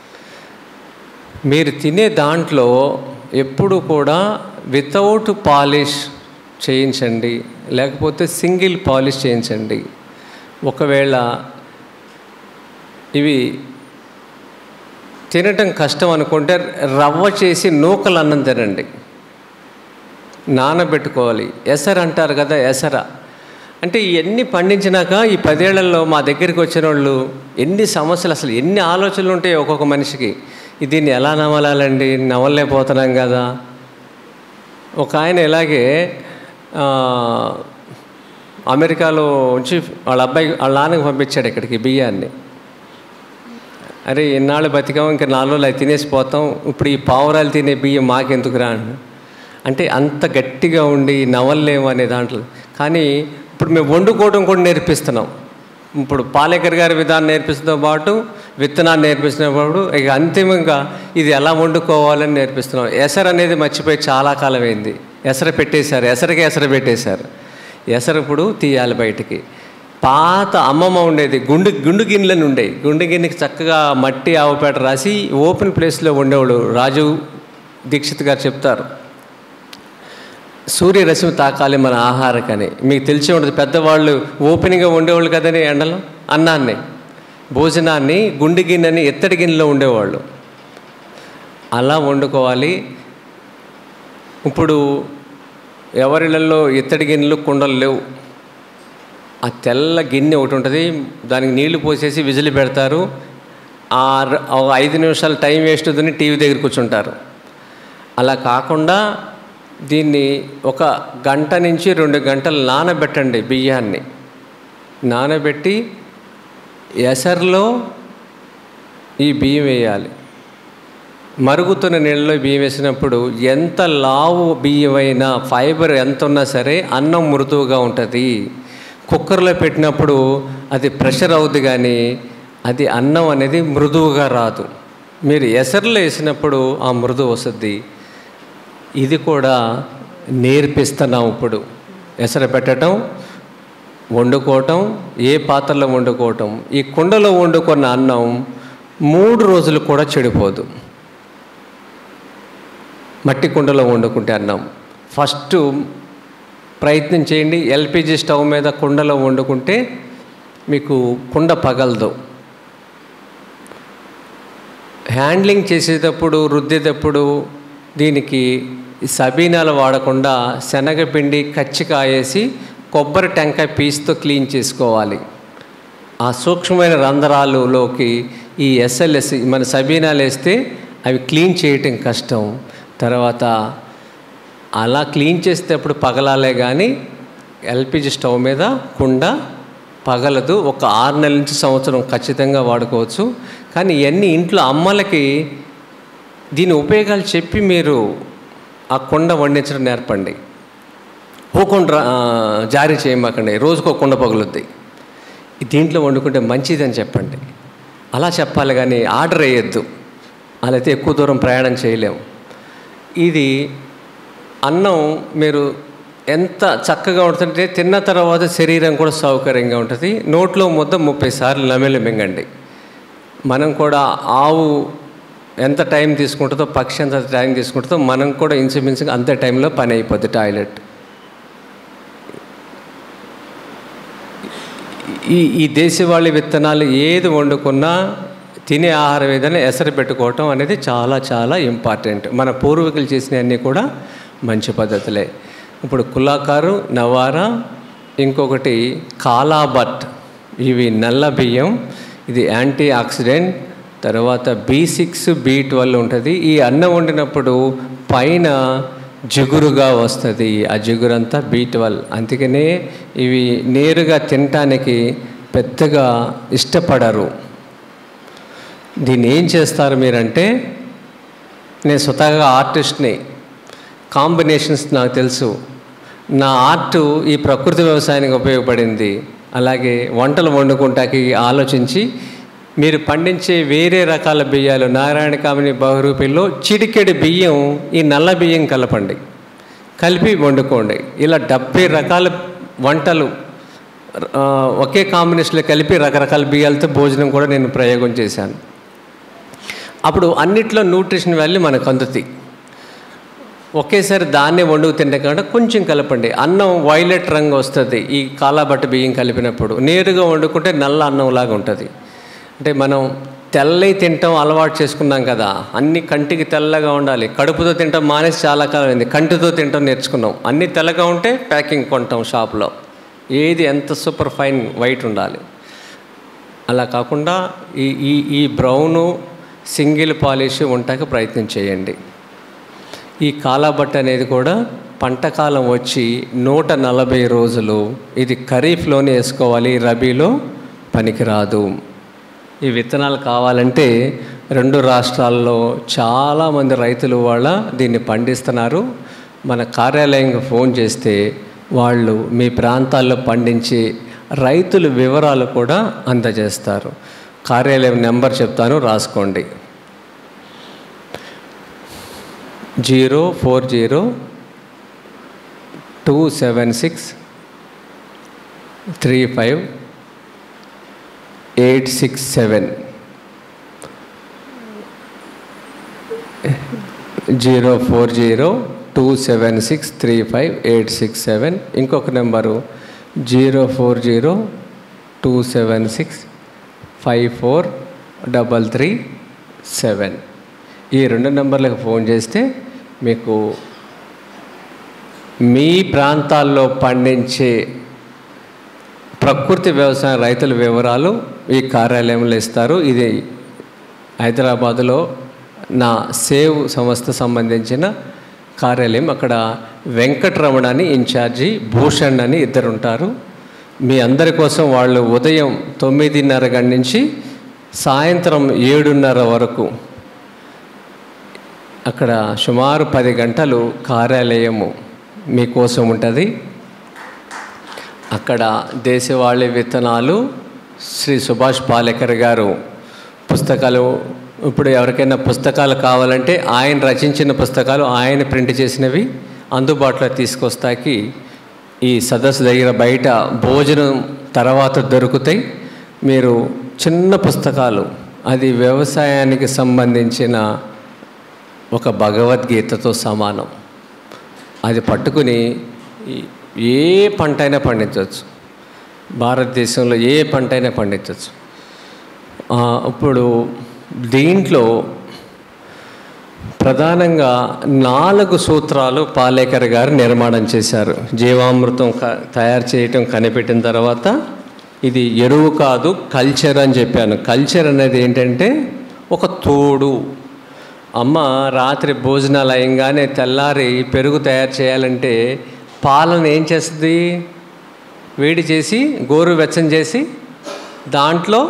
మీరు తినే దాంట్లో ఎప్పుడు కూడా వితౌట్ పాలిష్ చేయించండి లేకపోతే సింగిల్ పాలిష్ చేయించండి ఒకవేళ ఇవి తినటం కష్టం అనుకుంటే రవ్వ చేసి నూకలు అన్నం తినండి నానబెట్టుకోవాలి ఎసర అంటారు కదా ఎసర అంటే ఇవన్నీ పండించినాక ఈ పదేళ్లలో మా దగ్గరికి వచ్చిన వాళ్ళు ఎన్ని సమస్యలు అసలు ఎన్ని ఆలోచనలు ఉంటాయి ఒక్కొక్క మనిషికి దీన్ని ఎలా నమలాలండి నవలలేకపోతున్నాం కదా ఒక ఆయన ఇలాగే ఆ, అమెరికాలో నుంచి వాళ్ళ అబ్బాయి వాళ్ళ నాన్నకి పంపించాడు ఇక్కడికి బియ్యాన్ని అరే ఇన్నాళ్ళు బతికాం ఇంకా నాలుగు రోజులు అవి తినేసి పోతాం ఇప్పుడు ఈ పావురాలు తినే బియ్యం మాకెందుకురా అని అంటే అంత గట్టిగా ఉండి నవల్లేము అనే దాంట్లో కానీ ఇప్పుడు మేము వండుకోవడం కూడా నేర్పిస్తున్నాం ఇప్పుడు పాలేకర్ గారి విధానం నేర్పిస్తున్న పాటు విత్తనాన్ని నేర్పిస్తున్నప్పుడు ఇక అంతిమంగా ఇది ఎలా వండుకోవాలని నేర్పిస్తున్నాం ఎసరు అనేది మర్చిపోయి చాలా కాలం అయింది ఎసరు పెట్టేశారు ఎసరికి ఎసరు పెట్టేశారు ఎసరు ఇప్పుడు తీయాలి బయటికి పాత అమ్మమ్మ ఉండేది గుండు గుండు గిన్నెలను ఉండేవి గుండు గిన్నెకి చక్కగా మట్టి ఆవుపేట రాసి ఓపెన్ ప్లేస్లో ఉండేవాడు రాజు దీక్షిత్ గారు చెప్తారు సూర్యరశ్మి తాకాలి మన ఆహారకని మీకు తెలిసి ఉంటుంది పెద్దవాళ్ళు ఓపెన్గా ఉండేవాళ్ళు కదని ఎండలో అన్నాన్ని భోజనాన్ని గుండె గిన్నెని ఎత్తడి గిన్నెలో ఉండేవాళ్ళు అలా వండుకోవాలి ఇప్పుడు ఎవరిళ్ళల్లో ఎత్తడి గిన్నెలు కుండలు లేవు ఆ తెల్ల గిన్నె ఒకటి ఉంటుంది దానికి నీళ్లు పోసేసి విజిలి పెడతారు ఆ ర- ఒక ఐదు నిమిషాలు టైం వేస్ట్ అవుతుంది టీవీ దగ్గర కూర్చుంటారు అలా కాకుండా దీన్ని ఒక గంట నుంచి రెండు గంటలు నానబెట్టండి బియ్యాన్ని నానబెట్టి ఎసర్లో ఈ బియ్యం వేయాలి మరుగుతున్న నీళ్ళలో బియ్యం వేసినప్పుడు ఎంత లావు బియ్యమైనా ఫైబర్ ఎంత ఉన్నా సరే అన్నం మృదువుగా ఉంటుంది కుక్కర్లో పెట్టినప్పుడు అది ప్రెషర్ అవుద్ది కానీ అది అన్నం అనేది మృదువుగా రాదు మీరు ఎసర్లో వేసినప్పుడు ఆ మృదువు వస్తుంది ఇది కూడా నేర్పిస్తున్నాం ఇప్పుడు ఎసరు పెట్టడం వండుకోవటం ఏ పాత్రలో వండుకోవటం ఈ కుండలో వండుకున్న అన్నం మూడు రోజులు కూడా చెడిపోదు మట్టి కుండలో వండుకుంటే అన్నం ఫస్ట్ ప్రయత్నం చేయండి ఎల్పిజి స్టవ్ మీద కుండలో వండుకుంటే మీకు కుండ పగలదు హ్యాండ్లింగ్ చేసేటప్పుడు రుద్దేటప్పుడు దీనికి ఈ సబీనాలు వాడకుండా శనగపిండి కచ్చికాయేసి కొబ్బరి టెంకాయ పీస్తో క్లీన్ చేసుకోవాలి ఆ సూక్ష్మమైన రంధ్రాలులోకి ఈ ఎస్ఎల్ఎస్ మన సబీనాలు వేస్తే అవి క్లీన్ చేయటం కష్టం తర్వాత అలా క్లీన్ చేసేటప్పుడు పగలాలే కానీ ఎల్పిజి స్టవ్ మీద కుండ పగలదు ఒక ఆరు నెలల నుంచి సంవత్సరం ఖచ్చితంగా వాడుకోవచ్చు కానీ ఇవన్నీ ఇంట్లో అమ్మలకి దీని ఉపయోగాలు చెప్పి మీరు ఆ కుండ వండించడం నేర్పండి ఊకుండా జారీ చేయమాకండి రోజుకు ఒక కుండ పగులుద్ది దీంట్లో వండుకుంటే మంచిదని చెప్పండి అలా చెప్పాలి కానీ ఆర్డర్ వేయద్దు అలా అయితే ఎక్కువ దూరం ప్రయాణం చేయలేము ఇది అన్నం మీరు ఎంత చక్కగా ఉంటుందంటే తిన్న తర్వాత శరీరం కూడా సౌకర్యంగా ఉంటుంది నోట్లో ముద్ద ముప్పై సార్లు నమిలి మింగండి మనం కూడా ఆవు ఎంత టైం తీసుకుంటుందో పక్షి ఎంత టైం తీసుకుంటుందో మనం కూడా ఇంచుమించుగా అంతే టైంలో పని అయిపోద్ది టాయిలెట్ ఈ ఈ దేశవాళీ విత్తనాలు ఏది వండుకున్నా తినే ఆహారం ఏదైనా ఎసరు పెట్టుకోవటం అనేది చాలా చాలా ఇంపార్టెంట్ మన పూర్వీకులు చేసినవన్నీ కూడా మంచి పద్ధతులే ఇప్పుడు కులాకారు నవారా ఇంకొకటి కాలాబట్ ఇవి నల్ల బియ్యం ఇది యాంటీ ఆక్సిడెంట్ తర్వాత బి సిక్స్ బి ట్వెల్వ్ ఉంటుంది ఈ అన్నం వండినప్పుడు పైన జిగురుగా వస్తుంది ఆ జిగురంతా బీ ట్వెల్వ్ అందుకనే ఇవి నేరుగా తినటానికి పెద్దగా ఇష్టపడరు దీన్ని ఏం చేస్తారు మీరంటే నేను స్వతహాగా ఆర్టిస్ట్ని కాంబినేషన్స్ నాకు తెలుసు నా ఆర్ట్ ఈ ప్రకృతి వ్యవసాయానికి ఉపయోగపడింది అలాగే వంటలు వండుకుంటాకి ఆలోచించి మీరు పండించే వేరే రకాల బియ్యాలు నారాయణ కామిని బహురూపిలో చిటికెడి బియ్యం ఈ నల్ల బియ్యం కలపండి కలిపి వండుకోండి ఇలా డెబ్బై రకాల వంటలు ఆ, ఒకే కాంబినేషన్లో కలిపి రకరకాల బియ్యాలతో భోజనం కూడా నేను ప్రయోగం చేశాను అప్పుడు అన్నిట్లో న్యూట్రిషన్ వాల్యూ మనకు అందుతాయి ఒకేసారి దాన్నే వండుకు తింటే కాకుండా కొంచెం కలపండి అన్నం వైలెట్ రంగు వస్తుంది ఈ కాలాబట్ట బియ్యం కలిపినప్పుడు నేరుగా వండుకుంటే నల్ల అన్నంలాగా ఉంటుంది అంటే మనం తెల్లయి తింటాం అలవాటు చేసుకున్నాం కదా అన్ని కంటికి తెల్లగా ఉండాలి కడుపుతో తింటాం మానేసి చాలా కాలం అయింది కంటితో తింటాం నేర్చుకున్నాం అన్ని తెల్లగా ఉంటే ప్యాకింగ్ కొంటాం షాప్లో ఏది ఎంత సూపర్ ఫైన్ వైట్ ఉండాలి అలా కాకుండా ఈ ఈ ఈ బ్రౌను సింగిల్ పాలిష్ ఉంటాక ప్రయత్నం చేయండి ఈ కాలాబట్ట అనేది కూడా పంటకాలం వచ్చి నూట నలభై రోజులు ఇది ఖరీఫ్లోనే వేసుకోవాలి రబీలో పనికిరాదు ఈ విత్తనాలు కావాలంటే రెండు రాష్ట్రాల్లో చాలామంది రైతులు వాళ్ళ దీన్ని పండిస్తున్నారు మన కార్యాలయంకి ఫోన్ చేస్తే వాళ్ళు మీ ప్రాంతాల్లో పండించి రైతుల వివరాలు కూడా అందజేస్తారు కార్యాలయం నెంబర్ చెప్తాను రాసుకోండి zero four zero two seven six three five eight six seven zero four zero two seven six three five eight six seven ఇంకొక number zero four zero two seven six five four double three seven ఈ రెండు నెంబర్లకు phone చేస్తే మీకు మీ ప్రాంతాల్లో పండించే ప్రకృతి వ్యవసాయ రైతుల వివరాలు ఈ కార్యాలయంలో ఇస్తారు ఇది హైదరాబాదులో నా సేవ్ సంస్థ సంబంధించిన కార్యాలయం అక్కడ వెంకటరమణ అని ఇన్ఛార్జి భూషణ్ అని ఇద్దరు ఉంటారు మీ అందరి కోసం వాళ్ళు ఉదయం తొమ్మిదిన్నర గంట నుంచి సాయంత్రం ఏడున్నర వరకు అక్కడ సుమారు పది గంటలు కార్యాలయము మీకోసం ఉంటుంది అక్కడ దేశవాళీ విత్తనాలు శ్రీ సుభాష్ పాలేకర్ గారు పుస్తకాలు ఇప్పుడు ఎవరికైనా పుస్తకాలు కావాలంటే ఆయన రచించిన పుస్తకాలు ఆయన ప్రింట్ చేసినవి అందుబాటులో తీసుకొస్తాకి ఈ సదస్సు దగ్గర బయట భోజనం తర్వాత దొరుకుతాయి మీరు చిన్న పుస్తకాలు అది వ్యవసాయానికి సంబంధించిన ఒక భగవద్గీతతో సమానం అది పట్టుకుని ఈ- ఏ పంట అయినా పండించవచ్చు భారతదేశంలో ఏ పంట అయినా పండించవచ్చు ఆ, ఇప్పుడు దీంట్లో ప్రధానంగా నాలుగు సూత్రాలు పాలేకర్ గారు నిర్మాణం చేశారు జీవామృతం క- తయారు చేయటం కనిపెట్టిన తర్వాత ఇది ఎరువు కాదు కల్చర్ అని చెప్పాను కల్చర్ అనేది ఏంటంటే ఒక తోడు అమ్మ రాత్రి భోజనాలు అయ్యంగానే తెల్లారి పెరుగు తయారు చేయాలంటే పాలను ఏం చేస్తుంది వేడి చేసి గోరు వెచ్చం చేసి దాంట్లో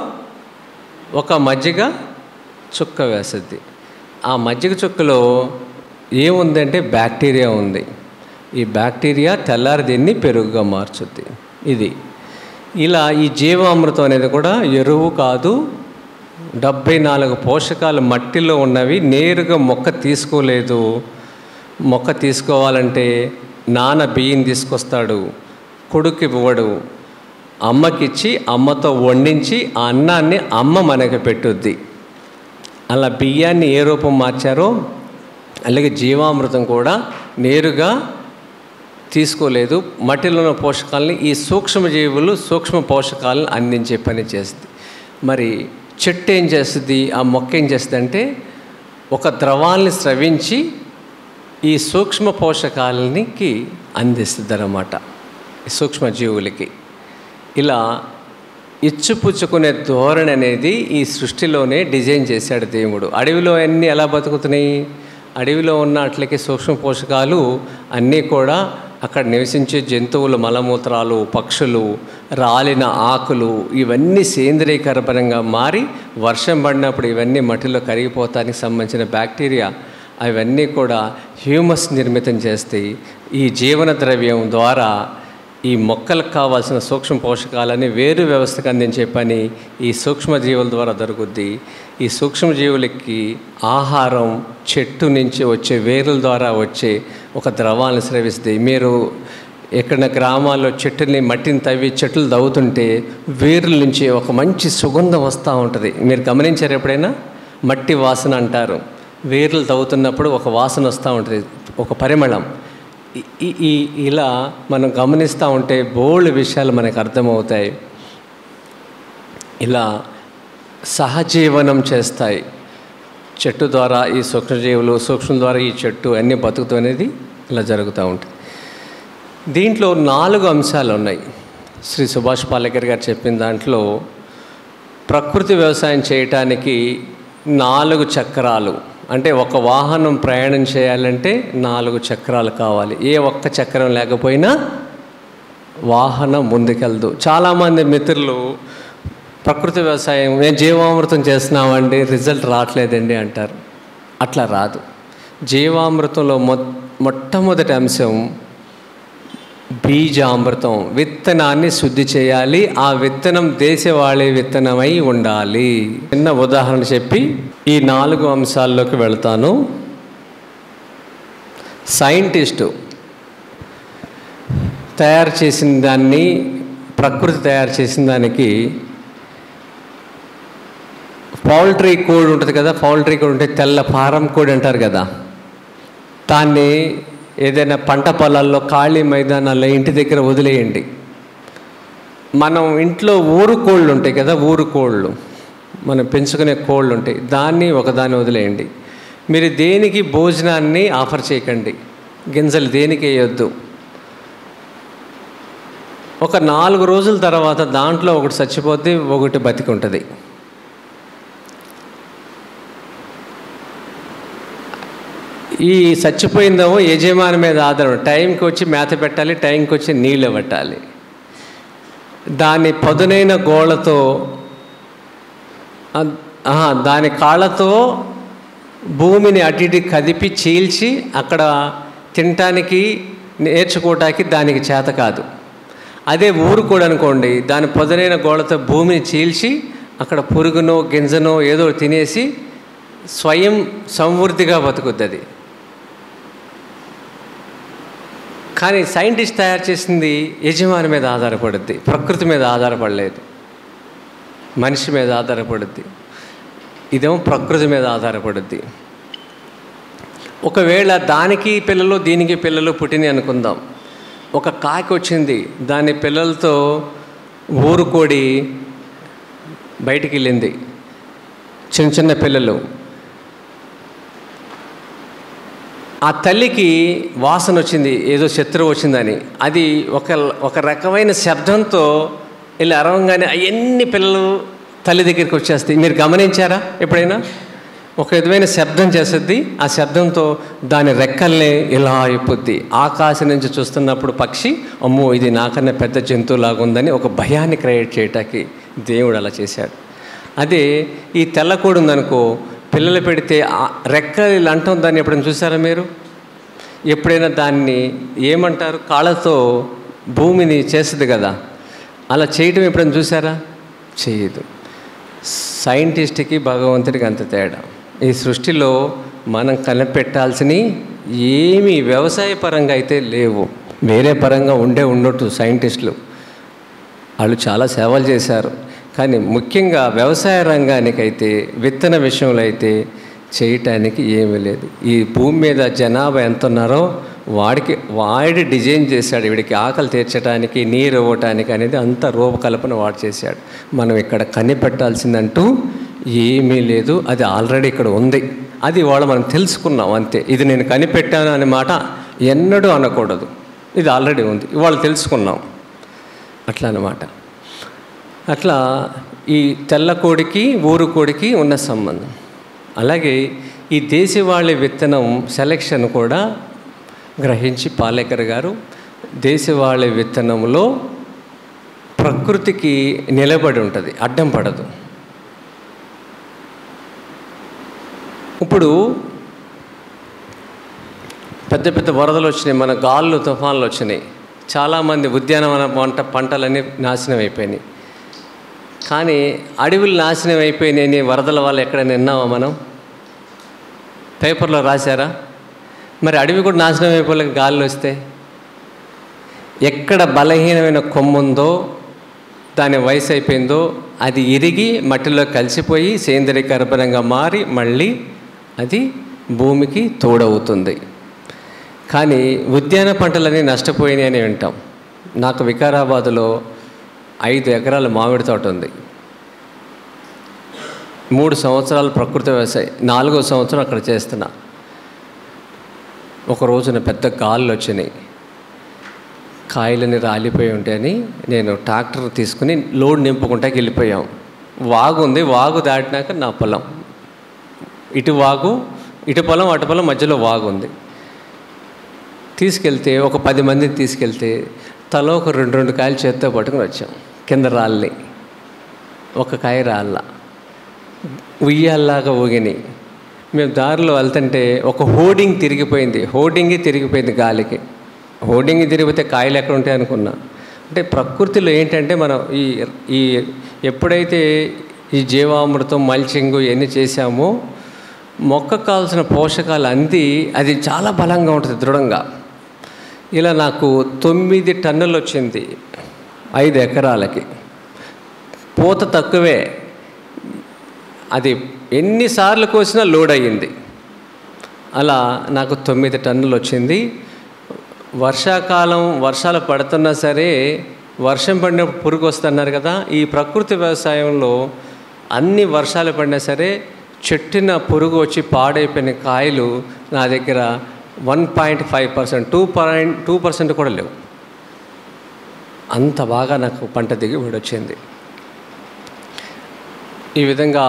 ఒక మజ్జిగ చుక్క వేస్తుంది ఆ మజ్జిగ చుక్కలో ఏముందంటే బ్యాక్టీరియా ఉంది ఈ బ్యాక్టీరియా తెల్లారి దీన్ని పెరుగుగా మార్చుద్ది ఇది ఇలా ఈ జీవామృతం అనేది కూడా ఎరువు కాదు డెబ్బై నాలుగు పోషకాలు మట్టిలో ఉన్నవి నేరుగా మొక్క తీసుకోలేదు మొక్క తీసుకోవాలంటే నాన్న బియ్యం తీసుకొస్తాడు కొడుకు ఇవ్వడు అమ్మకిచ్చి అమ్మతో వండించి ఆ అన్నాన్ని అమ్మ మనకి పెట్టుద్ది అలా బియ్యాన్ని ఏ రూపం మార్చారో అలాగే జీవామృతం కూడా నేరుగా తీసుకోలేదు మట్టిలో ఉన్న పోషకాలని ఈ సూక్ష్మజీవులు సూక్ష్మ పోషకాలను అందించే పని చేస్తుంది మరి చెట్టు ఏం చేస్తుంది ఆ మొక్క ఏం చేస్తుంది అంటే ఒక ద్రవాల్ని స్రవించి ఈ సూక్ష్మ పోషకాలనికి అందిస్తుంది అన్నమాట ఈ సూక్ష్మజీవులకి ఇలా ఇచ్చిపుచ్చుకునే ధోరణి అనేది ఈ సృష్టిలోనే డిజైన్ చేశాడు దేవుడు అడవిలో అన్నీ ఎలా బతుకుతున్నాయి అడవిలో ఉన్న అట్లకి సూక్ష్మ పోషకాలు అన్నీ కూడా అక్కడ నివసించే జంతువుల మలమూత్రాలు పక్షులు రాలిన ఆకులు ఇవన్నీ సేంద్రీయకరపరంగా మారి వర్షం పడినప్పుడు ఇవన్నీ మట్టిలో కరిగిపోతానికి సంబంధించిన బ్యాక్టీరియా అవన్నీ కూడా హ్యూమస్ నిర్మితం చేస్తాయి ఈ జీవన ద్రవ్యం ద్వారా ఈ మొక్కలకు కావాల్సిన సూక్ష్మ పోషకాలని వేరు వ్యవస్థకు అందించే పని ఈ సూక్ష్మజీవుల ద్వారా దొరుకుద్ది ఈ సూక్ష్మజీవులకి ఆహారం చెట్టు నుంచి వచ్చే వేరుల ద్వారా వచ్చే ఒక ద్రవాలను స్రవిస్తాయి మీరు ఎక్కడ గ్రామాల్లో చెట్టుని మట్టిని తవ్వి చెట్లు తవ్వుతుంటే వేరుల నుంచి ఒక మంచి సుగంధం వస్తూ ఉంటుంది మీరు గమనించారు ఎప్పుడైనా మట్టి వాసన అంటారు వేర్లు తవ్వుతున్నప్పుడు ఒక వాసన వస్తూ ఉంటుంది ఒక పరిమళం ఈ- ఈ- ఈ ఇలా మనం గమనిస్తూ ఉంటే బోల్డ్ విషయాలు మనకు అర్థమవుతాయి ఇలా సహజీవనం చేస్తాయి చెట్టు ద్వారా ఈ సూక్ష్మజీవులు సూక్ష్మం ద్వారా ఈ చెట్టు అన్నీ బతుకుతూ అనేది ఇలా జరుగుతూ ఉంటుంది దీంట్లో నాలుగు అంశాలు ఉన్నాయి శ్రీ సుభాష్ పాలేకర్ గారు చెప్పిన దాంట్లో ప్రకృతి వ్యవసాయం చేయటానికి నాలుగు చక్రాలు అంటే ఒక వాహనం ప్రయాణం చేయాలంటే నాలుగు చక్రాలు కావాలి ఏ ఒక్క చక్రం లేకపోయినా వాహనం ముందుకెళ్దు చాలామంది మిత్రులు ప్రకృతి వ్యవసాయం మేము జీవామృతం చేస్తున్నామండి రిజల్ట్ రావట్లేదండి అంటారు అట్లా రాదు జీవామృతంలో మొ మొట్టమొదటి అంశం బీజామృతం విత్తనాన్ని శుద్ధి చేయాలి ఆ విత్తనం దేశవాళీ విత్తనమై ఉండాలి చిన్న ఉదాహరణ చెప్పి ఈ నాలుగు అంశాల్లోకి వెళ్తాను సైంటిస్టు తయారు చేసిన దాన్ని ప్రకృతి తయారు చేసిన దానికి పౌల్ట్రీ కోడ్ ఉంటుంది కదా పౌల్ట్రీ కోడ్ ఉంటే తెల్ల ఫారం కోడ్ అంటారు కదా దాన్ని ఏదైనా పంట పొలాల్లో ఖాళీ మైదానాల్లో ఇంటి దగ్గర వదిలేయండి మనం ఇంట్లో ఊరు కోళ్ళు ఉంటాయి కదా ఊరు కోళ్ళు మనం పెంచుకునే కోళ్ళు ఉంటాయి దాన్ని ఒకదాన్ని వదిలేయండి మీరు దేనికి భోజనాన్ని ఆఫర్ చేయకండి గింజలు దేనికి వేయొద్దు ఒక నాలుగు రోజుల తర్వాత దాంట్లో ఒకటి చచ్చిపోద్ది ఒకటి బతికి ఉంటుంది ఈ చచ్చిపోయిందేమో యజమాని మీద ఆధారం టైంకి వచ్చి మేత పెట్టాలి టైంకి వచ్చి నీళ్ళు పెట్టాలి దాని పదునైన గోళ్ళతో అ- ఆహా, దాని కాళ్ళతో భూమిని అటు ఇటు కదిపి చీల్చి అక్కడ తినటానికి నేర్చుకోవటానికి దానికి చేత కాదు అదే ఊరు కూడా అనుకోండి దాని పదునైన గోళ్ళతో భూమిని చీల్చి అక్కడ పురుగునో గింజనో ఏదో తినేసి స్వయం సమృద్ధిగా బతుకుద్ది అది కానీ సైంటిస్ట్ తయారు చేసింది యజమాని మీద ఆధారపడుద్ది ప్రకృతి మీద ఆధారపడలేదు మనిషి మీద ఆధారపడుద్ది ఇదేమో ప్రకృతి మీద ఆధారపడుద్ది ఒకవేళ దానికి పిల్లలు దీనికి పిల్లలు పుట్టినాయి అనుకుందాం ఒక కాకి వచ్చింది దాని పిల్లలతో ఊరుకోడి బయటికి వెళ్ళింది చిన్న చిన్న పిల్లలు ఆ తల్లికి వాసన వచ్చింది ఏదో శత్రువు వచ్చిందని అది ఒక ఒక రకమైన శబ్దంతో వెళ్ళి అరవంగానే ఎన్ని పిల్లలు తల్లి దగ్గరికి వచ్చేస్తాయి మీరు గమనించారా ఎప్పుడైనా ఒక విధమైన శబ్దం చేస్తుంది ఆ శబ్దంతో దాని రెక్కల్ని ఇలా అయిపోద్ది ఆకాశం నుంచి చూస్తున్నప్పుడు పక్షి అమ్మో ఇది నాకన్నా పెద్ద జంతువులాగా ఉందని ఒక భయాన్ని క్రియేట్ చేయటానికి దేవుడు అలా చేశాడు అదే ఈ తెల్లకోడి ఉందనుకో పిల్లలు పెడితే ఆ రెక్కలు ఇలా అంటాం దాన్ని ఎప్పుడైనా చూసారా మీరు ఎప్పుడైనా దాన్ని ఏమంటారు కాళ్ళతో భూమిని చేస్తుంది కదా అలా చేయటం ఎప్పుడైనా చూసారా చేయదు సైంటిస్ట్కి భగవంతుడికి అంత తేడా ఈ సృష్టిలో మనం కనిపెట్టాల్సినవి ఏమి వ్యవసాయ పరంగా అయితే లేవు వేరే పరంగా ఉండే ఉండొట్టు సైంటిస్టులు వాళ్ళు చాలా సేవలు చేశారు కానీ ముఖ్యంగా వ్యవసాయ రంగానికైతే విత్తన విషయంలో అయితే చేయటానికి ఏమీ లేదు ఈ భూమి మీద జనాభా ఎంత ఉన్నారో వాడికి వాడి డిజైన్ చేశాడు వీడికి ఆకలి తీర్చడానికి నీరు ఇవ్వటానికి అనేది అంత రూపకల్పన వాడు చేశాడు మనం ఇక్కడ కనిపెట్టాల్సిందంటూ ఏమీ లేదు అది ఆల్రెడీ ఇక్కడ ఉంది అది వాళ్ళు మనం తెలుసుకున్నాం అంతే ఇది నేను కనిపెట్టాను అనే మాట ఎన్నడూ అనకూడదు ఇది ఆల్రెడీ ఉంది ఇవాళ తెలుసుకున్నాం అట్లా అన్నమాట అట్లా ఈ తెల్ల కోడికి ఊరు కోడికి ఉన్న సంబంధం అలాగే ఈ దేశవాళీ విత్తనం సెలెక్షన్ కూడా గ్రహించి పాలేకర్ గారు దేశవాళీ విత్తనంలో ప్రకృతికి నిలబడి ఉంటుంది అడ్డం పడదు ఇప్పుడు పెద్ద పెద్ద వరదలు వచ్చినాయి మన గాళ్ళు తుఫాన్లు వచ్చినాయి చాలామంది ఉద్యానవన పంట పంటలన్నీ నాశనం అయిపోయినాయి కానీ అడవులు నాశనం అయిపోయినాయని వరదల వల్ల ఎక్కడైనా విన్నామా మనం పేపర్లో రాశారా మరి అడవి కూడా నాశనం అయిపోలేక గాలిలో వస్తే ఎక్కడ బలహీనమైన కొమ్ముందో దాని వయసు అయిపోయిందో అది ఇరిగి మట్టిలో కలిసిపోయి సేంద్రియ కర్బనంగా మారి మళ్ళీ అది భూమికి తోడవుతుంది కానీ ఉద్యాన పంటలన్నీ నష్టపోయినాయని వింటాం నాకు వికారాబాదులో ఐదు ఎకరాల మామిడి తోట ఉంది మూడు సంవత్సరాలు ప్రకృతి వ్యవసాయం నాలుగో సంవత్సరం అక్కడ చేస్తున్నా ఒక రోజున పెద్ద గాలులు వచ్చినాయి కాయలని రాలిపోయి ఉంటాయని నేను ట్రాక్టర్ తీసుకుని లోడ్ నింపుకుంటాకి వెళ్ళిపోయాం వాగు ఉంది వాగు దాటినాక నా పొలం ఇటు వాగు ఇటు పొలం అటు పొలం మధ్యలో వాగు ఉంది తీసుకెళ్తే ఒక పది మందిని తీసుకెళ్తే తలో ఒక రెండు రెండు కాయలు చేత్తో పట్టుకుని వచ్చాం కింద రాళ్ళని ఒక కాయ రాళ్ళ ఉయ్యాల్లాగా ఊగినాయి మేము దారిలో వెళ్తుంటే ఒక హోర్డింగ్ తిరిగిపోయింది హోర్డింగే తిరిగిపోయింది గాలికి హోర్డింగ్ తిరిగితే కాయలు ఎక్కడ ఉంటాయి అనుకున్నా అంటే ప్రకృతిలో ఏంటంటే మనం ఈ ఈ ఎప్పుడైతే ఈ జీవామృతం మల్చింగ్ ఇవన్నీ చేశామో మొక్కకు కావాల్సిన పోషకాలు అంది అది చాలా బలంగా ఉంటుంది దృఢంగా ఇలా నాకు తొమ్మిది టన్నులు వచ్చింది ఐదు ఎకరాలకి పూత తక్కువే అది ఎన్నిసార్లు కోసినా లోడ్ అయ్యింది అలా నాకు తొమ్మిది టన్నులు వచ్చింది వర్షాకాలం వర్షాలు పడుతున్నా సరే వర్షం పడినప్పుడు పురుగు వస్తున్నారు కదా ఈ ప్రకృతి వ్యవసాయంలో అన్ని వర్షాలు పడినా సరే చెట్టున పురుగు వచ్చి పాడైపోయిన కాయలు నా దగ్గర one point five percent two point two percent కూడా లేవు అంత బాగా నాకు పంట దిగుబడి వచ్చింది ఈ విధంగా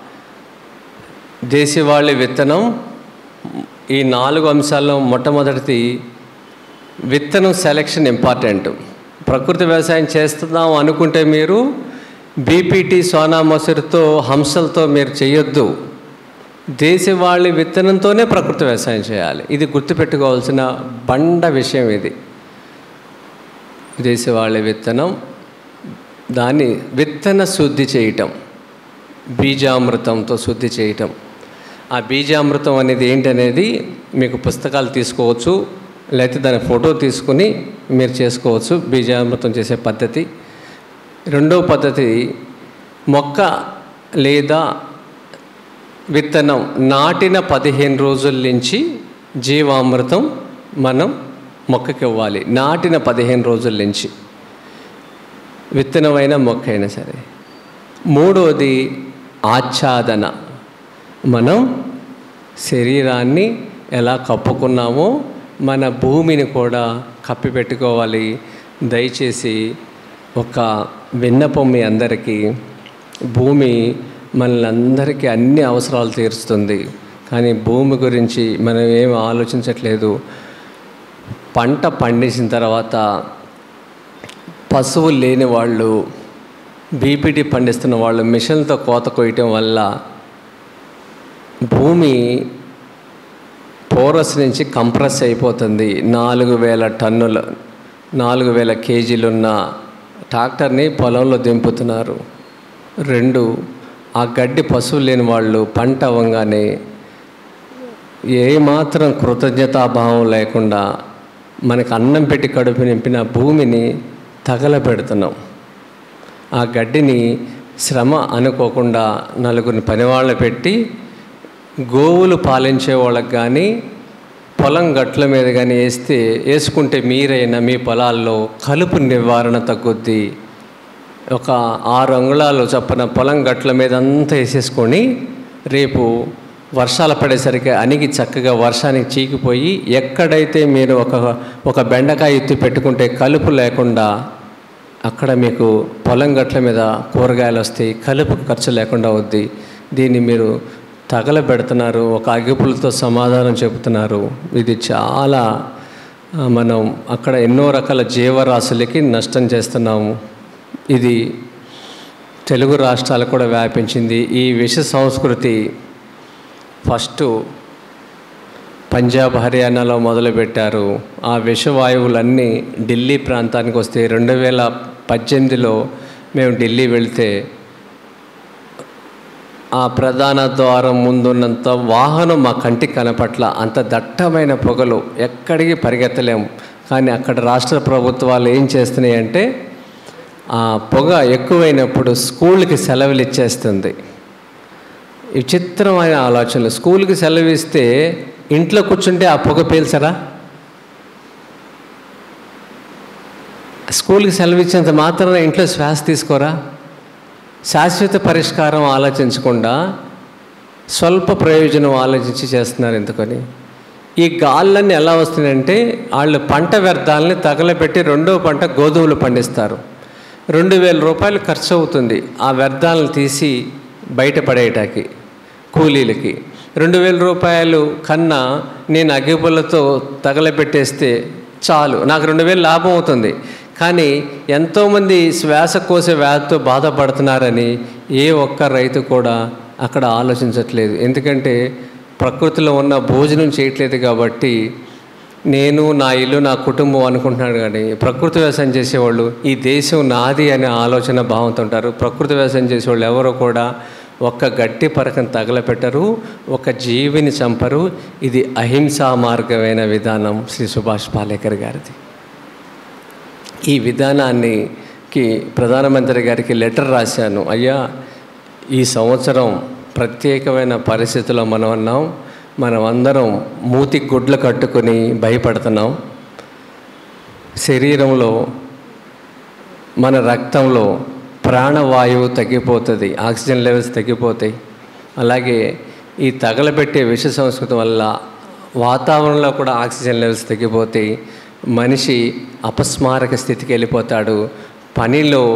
దేశవాళీ విత్తనం ఈ నాలుగు అంశాల్లో మొట్టమొదటిది విత్తనం సెలెక్షన్ ఇంపార్టెంట్ ప్రకృతి వ్యవసాయం చేస్తున్నాం అనుకుంటే మీరు బీపీటీ సోనా మసూరితో హంసలతో మీరు చేయొద్దు దేశవాళీ విత్తనంతోనే ప్రకృతి వ్యవసాయం చేయాలి ఇది గుర్తుపెట్టుకోవాల్సిన బండ విషయం ఇది దేశవాళీ విత్తనం దాన్ని విత్తన శుద్ధి చేయటం బీజామృతంతో శుద్ధి చేయటం ఆ బీజామృతం అనేది ఏంటనేది మీకు పుస్తకాలు తీసుకోవచ్చు లేకపోతే దాని ఫోటో తీసుకుని మీరు చేసుకోవచ్చు బీజామృతం చేసే పద్ధతి రెండవ పద్ధతి మొక్క లేదా విత్తనం నాటిన పదిహేను రోజుల నుంచి జీవామృతం మనం మొక్కకి ఇవ్వాలి నాటిన పదిహేను రోజుల నుంచి విత్తనమైన మొక్క అయినా సరే మూడవది ఆచ్ఛాదన మనం శరీరాన్ని ఎలా కప్పుకున్నామో మన భూమిని కూడా కప్పి పెట్టుకోవాలి దయచేసి ఒక విన్నపం మీ అందరికీ భూమి మనల్ని అందరికీ అన్ని అవసరాలు తీరుస్తుంది కానీ భూమి గురించి మనం ఏం ఆలోచించట్లేదు పంట పండించిన తర్వాత పశువులు లేని వాళ్ళు బీపీటీ పండిస్తున్న వాళ్ళు మిషన్లతో కోత కొయ్యటం వల్ల భూమి పోరస్ నుంచి కంప్రెస్ అయిపోతుంది నాలుగు వేల టన్నుల నాలుగు వేల కేజీలున్న ట్రాక్టర్ని పొలంలో దింపుతున్నారు రెండు ఆ గడ్డి పశువులు లేని వాళ్ళు పంట అవ్వగానే ఏమాత్రం కృతజ్ఞతాభావం లేకుండా మనకు అన్నం పెట్టి కడుపు నింపిన భూమిని తగలబెడుతున్నాం ఆ గడ్డిని శ్రమ అనుకోకుండా నలుగురిని పనివాళ్ళని పెట్టి గోవులు పాలించే వాళ్ళకి కానీ పొలం గట్ల మీద కానీ వేస్తే వేసుకుంటే మీరైనా మీ పొలాల్లో కలుపు నివారణ తగ్గుద్ది ఒక ఆరు అంగుళాలు చొప్పున పొలం గట్ల మీద అంతా వేసేసుకొని రేపు వర్షాలు పడేసరికి అణిగి చక్కగా వర్షానికి చీకిపోయి ఎక్కడైతే మీరు ఒక ఒక బెండకాయ ఎత్తి పెట్టుకుంటే కలుపు లేకుండా అక్కడ మీకు పొలం గట్ల మీద కూరగాయలు వస్తాయి కలుపు ఖర్చు లేకుండా అవుద్ది దీన్ని మీరు తగలబెడుతున్నారు ఒక అగిపులతో సమాధానం చెబుతున్నారు ఇది చాలా ఆ, మనం అక్కడ ఎన్నో రకాల జీవరాశులకి నష్టం చేస్తున్నాము ఇది తెలుగు రాష్ట్రాలు కూడా వ్యాపించింది ఈ విష సంస్కృతి ఫస్ట్ పంజాబ్ హర్యానాలో మొదలుపెట్టారు ఆ విషవాయువులన్నీ ఢిల్లీ ప్రాంతానికి వస్తే రెండు వేల పద్దెనిమిదిలో మేము ఢిల్లీ వెళ్తే ఆ ప్రధాన ద్వారం ముందున్నంత వాహనం మా కంటికి కనపట్ల అంత దట్టమైన పొగలు ఎక్కడికి పరిగెత్తలేము కానీ అక్కడ రాష్ట్ర ప్రభుత్వాలు ఏం చేస్తున్నాయంటే ఆ పొగ ఎక్కువైనప్పుడు స్కూల్కి సెలవులు ఇచ్చేస్తుంది విచిత్రమైన ఆలోచనలు స్కూల్కి సెలవు ఇస్తే ఇంట్లో కూర్చుంటే ఆ పొగ పీల్చరా స్కూల్కి సెలవు ఇచ్చేంత మాత్రాన ఇంట్లో శ్వాస తీసుకోరా శాశ్వత పరిష్కారం ఆలోచించకుండా స్వల్ప ప్రయోజనం ఆలోచించి చేస్తున్నారు ఎందుకని ఈ గాళ్ళన్నీ ఎలా వస్తున్నాయంటే వాళ్ళు పంట వ్యర్థాలని తగలబెట్టి రెండో పంట గోధుమలు పండిస్తారు రెండు వేల రూపాయలు ఖర్చు అవుతుంది ఆ వ్యర్థాలను తీసి బయటపడేయటానికి కూలీలకి రెండు వేల రూపాయలు కన్నా నేను అగ్గిపుల్లతో తగలబెట్టేస్తే చాలు నాకు రెండు వేలు లాభం అవుతుంది కానీ ఎంతోమంది శ్వాసకోశ వ్యాధితో బాధపడుతున్నారని ఏ ఒక్క రైతు కూడా అక్కడ ఆలోచించట్లేదు ఎందుకంటే ప్రకృతిలో ఉన్న భోజనం చేయట్లేదు కాబట్టి నేను నా ఇల్లు నా కుటుంబం అనుకుంటున్నాడు కానీ ప్రకృతి వ్యవసాయం చేసేవాళ్ళు ఈ దేశం నాది అనే ఆలోచన భావంతో ఉంటారు ప్రకృతి వ్యవసాయం చేసేవాళ్ళు ఎవరో కూడా ఒక్క గట్టి పరకను తగలపెట్టరు ఒక జీవిని చంపరు ఇది అహింసా మార్గమైన విధానం శ్రీ సుభాష్ పాలేకర్ గారిది ఈ విధానానికి ప్రధానమంత్రి గారికి లెటర్ రాశాను అయ్యా ఈ సంవత్సరం ప్రత్యేకమైన పరిస్థితుల్లో మనం ఉన్నాం మనం అందరం మూతి గుడ్లు కట్టుకొని భయపడుతున్నాం శరీరంలో మన రక్తంలో ప్రాణవాయువు తగ్గిపోతుంది ఆక్సిజన్ లెవెల్స్ తగ్గిపోతాయి అలాగే ఈ తగలబెట్టే విష సంస్కృతి వల్ల వాతావరణంలో కూడా ఆక్సిజన్ లెవెల్స్ తగ్గిపోతాయి మనిషి అపస్మారక స్థితికి వెళ్ళిపోతాడు పనిలో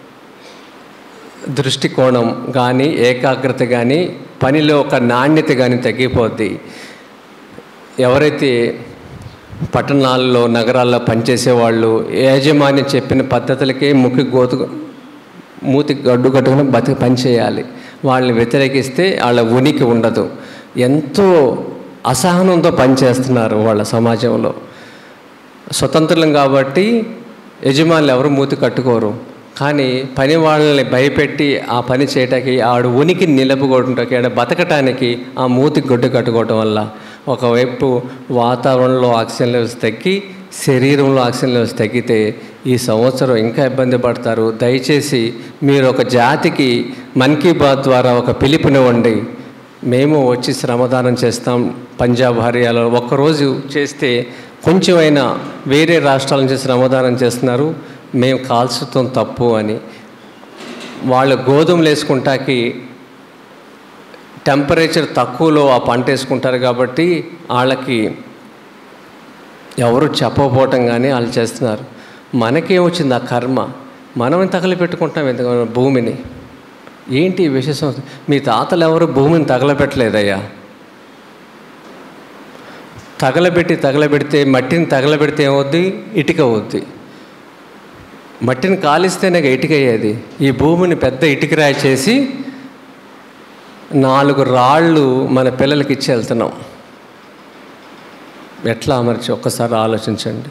దృష్టికోణం కానీ ఏకాగ్రత కానీ పనిలో ఒక నాణ్యత కానీ తగ్గిపోద్ది ఎవరైతే పట్టణాల్లో నగరాల్లో పనిచేసే వాళ్ళు యాజమాన్యం చెప్పిన పద్ధతులకే ముక్కి గోతు మూతి గడ్డు కట్టుకుని బతికి పని చేయాలి వాళ్ళని వ్యతిరేకిస్తే వాళ్ళ ఉనికి ఉండదు ఎంతో అసహనంతో పనిచేస్తున్నారు వాళ్ళ సమాజంలో స్వతంత్రం కాబట్టి యజమానులు ఎవరు మూతి కట్టుకోరు కానీ పని వాళ్ళని భయపెట్టి ఆ పని చేయటానికి ఆడు ఉనికి నిలుపుకోవడానికి ఆడ బతకటానికి ఆ మూతి గొడ్డు కట్టుకోవటం వల్ల ఒకవైపు వాతావరణంలో ఆక్సిజన్ లెవెల్స్ తగ్గి శరీరంలో ఆక్సిజన్ లెవెల్స్ తగ్గితే ఈ సంవత్సరం ఇంకా ఇబ్బంది పడతారు దయచేసి మీరు ఒక జాతికి మన్ కీ బాత్ ద్వారా ఒక పిలుపునివ్వండి మేము వచ్చి శ్రమదానం చేస్తాం పంజాబ్ హర్యాలో ఒక్కరోజు చేస్తే కొంచెమైనా వేరే రాష్ట్రాల నుంచి శ్రమదానం చేస్తున్నారు మేము కాల్చుతాం తప్పు అని వాళ్ళు గోధుమలు వేసుకుంటాకి టెంపరేచర్ తక్కువలో ఆ పంట వేసుకుంటారు కాబట్టి వాళ్ళకి ఎవరు చెప్పకపోవటం కానీ వాళ్ళు చేస్తున్నారు మనకేం వచ్చింది ఆ కర్మ మనం తగలి పెట్టుకుంటాం ఎందుకు భూమిని ఏంటి ఈ విశేషం మీ తాతలు ఎవరు భూమిని తగలబెట్టలేదయ్యా తగలబెట్టి తగలబెడితే మట్టిని తగలబెడితే ఏమవుద్ది ఇటుక అవుద్ది మట్టిని కాలిస్తేనే ఇటుక అయ్యేది ఈ భూమిని పెద్ద ఇటుకరాయి చేసి నాలుగు రాళ్ళు మన పిల్లలకి ఇచ్చి వెళ్తున్నాం ఎట్లా అమర్చి ఒక్కసారి ఆలోచించండి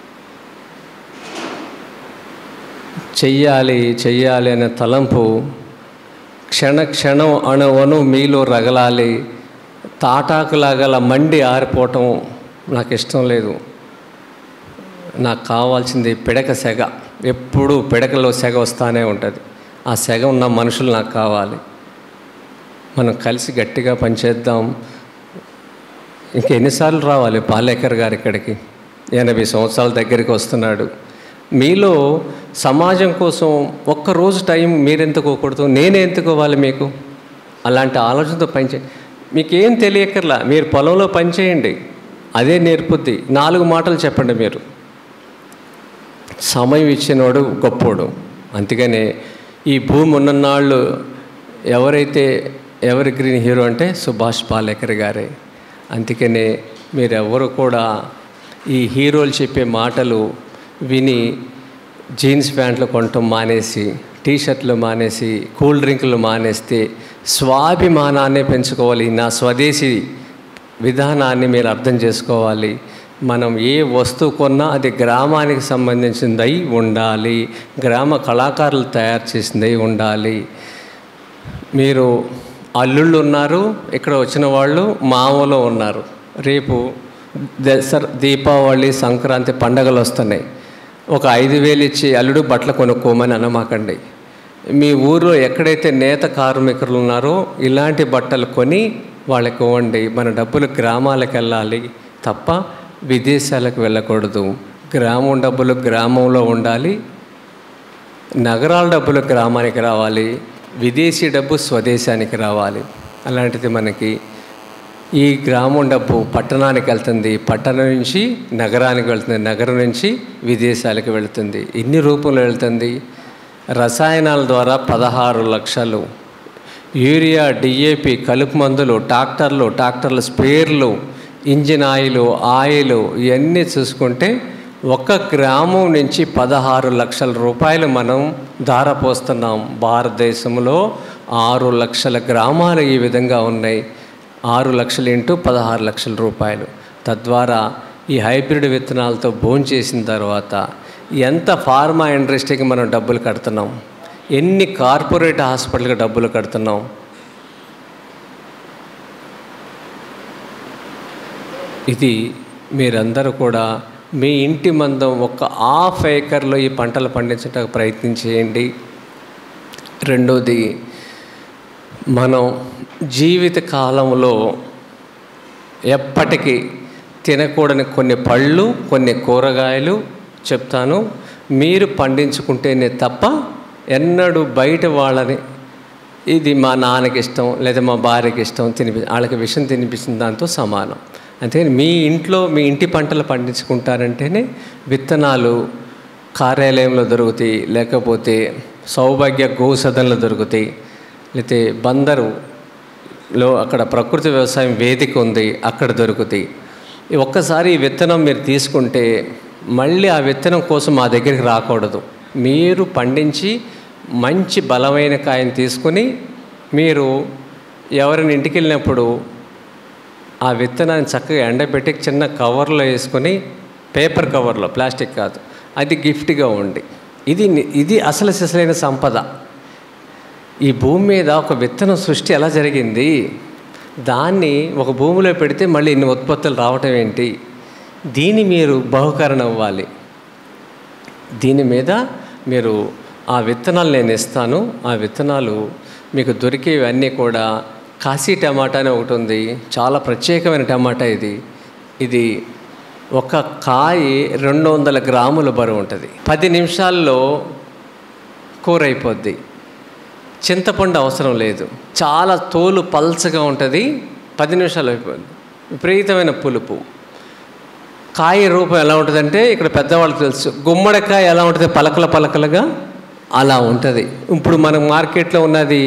చెయ్యాలి చెయ్యాలి అనే తలంపు క్షణ క్షణం అణువను మీలో రగలాలి తాటాకులాగల మండి ఆరిపోవటం నాకు ఇష్టం లేదు నాకు కావాల్సింది పిడక సెగ ఎప్పుడూ పిడకలో సెగ వస్తానే ఉంటుంది ఆ సెగ ఉన్న మనుషులు నాకు కావాలి మనం కలిసి గట్టిగా పనిచేద్దాం ఇంకా ఎన్నిసార్లు రావాలి పాలేకర్ గారు ఇక్కడికి ఎనభై సంవత్సరాల దగ్గరికి వస్తున్నాడు మీలో సమాజం కోసం ఒక్కరోజు టైం మీరెందుకోకూడదు నేనే ఎందుకోవాలి మీకు అలాంటి ఆలోచనతో పనిచే మీకేం తెలియకర్లా మీరు పొలంలో పనిచేయండి అదే నేర్పుద్ది నాలుగు మాటలు చెప్పండి మీరు సమయం ఇచ్చినవాడు గొప్పోడు అందుకనే ఈ భూమి ఉన్ననాళ్ళు ఎవరైతే ఎవరి గ్రీన్ హీరో అంటే సుభాష్ పాలేకర్ గారే అందుకనే మీరెవరు కూడా ఈ హీరోలు చెప్పే మాటలు విని జీన్స్ ప్యాంట్లు కొనటం మానేసి టీ షర్ట్లు మానేసి కూల్ డ్రింకులు మానేస్తే స్వాభిమానాన్ని పెంచుకోవాలి నా స్వదేశీ విధానాన్ని మీరు అర్థం చేసుకోవాలి మనం ఏ వస్తువు కొన్నా అది గ్రామానికి సంబంధించిందై ఉండాలి గ్రామ కళాకారులు తయారు చేసిందై ఉండాలి మీరు అల్లుళ్ళు ఉన్నారు ఇక్కడ వచ్చిన వాళ్ళు మామూలు ఉన్నారు రేపు దసరా దీపావళి సంక్రాంతి పండగలు వస్తున్నాయి ఒక ఐదు వేలు ఇచ్చి అల్లుడు బట్టలు కొనుక్కోమని అనమాకండి మీ ఊరిలో ఎక్కడైతే నేత కార్మికులు ఉన్నారో ఇలాంటి బట్టలు కొని వాళ్ళకి ఇవ్వండి మన డబ్బులు గ్రామాలకు వెళ్ళాలి తప్ప విదేశాలకు వెళ్ళకూడదు గ్రామం డబ్బులు గ్రామంలో ఉండాలి నగరాల డబ్బులు గ్రామానికి రావాలి విదేశీ డబ్బు స్వదేశానికి రావాలి అలాంటిది మనకి ఈ గ్రామం డబ్బు పట్టణానికి వెళ్తుంది పట్టణం నుంచి నగరానికి వెళ్తుంది నగరం నుంచి విదేశాలకు వెళ్తుంది ఎన్ని రూపంలో వెళ్తుంది రసాయనాల ద్వారా పదహారు లక్షలు యూరియా డిఏపి కలుపు మందులు ట్రాక్టర్లు ట్రాక్టర్ల స్పేర్లు ఇంజిన్ ఆయిల్ ఆయిల్ ఇవన్నీ చూసుకుంటే ఒక గ్రామం నుంచి పదహారు లక్షల రూపాయలు మనం ధారపోస్తున్నాం భారతదేశంలో ఆరు లక్షల గ్రామాలు ఈ విధంగా ఉన్నాయి ఆరు లక్షలు ఇంటూ పదహారు లక్షల రూపాయలు తద్వారా ఈ హైబ్రిడ్ విత్తనాలతో భోజనం చేసిన తర్వాత ఎంత ఫార్మా ఇండస్ట్రీకి మనం డబ్బులు కడుతున్నాం ఎన్ని కార్పొరేట్ హాస్పిటల్కి డబ్బులు కడుతున్నాం ఇది మీరందరూ కూడా మీ ఇంటి మందం ఒక హాఫ్ ఏకర్లో ఈ పంటలు పండించడానికి ప్రయత్నం చేయండి రెండోది మనం జీవిత కాలంలో ఎప్పటికీ తినకూడని కొన్ని పళ్ళు కొన్ని కూరగాయలు చెప్తాను మీరు పండించుకుంటేనే తప్ప ఎన్నడూ బయట వాళ్ళని ఇది మా నాన్నకి ఇష్టం లేదా మా భార్యకి ఇష్టం తినిపి వాళ్ళకి విషయం తినిపించిన దాంతో సమానం అంతేగాని మీ ఇంట్లో మీ ఇంటి పంటలు పండించుకుంటారంటేనే విత్తనాలు కార్యాలయంలో దొరుకుతాయి లేకపోతే సౌభాగ్య గోసదనలు దొరుకుతాయి లేకపోతే బందరులో అక్కడ ప్రకృతి వ్యవసాయం వేదిక ఉంది అక్కడ దొరుకుతాయి ఈ ఒక్కసారి ఈ విత్తనం మీరు తీసుకుంటే మళ్ళీ ఆ విత్తనం కోసం మా దగ్గరికి రాకూడదు మీరు పండించి మంచి బలమైన కాయని తీసుకుని మీరు ఎవరైనా ఇంటికి వెళ్ళినప్పుడు ఆ విత్తనాన్ని చక్కగా ఎండబెట్టి చిన్న కవర్లో వేసుకొని పేపర్ కవర్లో ప్లాస్టిక్ కాదు అది గిఫ్ట్గా ఉండి ఇది ని- ఇది అసలు సిసలైన సంపద ఈ భూమి మీద ఒక విత్తనం సృష్టి ఎలా జరిగింది దాన్ని ఒక భూమిలో పెడితే మళ్ళీ ఇన్ని ఉత్పత్తులు రావటం ఏంటి దీన్ని మీరు బహుకరణ అవ్వాలి దీని మీద మీరు ఆ విత్తనాలు నేను ఇస్తాను ఆ విత్తనాలు మీకు దొరికేవన్నీ కూడా కాశీ టమాటా అని ఒకటి ఉంది చాలా ప్రత్యేకమైన టమాటా ఇది ఇది ఒక కాయ రెండు వందల గ్రాముల బరువు ఉంటుంది పది నిమిషాల్లో కూర అయిపోద్ది చింతపండు అవసరం లేదు చాలా తోలు పల్చగా ఉంటుంది పది నిమిషాలు అయిపోద్ది విపరీతమైన పులుపు కాయ రూపం ఎలా ఉంటుందంటే ఇక్కడ పెద్దవాళ్ళకి తెలుసు గుమ్మడికాయ ఎలా ఉంటుంది పలకల పలకలుగా అలా ఉంటుంది ఇప్పుడు మన మార్కెట్లో ఉన్నది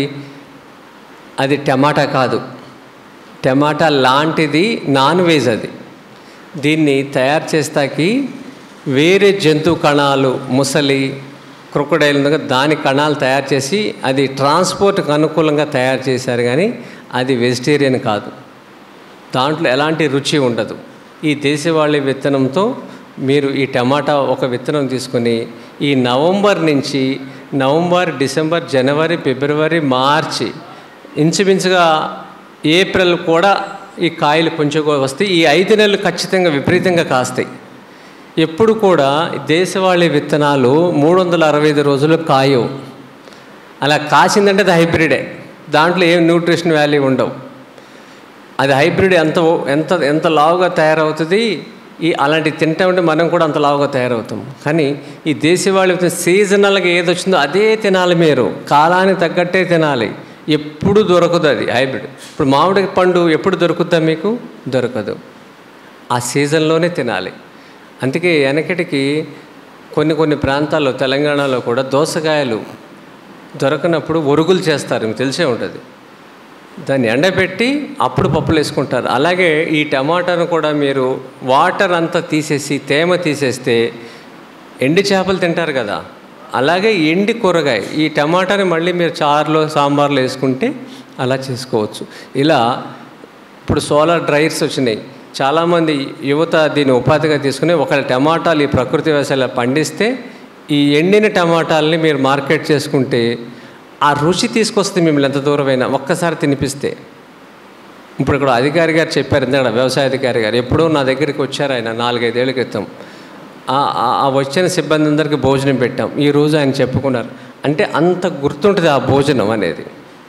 అది టమాటా కాదు టమాటా లాంటిది నాన్ వెజ్ అది దీన్ని తయారు చేస్తాకి వేరే జంతు కణాలు ముసలి క్రొకడైల్ ఉంది కదా, దాని కణాలు తయారు చేసి అది ట్రాన్స్పోర్ట్కి అనుకూలంగా తయారు చేశారు కానీ అది వెజిటేరియన్ కాదు దాంట్లో ఎలాంటి రుచి ఉండదు ఈ దేశవాళీ విత్తనంతో మీరు ఈ టమాటా ఒక విత్తనం తీసుకొని ఈ నవంబర్ నుంచి నవంబర్ డిసెంబర్ జనవరి ఫిబ్రవరి మార్చి ఇంచుమించుగా ఏప్రిల్ కూడా ఈ కాయలు కొంచెం వస్తాయి ఈ ఐదు నెలలు ఖచ్చితంగా విపరీతంగా కాస్తాయి ఎప్పుడు కూడా దేశవాళీ విత్తనాలు మూడు వందల అరవై ఐదు రోజులు కాయవు అలా కాసిందంటే అది హైబ్రిడే దాంట్లో ఏం న్యూట్రిషన్ వాల్యూ ఉండవు అది హైబ్రిడ్ ఎంత ఎంత ఎంత లావుగా తయారవుతుంది ఈ అలాంటి తింటా ఉంటే మనం కూడా అంత లావుగా తయారవుతాం కానీ ఈ దేశవాళీ సీజనల్గా ఏది వచ్చిందో అదే తినాలి మీరు కాలానికి తగ్గట్టే తినాలి ఎప్పుడు దొరకదు అది హైబ్రిడ్ ఇప్పుడు మామిడి పండు ఎప్పుడు దొరుకుతుందా మీకు దొరకదు ఆ సీజన్లోనే తినాలి అందుకే వెనకటికి కొన్ని కొన్ని ప్రాంతాల్లో తెలంగాణలో కూడా దోసకాయలు దొరకనప్పుడు ఒరుగులు చేస్తారు మీకు తెలిసే ఉంటుంది దాన్ని ఎండబెట్టి అప్పుడు పప్పులు వేసుకుంటారు అలాగే ఈ టమాటాను కూడా మీరు వాటర్ అంతా తీసేసి తేమ తీసేస్తే ఎండి చేపలు తింటారు కదా అలాగే ఎండి కూరగాయ ఈ టమాటాని మళ్ళీ మీరు చారులో సాంబార్లో వేసుకుంటే అలా చేసుకోవచ్చు ఇలా ఇప్పుడు సోలార్ డ్రైర్స్ వచ్చినాయి చాలామంది యువత దీన్ని ఉపాధిగా తీసుకుని ఒక టమాటాలు ఈ ప్రకృతి వ్యవసాయాలు పండిస్తే ఈ ఎండిన టమాటాలని మీరు మార్కెట్ చేసుకుంటే ఆ రుచి తీసుకొస్తుంది మిమ్మల్ని ఎంత దూరమైనా ఒక్కసారి తినిపిస్తే ఇప్పుడు ఇక్కడ అధికారి గారు చెప్పారు ఇందాక వ్యవసాయ అధికారి గారు ఎప్పుడో నా దగ్గరికి వచ్చారు ఆయన నాలుగైదేళ్ల క్రితం ఆ- ఆ- ఆ వచ్చిన సిబ్బంది అందరికీ భోజనం పెట్టాం ఈ రోజు ఆయన చెప్పుకున్నారు అంటే అంత గుర్తుంటుంది ఆ భోజనం అనేది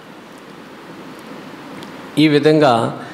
ఈ విధంగా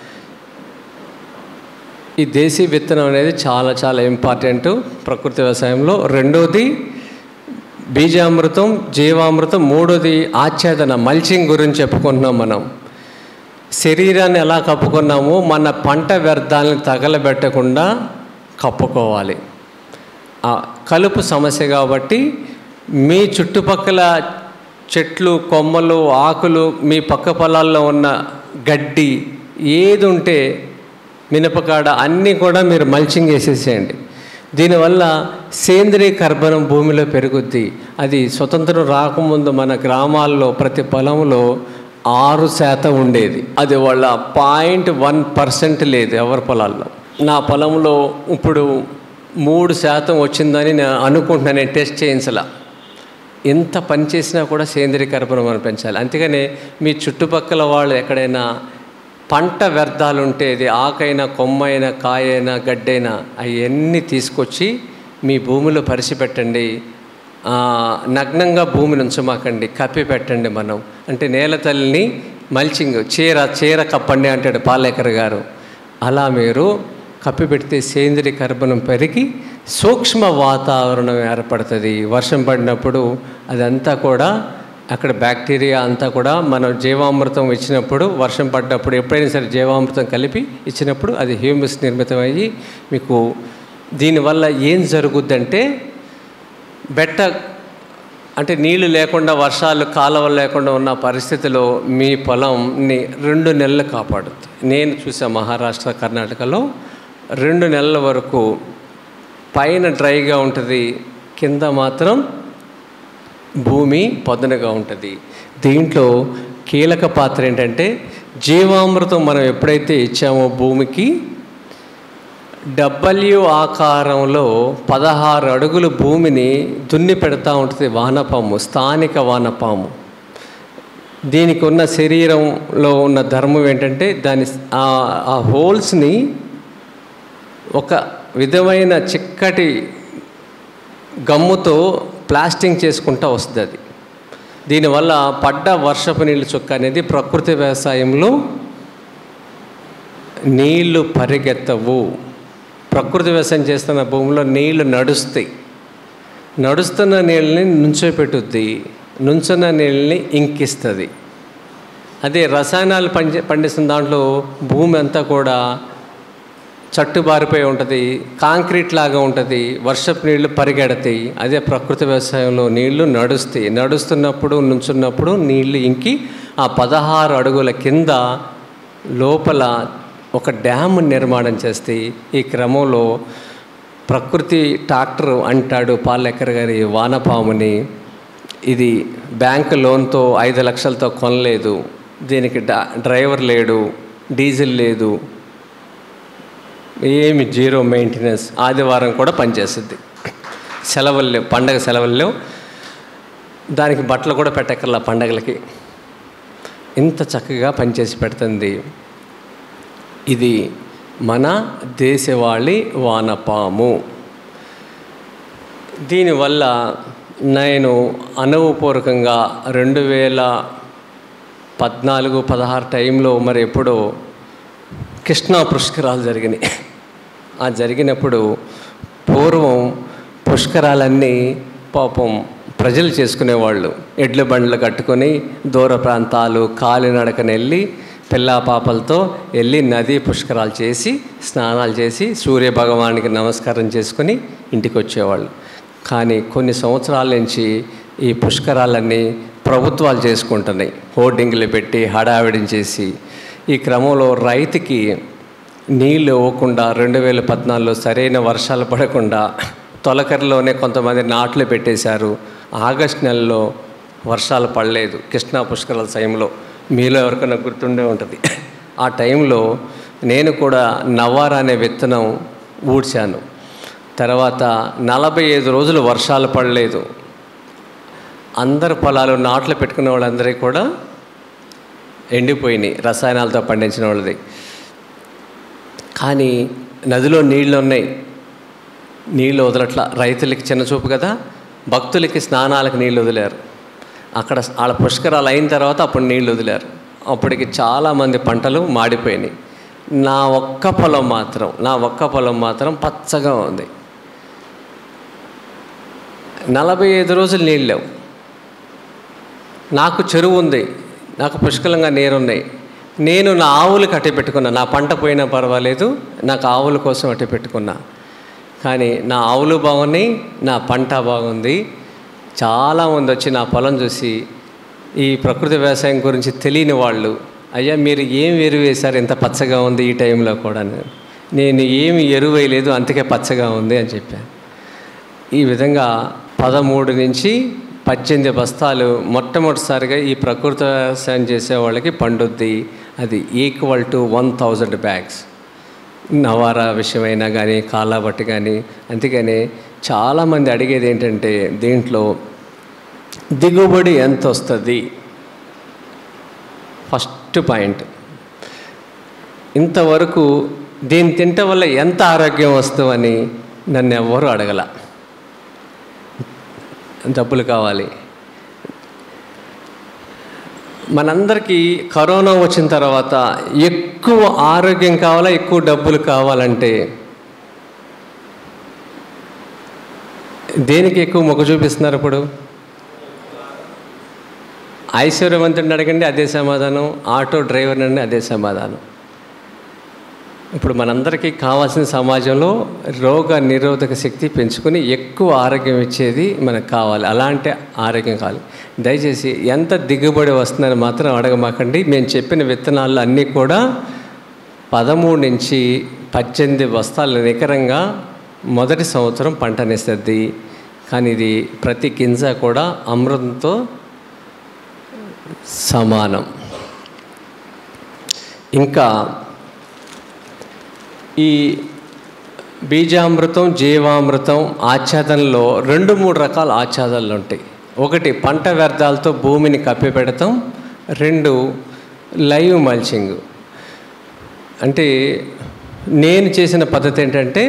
ఈ దేశీ విత్తనం అనేది చాలా చాలా ఇంపార్టెంట్ ప్రకృతి వ్యవసాయంలో రెండోది బీజామృతం జీవామృతం మూడోది ఆచ్ఛాదన మల్చింగ్ గురించి చెప్పుకుంటున్నాం మనం శరీరాన్ని ఎలా కప్పుకున్నామో మన పంట వ్యర్థాలను తగలబెట్టకుండా కప్పుకోవాలి ఆ కలుపు సమస్య కాబట్టి మీ చుట్టుపక్కల చెట్లు కొమ్మలు ఆకులు మీ పక్క పొలాల్లో ఉన్న గడ్డి ఏది ఉంటే మినపకాడ అన్నీ కూడా మీరు మల్చింగ్ వేసేసేయండి దీనివల్ల సేంద్రియ కర్బనం భూమిలో పెరుగుద్ది అది స్వతంత్రం రాకముందు మన గ్రామాల్లో ప్రతి పొలంలో ఆరు శాతం ఉండేది అది వాళ్ళ పాయింట్ వన్ పర్సెంట్ లేదు ఎవరి పొలాల్లో నా పొలంలో ఇప్పుడు మూడు శాతం వచ్చిందని నేను అనుకుంటున్నాను నేను టెస్ట్ చేయించలా ఎంత పని చేసినా కూడా సేంద్రీయ కర్బనం మనం పెంచాలి అంతేగాని మీ చుట్టుపక్కల వాళ్ళు ఎక్కడైనా పంట వ్యర్థాలు ఉంటే ఇది ఆకైనా కొమ్మైనా కాయైనా గడ్డైనా అవన్నీ తీసుకొచ్చి మీ భూమిలో పరిచిపెట్టండి ఆ, నగ్నంగా భూమిని ఉంచమాకండి కప్పి పెట్టండి మనం అంటే నేల తల్లిని మల్చింగ్ చీర చీర కప్పండి అంటాడు పాలేకర్ గారు అలా మీరు కప్పి పెడితే సేంద్రియ కర్బనం పెరిగి సూక్ష్మ వాతావరణం ఏర్పడుతుంది వర్షం పడినప్పుడు అదంతా కూడా అక్కడ బ్యాక్టీరియా అంతా కూడా మనం జీవామృతం ఇచ్చినప్పుడు వర్షం పడ్డప్పుడు ఎప్పుడైనా సరే జీవామృతం కలిపి ఇచ్చినప్పుడు అది హ్యూమస్ నిర్మితమయ్యి మీకు దీనివల్ల ఏం జరుగుద్దంటే బెట్ట అంటే నీళ్లు లేకుండా వర్షాలు కాలువలు లేకుండా ఉన్న పరిస్థితిలో మీ పొలంని రెండు నెలలు కాపాడుతుంది నేను చూసా మహారాష్ట్ర కర్ణాటకలో రెండు నెలల వరకు పైన డ్రైగా ఉంటుంది కింద మాత్రం భూమి పొదనగా ఉంటుంది దీంట్లో కీలక పాత్ర ఏంటంటే జీవామృతం మనం ఎప్పుడైతే ఇచ్చామో భూమికి డబ్ల్యూ ఆకారంలో పదహారు అడుగులు భూమిని దున్ని పెడతా ఉంటుంది వానపాము స్థానిక వానపాము దీనికి ఉన్న శరీరంలో ఉన్న ధర్మం ఏంటంటే దాని ఆ- ఆ హోల్స్ని ఒక విధమైన చిక్కటి గమ్ముతో ప్లాస్టింగ్ చేసుకుంటూ వస్తుంది అది దీనివల్ల పడ్డ వర్షపు నీళ్ళు చుక్క అనేది ప్రకృతి వ్యవసాయంలో నీళ్లు పరిగెత్తవు ప్రకృతి వ్యవసాయం చేస్తున్న భూమిలో నీళ్లు నడుస్తాయి నడుస్తున్న నీళ్ళని నుంచోపెట్టుద్ది నుంచున్న నీళ్ళని ఇంకిస్తుంది అదే రసాయనాలు పండి పండిస్తున్న దాంట్లో భూమి అంతా కూడా చట్టుబారిపోయి ఉంటుంది కాంక్రీట్ లాగా ఉంటుంది వర్షపు నీళ్లు పరిగెడతాయి అదే ప్రకృతి వ్యవసాయంలో నీళ్లు నడుస్తాయి నడుస్తున్నప్పుడు నుంచున్నప్పుడు నీళ్లు ఇంకి ఆ పదహారు అడుగుల కింద లోపల ఒక డ్యామ్ నిర్మాణం చేస్తే ఈ క్రమంలో ప్రకృతి ట్రాక్టర్ అంటాడు పాలెక్కర్ గారి వానపాముని ఇది బ్యాంక్ లోన్తో ఐదు లక్షలతో కొనలేదు దీనికి డా- డ్రైవర్ లేడు డీజిల్ లేదు ఏమి జీరో మెయింటెనెన్స్ ఆదివారం కూడా పనిచేస్తుంది సెలవులు లేవు పండగ సెలవులు లేవు దానికి బట్టలు కూడా పెట్టక్కర్లా పండగలకి ఇంత చక్కగా పనిచేసి పెడుతుంది ఇది మన దేశవాళి వానపాము దీనివల్ల నేను అనుభవపూర్వకంగా రెండు వేల పద్నాలుగు పదహారు టైంలో మరి ఎప్పుడో కృష్ణా పుష్కరాలు జరిగినాయి ఆ జరిగినప్పుడు పూర్వం పుష్కరాలన్నీ పాపం ప్రజలు చేసుకునేవాళ్ళు ఎడ్ల బండ్లు కట్టుకొని దూర ప్రాంతాలు కాలినడకన వెళ్ళి పిల్లా పాపలతో వెళ్ళి నదీ పుష్కరాలు చేసి స్నానాలు చేసి సూర్య భగవానికి నమస్కారం చేసుకొని ఇంటికి వచ్చేవాళ్ళు కానీ కొన్ని సంవత్సరాల నుంచి ఈ పుష్కరాలన్నీ ప్రభుత్వాలు చేసుకుంటున్నాయి హోర్డింగ్లు పెట్టి హడావిడిని చేసి ఈ క్రమంలో రైతుకి నీళ్ళు ఇవ్వకుండా రెండు వేల పద్నాలుగులో సరైన వర్షాలు పడకుండా తొలకరిలోనే కొంతమంది నాట్లు పెట్టేశారు ఆగస్ట్ నెలలో వర్షాలు పడలేదు కృష్ణా పుష్కరాల సమయంలో మీలో ఎవరికైనా గుర్తుండే ఉంటుంది ఆ టైంలో నేను కూడా నవారా అనే విత్తనం ఊడ్చాను తర్వాత నలభై ఐదు రోజులు వర్షాలు పడలేదు అందరు పొలాలు నాట్లు పెట్టుకున్న వాళ్ళందరికీ కూడా ఎండిపోయినాయి రసాయనాలతో పండించిన వాళ్ళది కానీ నదిలో నీళ్ళు ఉన్నాయి నీళ్ళు వదలట్ల రైతులకి చిన్న చూపు కదా భక్తులకి స్నానాలకు నీళ్ళు వదిలారు అక్కడ వాళ్ళ పుష్కరాలు అయిన తర్వాత అప్పుడు నీళ్ళు వదిలారు అప్పటికి చాలామంది పంటలు మాడిపోయినాయి నా ఒక్క పొలం మాత్రం నా ఒక్క పొలం మాత్రం పచ్చగా ఉంది నలభై ఐదు రోజులు నీళ్ళు లేవు నాకు చెరువు ఉంది నాకు పుష్కలంగా నీరున్నాయి నేను నా ఆవులకు అట్టే పెట్టుకున్నా నా పంట పోయినా పర్వాలేదు నాకు ఆవుల కోసం అట్టే పెట్టుకున్నా కానీ నా ఆవులు బాగున్నాయి నా పంట బాగుంది చాలామంది వచ్చి నా పొలం చూసి ఈ ప్రకృతి వ్యవసాయం గురించి తెలియని వాళ్ళు అయ్యా మీరు ఏం ఎరువు వేశారు ఇంత పచ్చగా ఉంది ఈ టైంలో కూడా అని. నేను ఏమి ఎరువు వేయలేదు అందుకే పచ్చగా ఉంది అని చెప్పాను ఈ విధంగా పదమూడు నుంచి పద్దెనిమిది బస్తాలు మొట్టమొదటిసారిగా ఈ ప్రకృతి వ్యవసాయం చేసే వాళ్ళకి పండుద్ది అది equal to one thousand bags Navara విషయమైనా కానీ కాలాబట్టి కానీ అందుకని చాలామంది అడిగేది ఏంటంటే దీంట్లో దిగుబడి ఎంత వస్తుంది ఫస్ట్ పాయింట్ ఇంతవరకు దీన్ని తినటం వల్ల ఎంత ఆరోగ్యం వస్తుందని నన్ను ఎవ్వరూ అడగల డబ్బులు కావాలి మనందరికీ కరోనా వచ్చిన తర్వాత ఎక్కువ ఆరోగ్యం కావాలా ఎక్కువ డబ్బులు కావాలంటే దేనికి ఎక్కువ మొగ్గు చూపిస్తున్నారు ఇప్పుడు ఐశ్వర్యవంతుడిని అడగండి అదే సమాధానం ఆటో డ్రైవర్ని అండి అదే సమాధానం ఇప్పుడు మనందరికీ కావాల్సిన సమాజంలో రోగ నిరోధక శక్తి పెంచుకొని ఎక్కువ ఆరోగ్యం ఇచ్చేది మనకు కావాలి అలాంటి ఆరోగ్యం కావాలి దయచేసి ఎంత దిగుబడి వస్తుందని మాత్రం అడగమాకండి మేము చెప్పిన విత్తనాలు అన్నీ కూడా పదమూడు నుంచి పద్దెనిమిది బస్తాలు నికరంగా మొదటి సంవత్సరం పంటనిస్తుంది కానీ ఇది ప్రతి గింజ కూడా అమృతంతో సమానం ఇంకా ఈ బీజామృతం జీవామృతం ఆచ్ఛాదనలో రెండు మూడు రకాల ఆచ్ఛాదనలు ఉంటాయి ఒకటి పంట వ్యర్థాలతో భూమిని కప్పిపెడతాం రెండు లైవ్ మల్చింగ్ అంటే నేను చేసిన పద్ధతి ఏంటంటే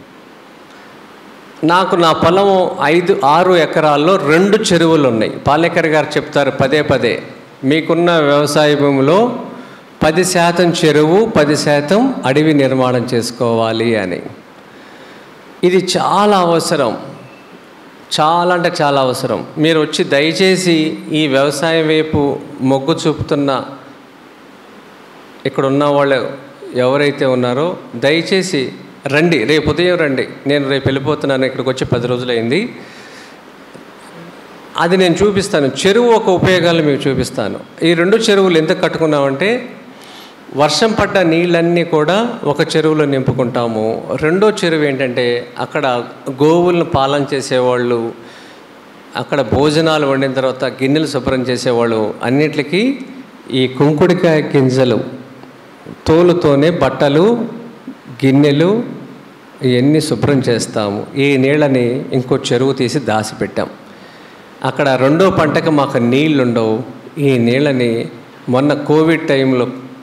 నాకు నా పొలం ఐదు ఆరు ఎకరాల్లో రెండు చెరువులు ఉన్నాయి పాలేకర్ గారు చెప్తారు పదే పదే మీకున్న వ్యవసాయ భూమిలో పది శాతం చెరువు పది శాతం అడవి నిర్మాణం చేసుకోవాలి అని ఇది చాలా అవసరం చాలా అంటే చాలా అవసరం మీరు వచ్చి దయచేసి ఈ వ్యవసాయం వైపు మొగ్గు చూపుతున్న ఇక్కడ ఉన్న వాళ్ళు ఎవరైతే ఉన్నారో దయచేసి రండి రేపు ఉదయం రండి నేను రేపు వెళ్ళిపోతున్నాను ఇక్కడికి వచ్చి పది రోజులైంది అది నేను చూపిస్తాను చెరువు ఒక ఉపయోగాలు మీకు చూపిస్తాను ఈ రెండు చెరువులు ఎందుకు కట్టుకున్నామంటే వర్షం పడ్డ నీళ్ళన్నీ కూడా ఒక చెరువులో నింపుకుంటాము రెండో చెరువు ఏంటంటే అక్కడ గోవులను పాలన చేసేవాళ్ళు అక్కడ భోజనాలు వండిన తర్వాత గిన్నెలు శుభ్రం చేసేవాళ్ళు అన్నిటికీ ఈ కుంకుడికాయ గింజలు తోలుతోనే బట్టలు గిన్నెలు ఇవన్నీ శుభ్రం చేస్తాము ఈ నీళ్ళని ఇంకో చెరువు తీసి దాచిపెట్టాం అక్కడ రెండో పంటకు మాకు నీళ్ళు ఉండవు ఈ నీళ్ళని మొన్న కోవిడ్ టైంలో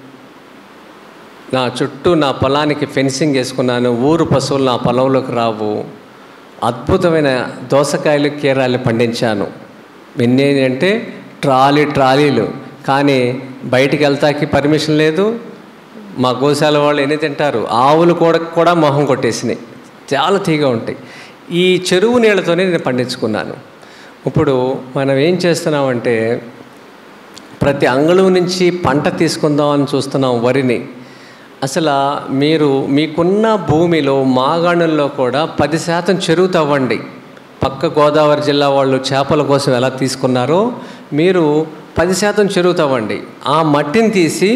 నా చుట్టూ నా పొలానికి ఫెన్సింగ్ వేసుకున్నాను ఊరు పశువులు నా పొలంలోకి రావు అద్భుతమైన దోసకాయలు కీరాలు పండించాను ఎన్ని అంటే ట్రాలీ ట్రాలీలు కానీ బయటికి వెళ్తాకి పర్మిషన్ లేదు మా గోశాల వాళ్ళు ఎన్ని తింటారు ఆవులు కూడా కూడా మొహం కొట్టేసినాయి చాలా తీగా ఉంటాయి ఈ చెరువు నీళ్ళతోనే నేను పండించుకున్నాను ఇప్పుడు మనం ఏం చేస్తున్నామంటే ప్రతి అంగుళం నుంచి పంట తీసుకుందామని చూస్తున్నాం వరిని అసలు మీరు మీకున్న భూమిలో మాగాణంలో కూడా పది శాతం చెరువు తవ్వండి పక్క గోదావరి జిల్లా వాళ్ళు చేపల కోసం ఎలా తీసుకున్నారో మీరు పది శాతం చెరువు తవ్వండి ఆ మట్టిని తీసి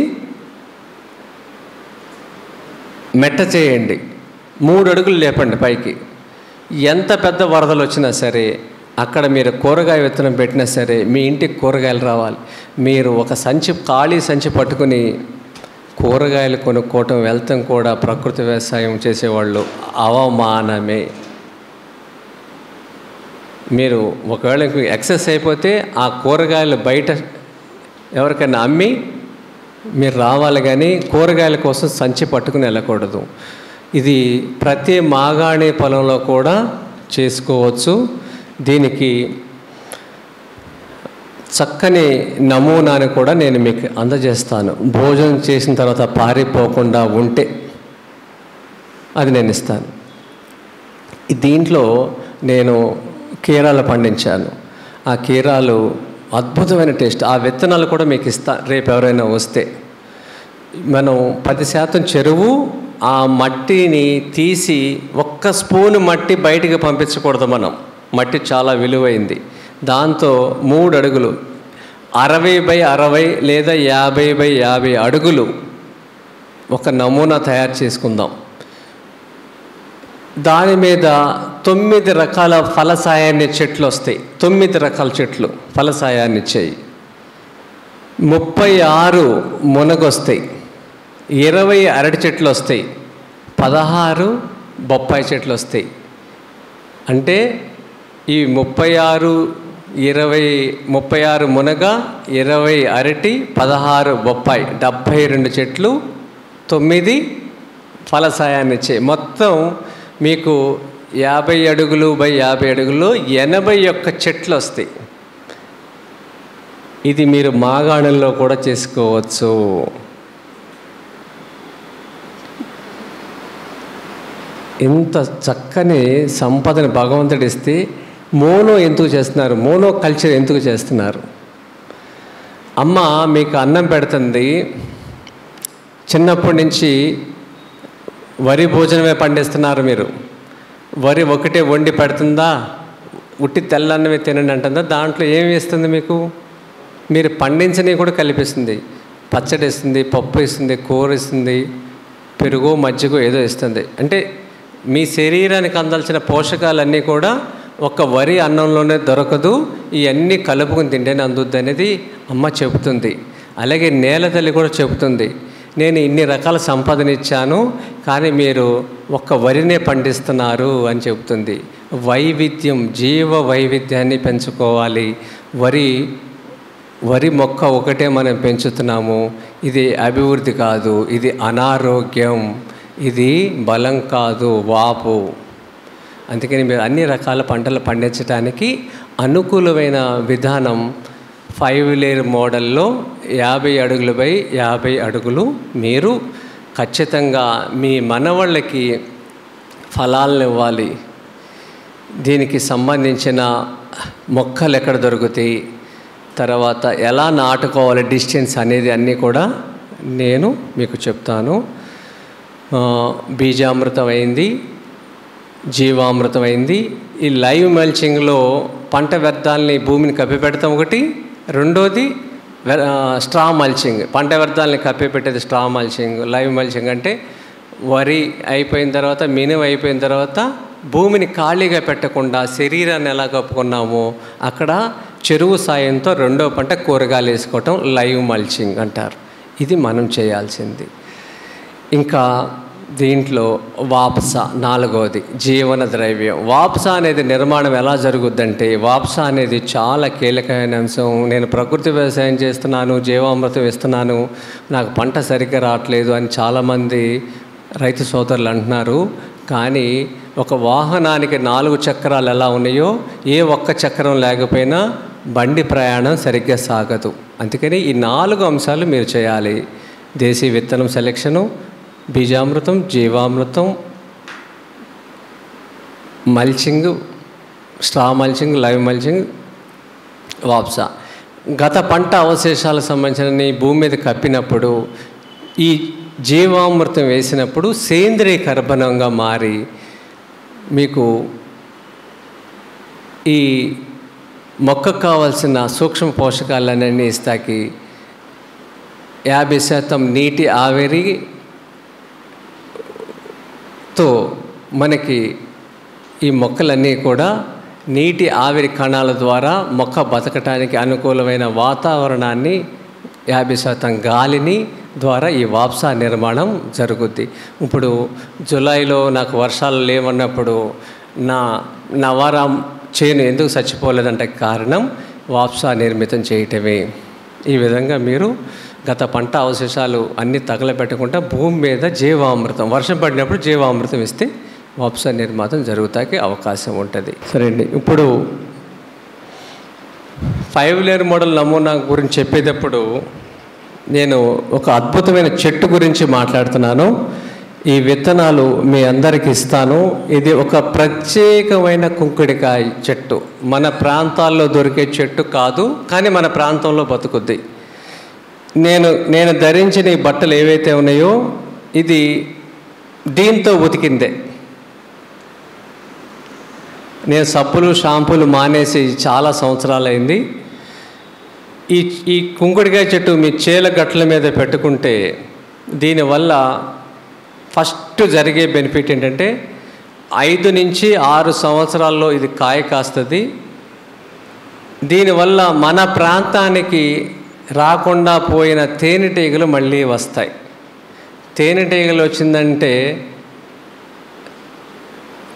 మెట్ట చేయండి మూడు అడుగులు లేపండి పైకి ఎంత పెద్ద వరదలు వచ్చినా సరే అక్కడ మీరు కూరగాయ విత్తనం పెట్టినా సరే మీ ఇంటికి కూరగాయలు రావాలి మీరు ఒక సంచి ఖాళీ సంచి పట్టుకుని కూరగాయలు కొనుక్కోవటం వెళ్తాం కూడా ప్రకృతి వ్యవసాయం చేసేవాళ్ళు అవమానమే మీరు ఒకవేళ మీకు ఎక్సెస్ అయిపోతే ఆ కూరగాయలు బయట ఎవరికైనా అమ్మి మీరు రావాలి కానీ కూరగాయల కోసం సంచి పట్టుకుని వెళ్ళకూడదు ఇది ప్రతి మాగాణి పొలంలో కూడా చేసుకోవచ్చు దీనికి చక్కని నమూనాని కూడా నేను మీకు అందజేస్తాను భోజనం చేసిన తర్వాత పారిపోకుండా ఉంటే అది నేను ఇస్తాను దీంట్లో నేను కీరాలు పండించాను ఆ కీరాలు అద్భుతమైన టేస్ట్ ఆ విత్తనాలు కూడా మీకు ఇస్తా రేపు ఎవరైనా వస్తే మనం పది శాతం చెరువు ఆ మట్టిని తీసి ఒక్క స్పూన్ మట్టి బయటికి పంపించకూడదు మనం మట్టి చాలా విలువైంది దాంతో మూడు అడుగులు అరవై బై అరవై లేదా యాభై బై యాభై అడుగులు ఒక నమూనా తయారు చేసుకుందాం దాని మీద తొమ్మిది రకాల ఫలసాయాన్ని చెట్లు వస్తాయి తొమ్మిది రకాల చెట్లు ఫలసాయాన్ని ఇచ్చాయి ముప్పై ఆరు మునగొస్తాయి ఇరవై అరటి చెట్లు వస్తాయి పదహారు బొప్పాయి చెట్లు వస్తాయి అంటే ఈ ముప్పై ఆరు ఇరవై ముప్పై ఆరు మునగ ఇరవై అరటి పదహారు బొప్పాయి డెబ్భై రెండు చెట్లు తొమ్మిది ఫలసాయాన్ని ఇచ్చాయి మొత్తం మీకు యాభై అడుగులు బై యాభై అడుగులు ఎనభై ఒక్క చెట్లు వస్తాయి ఇది మీరు మాగాణంలో కూడా చేసుకోవచ్చు ఇంత చక్కని సంపదని భగవంతుడు ఇస్తే మోనో ఎందుకు చేస్తున్నారు మోనో కల్చర్ ఎందుకు చేస్తున్నారు అమ్మ మీకు అన్నం పెడుతుంది చిన్నప్పటి నుంచి వరి భోజనమే పండిస్తున్నారు మీరు వరి ఒకటే వండి పెడుతుందా ఉట్టి తెల్లన్నమే తినండి అంటుందా దాంట్లో ఏమి ఇస్తుంది మీకు మీరు పండించని కూడా కల్పిస్తుంది పచ్చడి ఇస్తుంది పప్పు ఇస్తుంది కూర ఇస్తుంది పెరుగు మజ్జిగ ఏదో ఇస్తుంది అంటే మీ శరీరానికి అందాల్సిన పోషకాలన్నీ కూడా ఒక వరి అన్నంలోనే దొరకదు ఇవన్నీ కలుపుకుని తింటేనే అందుద్ది అనేది అమ్మ చెబుతుంది అలాగే నేల తల్లి కూడా చెబుతుంది నేను ఇన్ని రకాల సంపదన ఇచ్చాను కానీ మీరు ఒక్క వరినే పండిస్తున్నారు అని చెబుతుంది వైవిధ్యం జీవ వైవిధ్యాన్ని పెంచుకోవాలి వరి వరి మొక్క ఒకటే మనం పెంచుతున్నాము ఇది అభివృద్ధి కాదు ఇది అనారోగ్యం ఇది బలం కాదు వాపు అందుకని మీరు అన్ని రకాల పంటలు పండించడానికి అనుకూలమైన విధానం ఫైవ్ లేయర్ మోడల్లో యాభై అడుగులపై యాభై అడుగులు మీరు ఖచ్చితంగా మీ మనవాళ్ళకి ఫలాలను ఇవ్వాలి దీనికి సంబంధించిన మొక్కలు ఎక్కడ దొరుకుతాయి తర్వాత ఎలా నాటుకోవాలి డిస్టెన్స్ అనేది అన్నీ కూడా నేను మీకు చెప్తాను ఆ, బీజామృతం అయింది జీవామృతం అయింది ఈ లైవ్ మల్చింగ్లో పంట వ్యర్థాలని భూమిని కప్పిపెడతాం ఒకటి రెండోది వె- ఆ, స్ట్రా మల్చింగ్ పంట వ్యర్థాలని కప్పిపెట్టేది స్ట్రా మల్చింగ్ లైవ్ మల్చింగ్ అంటే వరి అయిపోయిన తర్వాత మినుము అయిపోయిన తర్వాత భూమిని ఖాళీగా పెట్టకుండా శరీరాన్ని ఎలా కప్పుకున్నామో అక్కడ చెరువు సాయంతో రెండో పంట కూరగాయలు వేసుకోవటం లైవ్ మల్చింగ్ అంటారు ఇది మనం చేయాల్సింది ఇంకా దీంట్లో వాప్స నాలుగవది జీవన ద్రవ్యం వాప్స అనేది నిర్మాణం ఎలా జరుగుద్దంటే వాప్స అనేది చాలా కీలకమైన అంశం నేను ప్రకృతి వ్యవసాయం చేస్తున్నాను జీవామృతం ఇస్తున్నాను నాకు పంట సరిగ్గా రావట్లేదు అని చాలామంది రైతు సోదరులు అంటున్నారు కానీ ఒక వాహనానికి నాలుగు చక్రాలు ఎలా ఉన్నాయో ఏ ఒక్క చక్రం లేకపోయినా బండి ప్రయాణం సరిగ్గా సాగదు అందుకని ఈ నాలుగు అంశాలు మీరు చేయాలి దేశీ విత్తనం సెలెక్షను బీజామృతం జీవామృతం mulching straw mulching live mulching వాప్సా గత పంట అవశేషాలకు సంబంధించిన ఈ భూమి మీద కప్పినప్పుడు ఈ జీవామృతం వేసినప్పుడు సేంద్రియ కర్బనంగా మారి మీకు ఈ మొక్కకు కావాల్సిన సూక్ష్మ పోషకాలన్నీ ఇస్తాకి యాభై శాతం నీటి ఆవిరి తో మనకి ఈ మొక్కలన్నీ కూడా నీటి ఆవిరి కణాల ద్వారా మొక్క బతకటానికి అనుకూలమైన వాతావరణాన్ని యాభై శాతం గాలిని ద్వారా ఈ వాప్సా నిర్మాణం జరుగుద్ది ఇప్పుడు జూలైలో నాకు వర్షాలు లేవన్నప్పుడు నా నవారాం చేను ఎందుకు చచ్చిపోలేదంటే కారణం వాప్సా నిర్మితం చేయటమే ఈ విధంగా మీరు గత పంట అవశేషాలు అన్నీ తగలబెట్టకుండా భూమి మీద జీవామృతం వర్షం పడినప్పుడు జీవామృతం ఇస్తే వాప్సా నిర్మాతం జరుగుతాకి అవకాశం ఉంటుంది సరే అండి ఇప్పుడు ఫైవ్ లేయర్ మోడల్ నమూనా గురించి చెప్పేటప్పుడు నేను ఒక అద్భుతమైన చెట్టు గురించి మాట్లాడుతున్నాను ఈ విత్తనాలు మీ అందరికి ఇస్తాను ఇది ఒక ప్రత్యేకమైన కుంకుడికాయ చెట్టు మన ప్రాంతాల్లో దొరికే చెట్టు కాదు కానీ మన ప్రాంతంలో బతుకుద్ది నేను నేను ధరించిన ఈ బట్టలు ఏవైతే ఉన్నాయో ఇది దీంతో ఉతికిందే నేను సబ్బులు షాంపూలు మానేసి చాలా సంవత్సరాలైంది ఈ ఈ కుంకుడికాయ చెట్టు మీ చేల గట్ల మీద పెట్టుకుంటే దీనివల్ల ఫస్ట్ జరిగే బెనిఫిట్ ఏంటంటే ఐదు నుంచి ఆరు సంవత్సరాల్లో ఇది కాయ కాస్తుంది దీనివల్ల మన ప్రాంతానికి రాకుండా పోయిన తేనెటీగలు మళ్ళీ వస్తాయి తేనెటీగలు వచ్చిందంటే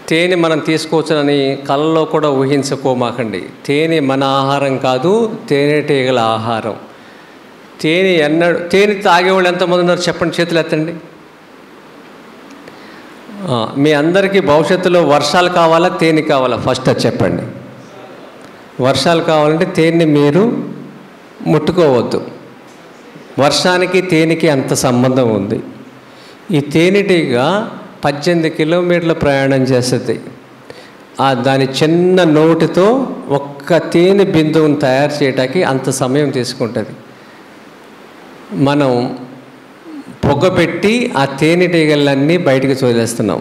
తేనె మనం తీసుకోవచ్చునని కళ్ళలో కూడా ఊహించుకోమాకండి తేనె మన ఆహారం కాదు తేనెటీగల ఆహారం తేనె ఎన్నడు తేనె తాగేవాళ్ళు ఎంతమంది ఉన్నారు చెప్పండి చేతులు ఎత్తండి ఆ, మీ అందరికీ భవిష్యత్తులో వర్షాలు కావాలా తేనె కావాలా ఫస్ట్ అది చెప్పండి వర్షాలు కావాలంటే తేనె మీరు ముట్టుకోవద్దు వర్షానికి తేనెకి అంత సంబంధం ఉంది ఈ తేనెటీగ పద్దెనిమిది కిలోమీటర్ల ప్రయాణం చేస్తుంది ఆ దాని చిన్న నోటితో ఒక్క తేనె బిందువును తయారు చేయడానికి అంత సమయం తీసుకుంటుంది మనం పొగ పెట్టి ఆ తేనెటీగలన్నీ బయటికి చదిలేస్తున్నాం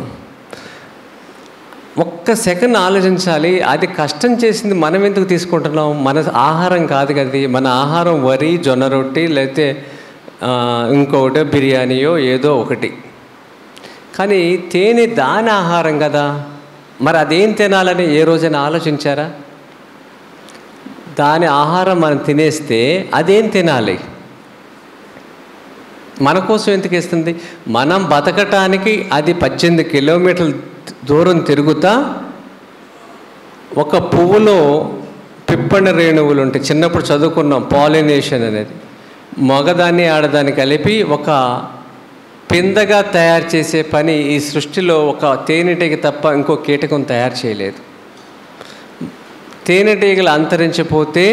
ఒక్క సెకండ్ ఆలోచించాలి అది కష్టం చేసింది మనం ఎందుకు తీసుకుంటున్నాం మన ఆహారం కాదు కదా మన ఆహారం వరి జొన్న రొట్టి లేకపోతే ఆ, ఇంకొకటి బిర్యానీయో ఏదో ఒకటి కానీ తేనె దాని ఆహారం కదా మరి అదేం తినాలని ఏ రోజైనా ఆలోచించారా దాని ఆహారం మనం తినేస్తే అదేం తినాలి మన కోసం ఎందుకు ఇస్తుంది మనం బతకటానికి అది పద్దెనిమిది కిలోమీటర్ల దూరం తిరుగుతా ఒక పువ్వులో పిప్పండి రేణువులు ఉంటాయి చిన్నప్పుడు చదువుకున్నాం పాలినేషన్ అనేది మగదాన్ని ఆడదాన్ని కలిపి ఒక పిందగా తయారు చేసే పని ఈ సృష్టిలో ఒక తేనెటీగ తప్ప ఇంకో కీటకం తయారు చేయలేదు తేనెటీగలు అంతరించిపోతే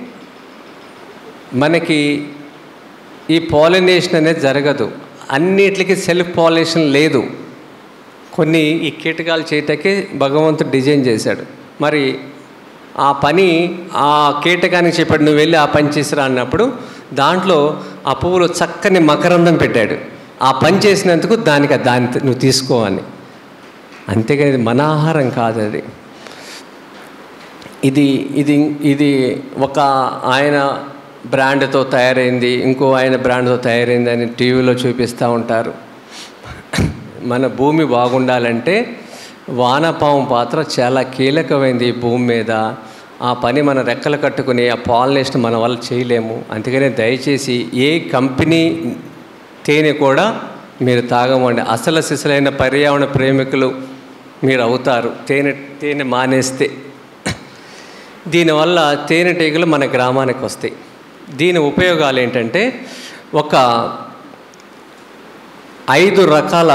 మనకి ఈ పాలినేషన్ అనేది జరగదు అన్నిటికీ సెల్ఫ్ పాలినేషన్ లేదు కొన్ని ఈ కీటకాలు చేయటానికి భగవంతుడు డిజైన్ చేశాడు మరి ఆ పని ఆ కీటకానికి చెప్పాడు నువ్వు వెళ్ళి ఆ పని చేసిరా అన్నప్పుడు దాంట్లో ఆ పువ్వులో చక్కని మకరందం పెట్టాడు ఆ పని చేసినందుకు దానికి దాని నువ్వు తీసుకో అని అంతేగాని ఇది మన ఆహారం కాదు అది ఇది ఇది ఇది ఒక ఆయన బ్రాండ్తో తయారైంది ఇంకో ఆయన బ్రాండ్తో తయారైంది అని టీవీలో చూపిస్తూ ఉంటారు మన భూమి బాగుండాలంటే వానపాము పాత్ర చాలా కీలకమైంది ఈ భూమి మీద ఆ పని మన రెక్కలు కట్టుకుని ఆ పాలినేషన్ మన వల్ల చేయలేము అందుకనే దయచేసి ఏ కంపెనీ తేనె కూడా మీరు తాగమండి అసలు సిసలైన పర్యావరణ ప్రేమికులు మీరు అవుతారు తేనె తేనె మానేస్తే దీనివల్ల తేనెటీగలు మన గ్రామానికి వస్తాయి దీని ఉపయోగాలు ఏంటంటే ఒక ఐదు రకాల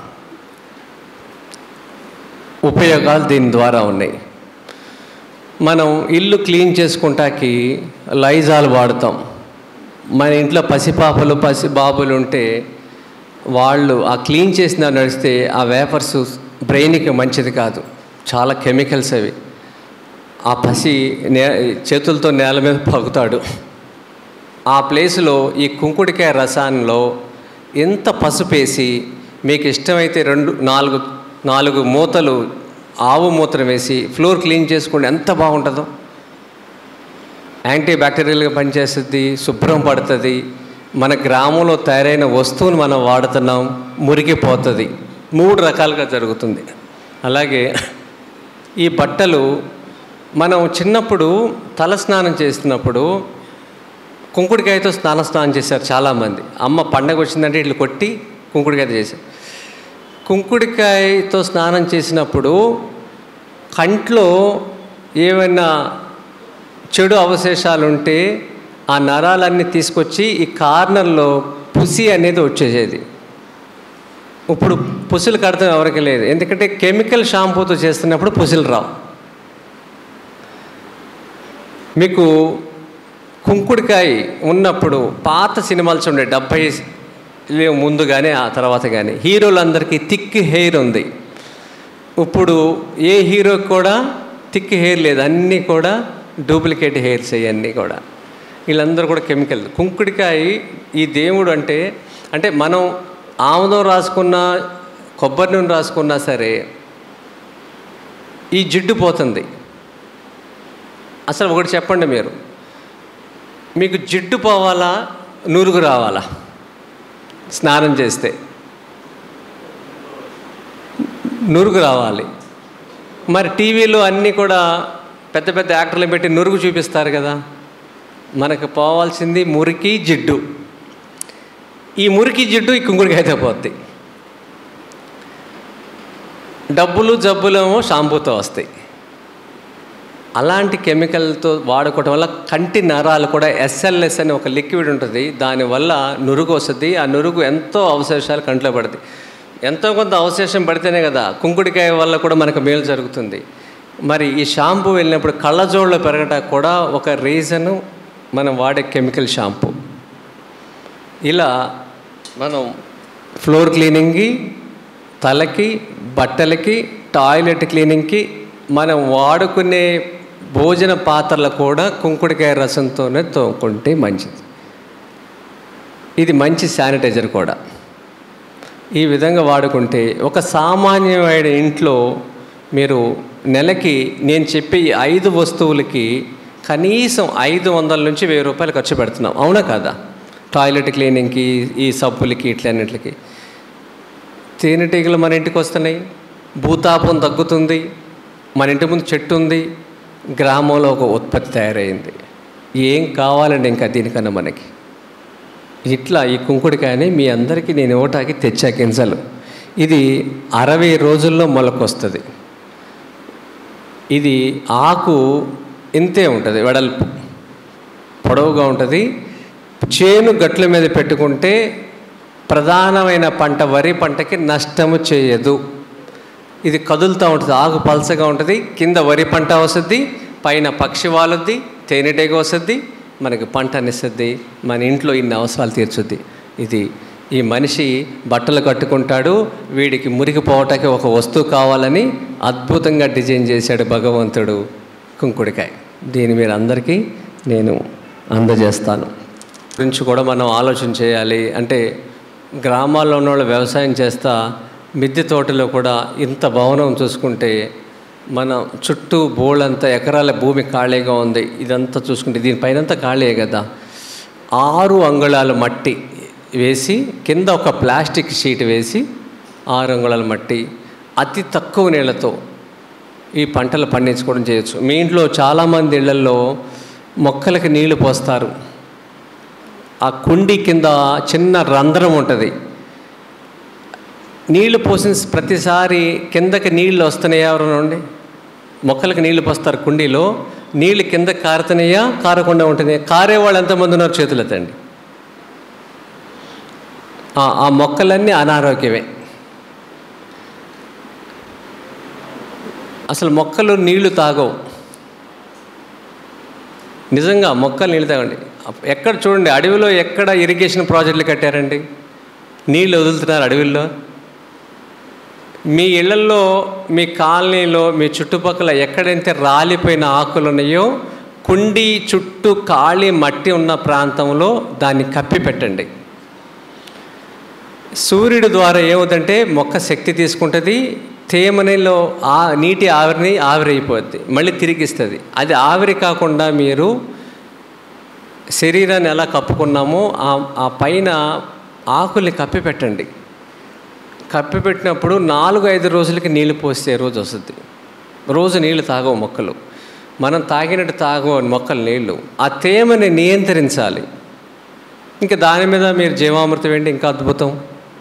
ఉపయోగాలు దీని ద్వారా ఉన్నాయి మనం ఇల్లు క్లీన్ చేసుకుంటాకి లైజాల్ వాడతాం మన ఇంట్లో పసిపాపలు పసిబాబులు ఉంటే వాళ్ళు ఆ క్లీన్ చేసిన నడిస్తే ఆ వేపర్స్ బ్రెయిన్కి మంచిది కాదు చాలా కెమికల్స్ అవి ఆ పసి నే చేతులతో నేల మీద పగుతాడు ఆ ప్లేస్లో ఈ కుంకుడికాయ రసాన్లో ఎంత పసుపేసి మీకు ఇష్టమైతే రెండు నాలుగు నాలుగు మూతలు ఆవు మూత్రం వేసి ఫ్లోర్ క్లీన్ చేసుకోండి ఎంత బాగుంటుందో యాంటీ బ్యాక్టీరియల్గా పనిచేస్తుంది శుభ్రం పడుతుంది మన గ్రామంలో తయారైన వస్తువును మనం వాడుతున్నాం మురికిపోతుంది మూడు రకాలుగా జరుగుతుంది అలాగే ఈ బట్టలు మనం చిన్నప్పుడు తల స్నానం చేస్తున్నప్పుడు కుంకుడికాయతో స్నాన స్నానం చేశారు చాలామంది అమ్మ పండగ వచ్చిందంటే ఇట్లా కొట్టి కుంకుడికాయతో చేశారు కుంకుడికాయతో స్నానం చేసినప్పుడు కంట్లో ఏమైనా చెడు అవశేషాలు ఉంటే ఆ నరాలన్నీ తీసుకొచ్చి ఈ కార్నర్లో పుసి అనేది వచ్చేసేది ఇప్పుడు పుసులు కడతాం ఎవరికి లేదు ఎందుకంటే కెమికల్ షాంపూతో చేస్తున్నప్పుడు పుసులు రావు మీకు కుంకుడికాయ ఉన్నప్పుడు పాత సినిమాలు చూడండి డెబ్భై ముందు కానీ ఆ తర్వాత కానీ హీరోలందరికీ థిక్ హెయిర్ ఉంది ఇప్పుడు ఏ హీరో కూడా థిక్ హెయిర్ లేదు అన్నీ కూడా డూప్లికేట్ హెయిర్స్ అవన్నీ కూడా వీళ్ళందరూ కూడా కెమికల్ కుంకుడికాయ ఈ దేవుడు అంటే అంటే మనం ఆముదం రాసుకున్నా కొబ్బరి నూనె రాసుకున్నా సరే ఈ జిడ్డు పోతుంది అసలు ఒకటి చెప్పండి మీరు మీకు జిడ్డు పోవాలా నురుగు రావాలా స్నానం చేస్తే నురుగు రావాలి మరి టీవీలో అన్నీ కూడా పెద్ద పెద్ద యాక్టర్లు పెట్టి నురుగు చూపిస్తారు కదా మనకు పోవాల్సింది మురికి జిడ్డు ఈ మురికి జిడ్డు ఈ కుంకుడికాయతో పోద్ది డబ్బులు జబ్బులేమో షాంపూతో వస్తాయి అలాంటి కెమికల్తో వాడుకోవటం వల్ల కంటి నరాలు కూడా ఎస్ఎల్ఎస్ అని ఒక లిక్విడ్ ఉంటుంది దానివల్ల నురుగు వస్తుంది ఆ నురుగు ఎంతో అవశేషాలు కంట్లో పడుతుంది ఎంతో కొంత అవశేషం పడితేనే కదా కుంకుడికాయ వల్ల కూడా మనకు మేలు జరుగుతుంది మరి ఈ షాంపూ వెళ్ళినప్పుడు కళ్ళజోళ్ళు పెరగటానికి కూడా ఒక రీజను మనం వాడే కెమికల్ షాంపూ ఇలా మనం ఫ్లోర్ క్లీనింగ్కి తలకి బట్టలకి టాయిలెట్ క్లీనింగ్కి మనం వాడుకునే భోజన పాత్రలు కూడా కుంకుడికాయ రసంతోనే తోముకుంటే మంచిది ఇది మంచి శానిటైజర్ కూడా ఈ విధంగా వాడుకుంటే ఒక సామాన్యమైన ఇంట్లో మీరు నెలకి నేను చెప్పే ఈ ఐదు వస్తువులకి కనీసం ఐదు వందల నుంచి వెయ్యి రూపాయలు ఖర్చు పెడుతున్నాం అవునా కాదా టాయిలెట్ క్లీనింగ్కి ఈ సబ్బులకి ఇట్లన్నిటికి తేనెటీగలు మన ఇంటికి వస్తున్నాయి భూతాపం తగ్గుతుంది మన ఇంటి ముందు చెట్టు ఉంది గ్రామంలో ఒక ఉత్పత్తి తయారైంది ఏం కావాలండి ఇంకా దీనికన్నా మనకి ఇట్లా ఈ కుంకుడికాయని మీ అందరికీ నేను ఇవ్వటానికి తెచ్చా గింజలు ఇది అరవై రోజుల్లో మొలకొస్తుంది ఇది ఆకు ఇంతే ఉంటుంది వెడల్పు పొడవుగా ఉంటుంది చేను గట్ల మీద పెట్టుకుంటే ప్రధానమైన పంట వరి పంటకి నష్టము చేయదు ఇది కదులుతూ ఉంటుంది ఆకు పలసగా ఉంటుంది కింద వరి పంట వస్తుంది పైన పక్షి వాలుద్ది తేనెటీగ వస్తుంది మనకి పంట అనిస్తుంది మన ఇంట్లో ఇన్ని అవసరాలు తీర్చుద్ది ఇది ఈ మనిషి బట్టలు కట్టుకుంటాడు వీడికి మురికిపోవటానికి ఒక వస్తువు కావాలని అద్భుతంగా డిజైన్ చేశాడు భగవంతుడు కుంకుడికాయ దీని మీరు అందరికీ నేను అందజేస్తాను గురించి కూడా మనం ఆలోచన చేయాలి అంటే గ్రామాల్లో ఉన్న వాళ్ళు వ్యవసాయం చేస్తా మిద్దె తోటలో కూడా ఇంత భవనం చూసుకుంటే మన చుట్టూ బోళ్ళంతా ఎకరాల భూమి ఖాళీగా ఉంది ఇదంతా చూసుకుంటే దీనిపైనంతా ఖాళీయే కదా ఆరు అంగుళాల మట్టి వేసి కింద ఒక ప్లాస్టిక్ షీట్ వేసి ఆరు అంగుళాల మట్టి అతి తక్కువ నీళ్ళతో ఈ పంటలు పండించుకోవడం చేయొచ్చు మీ ఇంట్లో చాలామంది ఇళ్లలో మొక్కలకి నీళ్లు పోస్తారు ఆ కుండి కింద చిన్న రంధ్రం ఉంటుంది నీళ్లు పోసిన ప్రతిసారి కిందకి నీళ్ళు వస్తున్నాయా ఎవరనండి మొక్కలకి నీళ్లు పోస్తారు కుండీలో నీళ్ళు కింద కారుతున్నాయా కారకుండా ఉంటున్నాయా కారే వాళ్ళు ఎంతమంది ఉన్నారు చేతులు ఎత్తండి ఆ- ఆ మొక్కలన్నీ అనారోగ్యమే అసలు మొక్కలు నీళ్లు తాగవు నిజంగా మొక్కలు నీళ్ళు తాగండి ఎక్కడ చూడండి అడవిలో ఎక్కడ ఇరిగేషన్ ప్రాజెక్టులు కట్టారండి నీళ్ళు వదులుతున్నారు అడవిల్లో మీ ఇళ్లలో మీ కాలనీలో మీ చుట్టుపక్కల ఎక్కడైతే రాలిపోయిన ఆకులు ఉన్నాయో కుండి చుట్టూ ఖాళీ మట్టి ఉన్న ప్రాంతంలో దాన్ని కప్పి పెట్టండి సూర్యుడి ద్వారా ఏమవుతుందంటే మొక్క శక్తి తీసుకుంటుంది తేమనిలో ఆ నీటి ఆవిరిని ఆవిరైపోద్ది మళ్ళీ తిరిగిస్తుంది అది ఆవిరి కాకుండా మీరు శరీరాన్ని ఎలా కప్పుకున్నామో ఆ ఆ పైన ఆకుల్ని కప్పి పెట్టండి కప్పి పెట్టినప్పుడు నాలుగు ఐదు రోజులకి నీళ్లు పోస్తే రోజు వస్తుంది రోజు నీళ్లు తాగవు మొక్కలు మనం తాగినట్టు తాగవు మొక్కలు నీళ్లు ఆ తేమని నియంత్రించాలి ఇంకా దాని మీద మీరు జీవామృతం ఏంటి ఇంకా అద్భుతం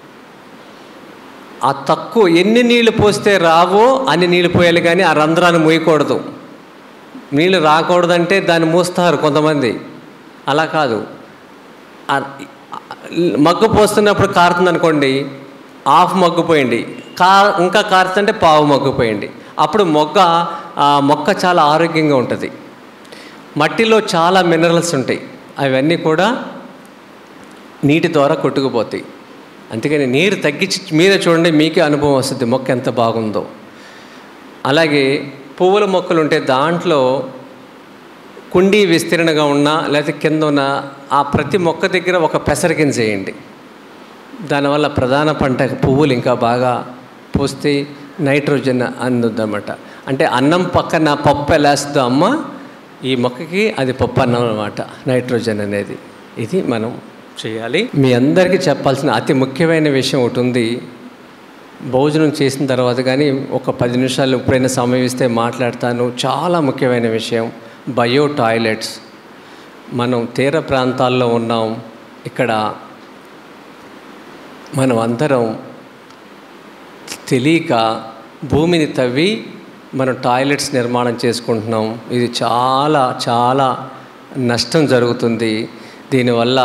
ఆ తక్కువ ఎన్ని నీళ్లు పోస్తే రావో అన్ని నీళ్లు పోయాలి కానీ ఆ రంధ్రాన్ని మూయకూడదు నీళ్ళు రాకూడదంటే దాన్ని మూస్తారు కొంతమంది అలా కాదు ఆ- మగ్గు పోస్తున్నప్పుడు కారుతుంది అనుకోండి హాఫ్ మగ్గు పోయండి కా ఇంకా కారుతుంటే పావు మగ్గు పోయండి అప్పుడు మొగ్గ ఆ మొక్క చాలా ఆరోగ్యంగా ఉంటుంది మట్టిలో చాలా మినరల్స్ ఉంటాయి అవన్నీ కూడా నీటి ద్వారా కొట్టుకుపోతాయి అందుకని నీరు తగ్గించి మీరే చూడండి మీకే అనుభవం వస్తుంది మొక్క ఎంత బాగుందో అలాగే పువ్వుల మొక్కలు ఉంటే దాంట్లో కుండీ విస్తీర్ణగా ఉన్న లేకపోతే కింద ఉన్న ఆ ప్రతి మొక్క దగ్గర ఒక పెసర కింద చేయండి దానివల్ల ప్రధాన పంట పువ్వులు ఇంకా బాగా పూస్తే నైట్రోజన్ అందుద్దన్నమాట అంటే అన్నం పక్కన పప్పు ఎలా వేస్తుందో అమ్మ ఈ మొక్కకి అది పప్పు అన్నం అనమాట నైట్రోజన్ అనేది ఇది మనం చేయాలి మీ అందరికీ చెప్పాల్సిన అతి ముఖ్యమైన విషయం ఒకటి ఉంది భోజనం చేసిన తర్వాత కానీ ఒక పది నిమిషాలు ఎప్పుడైనా సమయం ఇస్తే మాట్లాడతాను చాలా ముఖ్యమైన విషయం బయో టాయిలెట్స్ మనం తీర ప్రాంతాల్లో ఉన్నాం ఇక్కడ మనం అందరం తెలియక భూమిని తవ్వి మనం టాయిలెట్స్ నిర్మాణం చేసుకుంటున్నాం ఇది చాలా చాలా నష్టం జరుగుతుంది దీనివల్ల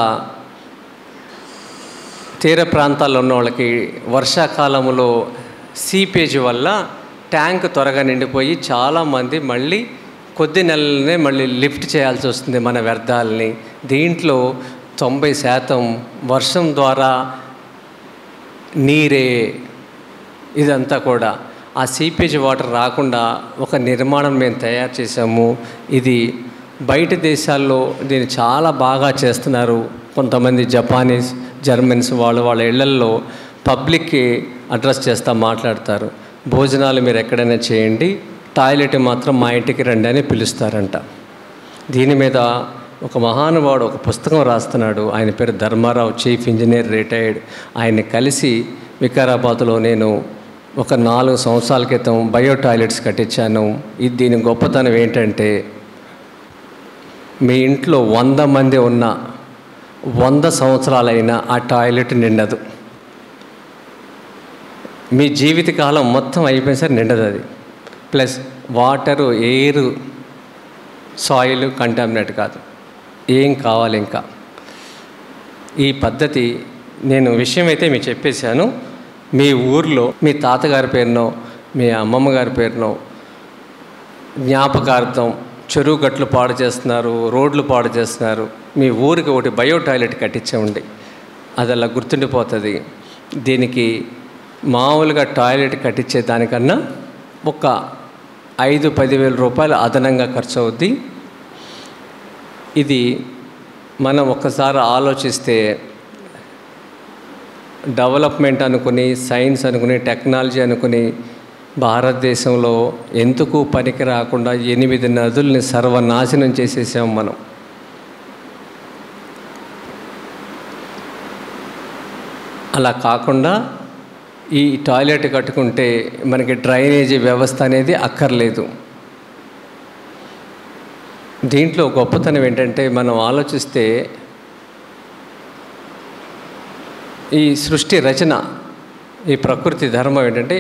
తీర ప్రాంతాల్లో ఉన్న వాళ్ళకి వర్షాకాలంలో సీపేజ్ వల్ల ట్యాంక్ త్వరగా నిండిపోయి చాలామంది మళ్ళీ కొద్ది నెలలనే మళ్ళీ లిఫ్ట్ చేయాల్సి వస్తుంది మన వ్యర్థాలని దీంట్లో తొంభై శాతం వర్షం ద్వారా నీరే ఇదంతా కూడా ఆ సీపేజ్ వాటర్ రాకుండా ఒక నిర్మాణం మేము తయారు చేసాము ఇది బయట దేశాల్లో దీన్ని చాలా బాగా చేస్తున్నారు కొంతమంది జపానీస్ జర్మన్స్ వాళ్ళు వాళ్ళ ఇళ్లల్లో పబ్లిక్కి అడ్రస్ చేస్తా మాట్లాడతారు భోజనాలు మీరు ఎక్కడైనా చేయండి టాయిలెట్ మాత్రం మా ఇంటికి రండి అని పిలుస్తారంట దీని మీద ఒక మహానుభావుడు ఒక పుస్తకం రాస్తున్నాడు ఆయన పేరు ధర్మారావు చీఫ్ ఇంజనీర్ రిటైర్డ్ ఆయన్ని కలిసి వికారాబాద్లో నేను ఒక నాలుగు సంవత్సరాల క్రితం బయో టాయిలెట్స్ కట్టించాను ఇది దీని గొప్పతనం ఏంటంటే మీ ఇంట్లో వంద మంది ఉన్న వంద సంవత్సరాలైనా ఆ టాయిలెట్ నిండదు మీ జీవితకాలం మొత్తం అయిపోయిన సరే నిండదు అది plus water air soil contaminate కాదు ఏం కావాలి ఇంకా ఈ పద్ధతి నేను విషయం అయితే మీకు చెప్పేశాను మీ ఊర్లో మీ తాతగారి పేరునో మీ అమ్మమ్మ గారి పేరునో జ్ఞాపకార్థం చెరువు గట్లు పాడు చేస్తున్నారు రోడ్లు పాడు చేస్తున్నారు మీ ఊరికి ఒకటి బయో టాయిలెట్ కట్టించండి అది అలా గుర్తుండిపోతుంది దీనికి మామూలుగా టాయిలెట్ కట్టించే దానికన్నా ఒక ఐదు పదివేల రూపాయలు అదనంగా ఖర్చు అవుద్ది ఇది మనం ఒక్కసారి ఆలోచిస్తే డెవలప్మెంట్ అనుకుని సైన్స్ అనుకుని టెక్నాలజీ అనుకుని భారతదేశంలో ఎందుకు పనికి రాకుండా ఎనిమిది నదుల్ని సర్వనాశనం చేసేసాం మనం అలా కాకుండా ఈ టాయిలెట్ కట్టుకుంటే మనకి డ్రైనేజీ వ్యవస్థ అనేది అక్కర్లేదు దీంట్లో గొప్పతనం ఏంటంటే మనం ఆలోచిస్తే ఈ సృష్టి రచన ఈ ప్రకృతి ధర్మం ఏంటంటే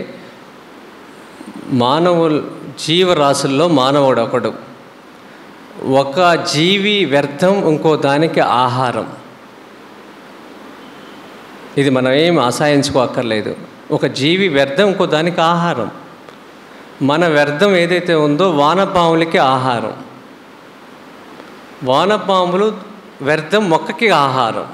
మానవులు జీవరాశుల్లో మానవుడు ఒకడు ఒక జీవి వ్యర్థం ఇంకో దానికి ఆహారం ఇది మనం ఏం ఆశాయించుకోక్కర్లేదు ఒక జీవి వ్యర్థం ఇంకో దానికి ఆహారం మన వ్యర్థం ఏదైతే ఉందో వానపాములకి ఆహారం వానపాములు వ్యర్థం మొక్కకి ఆహారం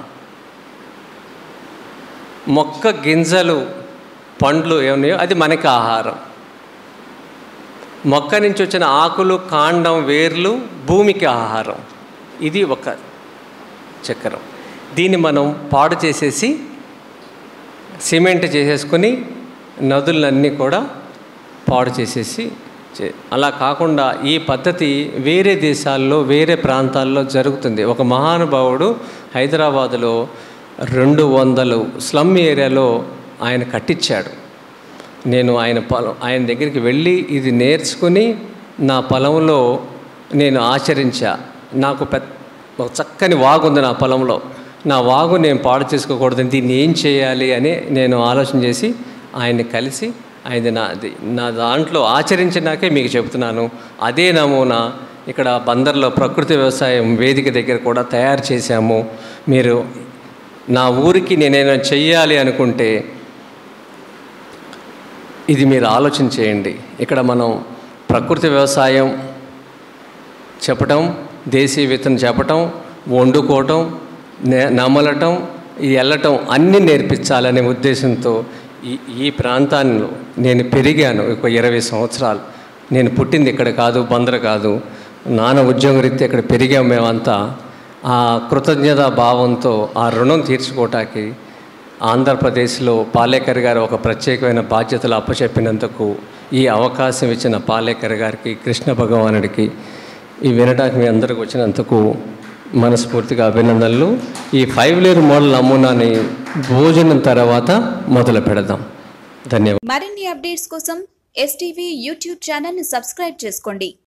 మొక్క గింజలు పండ్లు ఏమన్నాయో అది మనకి ఆహారం మొక్క నుంచి వచ్చిన ఆకులు కాండం వేర్లు భూమికి ఆహారం ఇది ఒక చక్రం దీన్ని మనం పాడు చేసేసి సిమెంట్ చేసేసుకొని నదులన్నీ కూడా పాడు చేసేసి చే- అలా కాకుండా ఈ పద్ధతి వేరే దేశాల్లో వేరే ప్రాంతాల్లో జరుగుతుంది ఒక మహానుభావుడు హైదరాబాదులో రెండు వందలు స్లమ్ ఏరియాలో ఆయన కట్టించాడు నేను ఆయన పొలం ఆయన దగ్గరికి వెళ్ళి ఇది నేర్చుకుని నా పొలంలో నేను ఆచరించా నాకు పెద్ద ఒక చక్కని వాగు ఉంది నా పొలంలో నా వాగు నేను పాడు చేసుకోకూడదు దీన్ని ఏం చేయాలి అని నేను ఆలోచన చేసి ఆయన్ని కలిసి ఆయన నా అది- నా దాంట్లో ఆచరించినాకే మీకు చెబుతున్నాను అదే నమూనా ఇక్కడ బందర్లో ప్రకృతి వ్యవసాయం వేదిక దగ్గర కూడా తయారు చేశాము మీరు నా ఊరికి నేనేమైనా చెయ్యాలి అనుకుంటే ఇది మీరు ఆలోచన చేయండి ఇక్కడ మనం ప్రకృతి వ్యవసాయం చెప్పటం దేశీయ విత్తనం చెప్పటం వండుకోవటం నే- నమలటం ఈ వెళ్ళటం అన్నీ నేర్పించాలనే ఉద్దేశంతో ఈ ఈ ప్రాంతాల్లో నేను పెరిగాను ఒక ఇరవై సంవత్సరాలు నేను పుట్టింది ఇక్కడ కాదు బందర కాదు నాన్న ఉద్యోగ రీత్యా ఇక్కడ పెరిగాం మేమంతా ఆ కృతజ్ఞతా భావంతో ఆ రుణం తీర్చుకోవటానికి ఆంధ్రప్రదేశ్లో పాలేకర్ గారు ఒక ప్రత్యేకమైన బాధ్యతలు అప్పచెప్పినందుకు ఈ అవకాశం ఇచ్చిన పాలేకర్ గారికి కృష్ణ భగవానుడికి ఈ వినడానికి మీ అందరికి వచ్చినందుకు మనస్ఫూర్తిగా అభినందనలు ఈ ఫైవ్ లేయర్ మోడల్ నమూనాని భోజనం తర్వాత మొదలు పెడదాం ధన్యవాదాలు మరిన్ని అప్డేట్స్ కోసం ఎస్టీవీ యూట్యూబ్ ఛానల్ని సబ్స్క్రైబ్ చేసుకోండి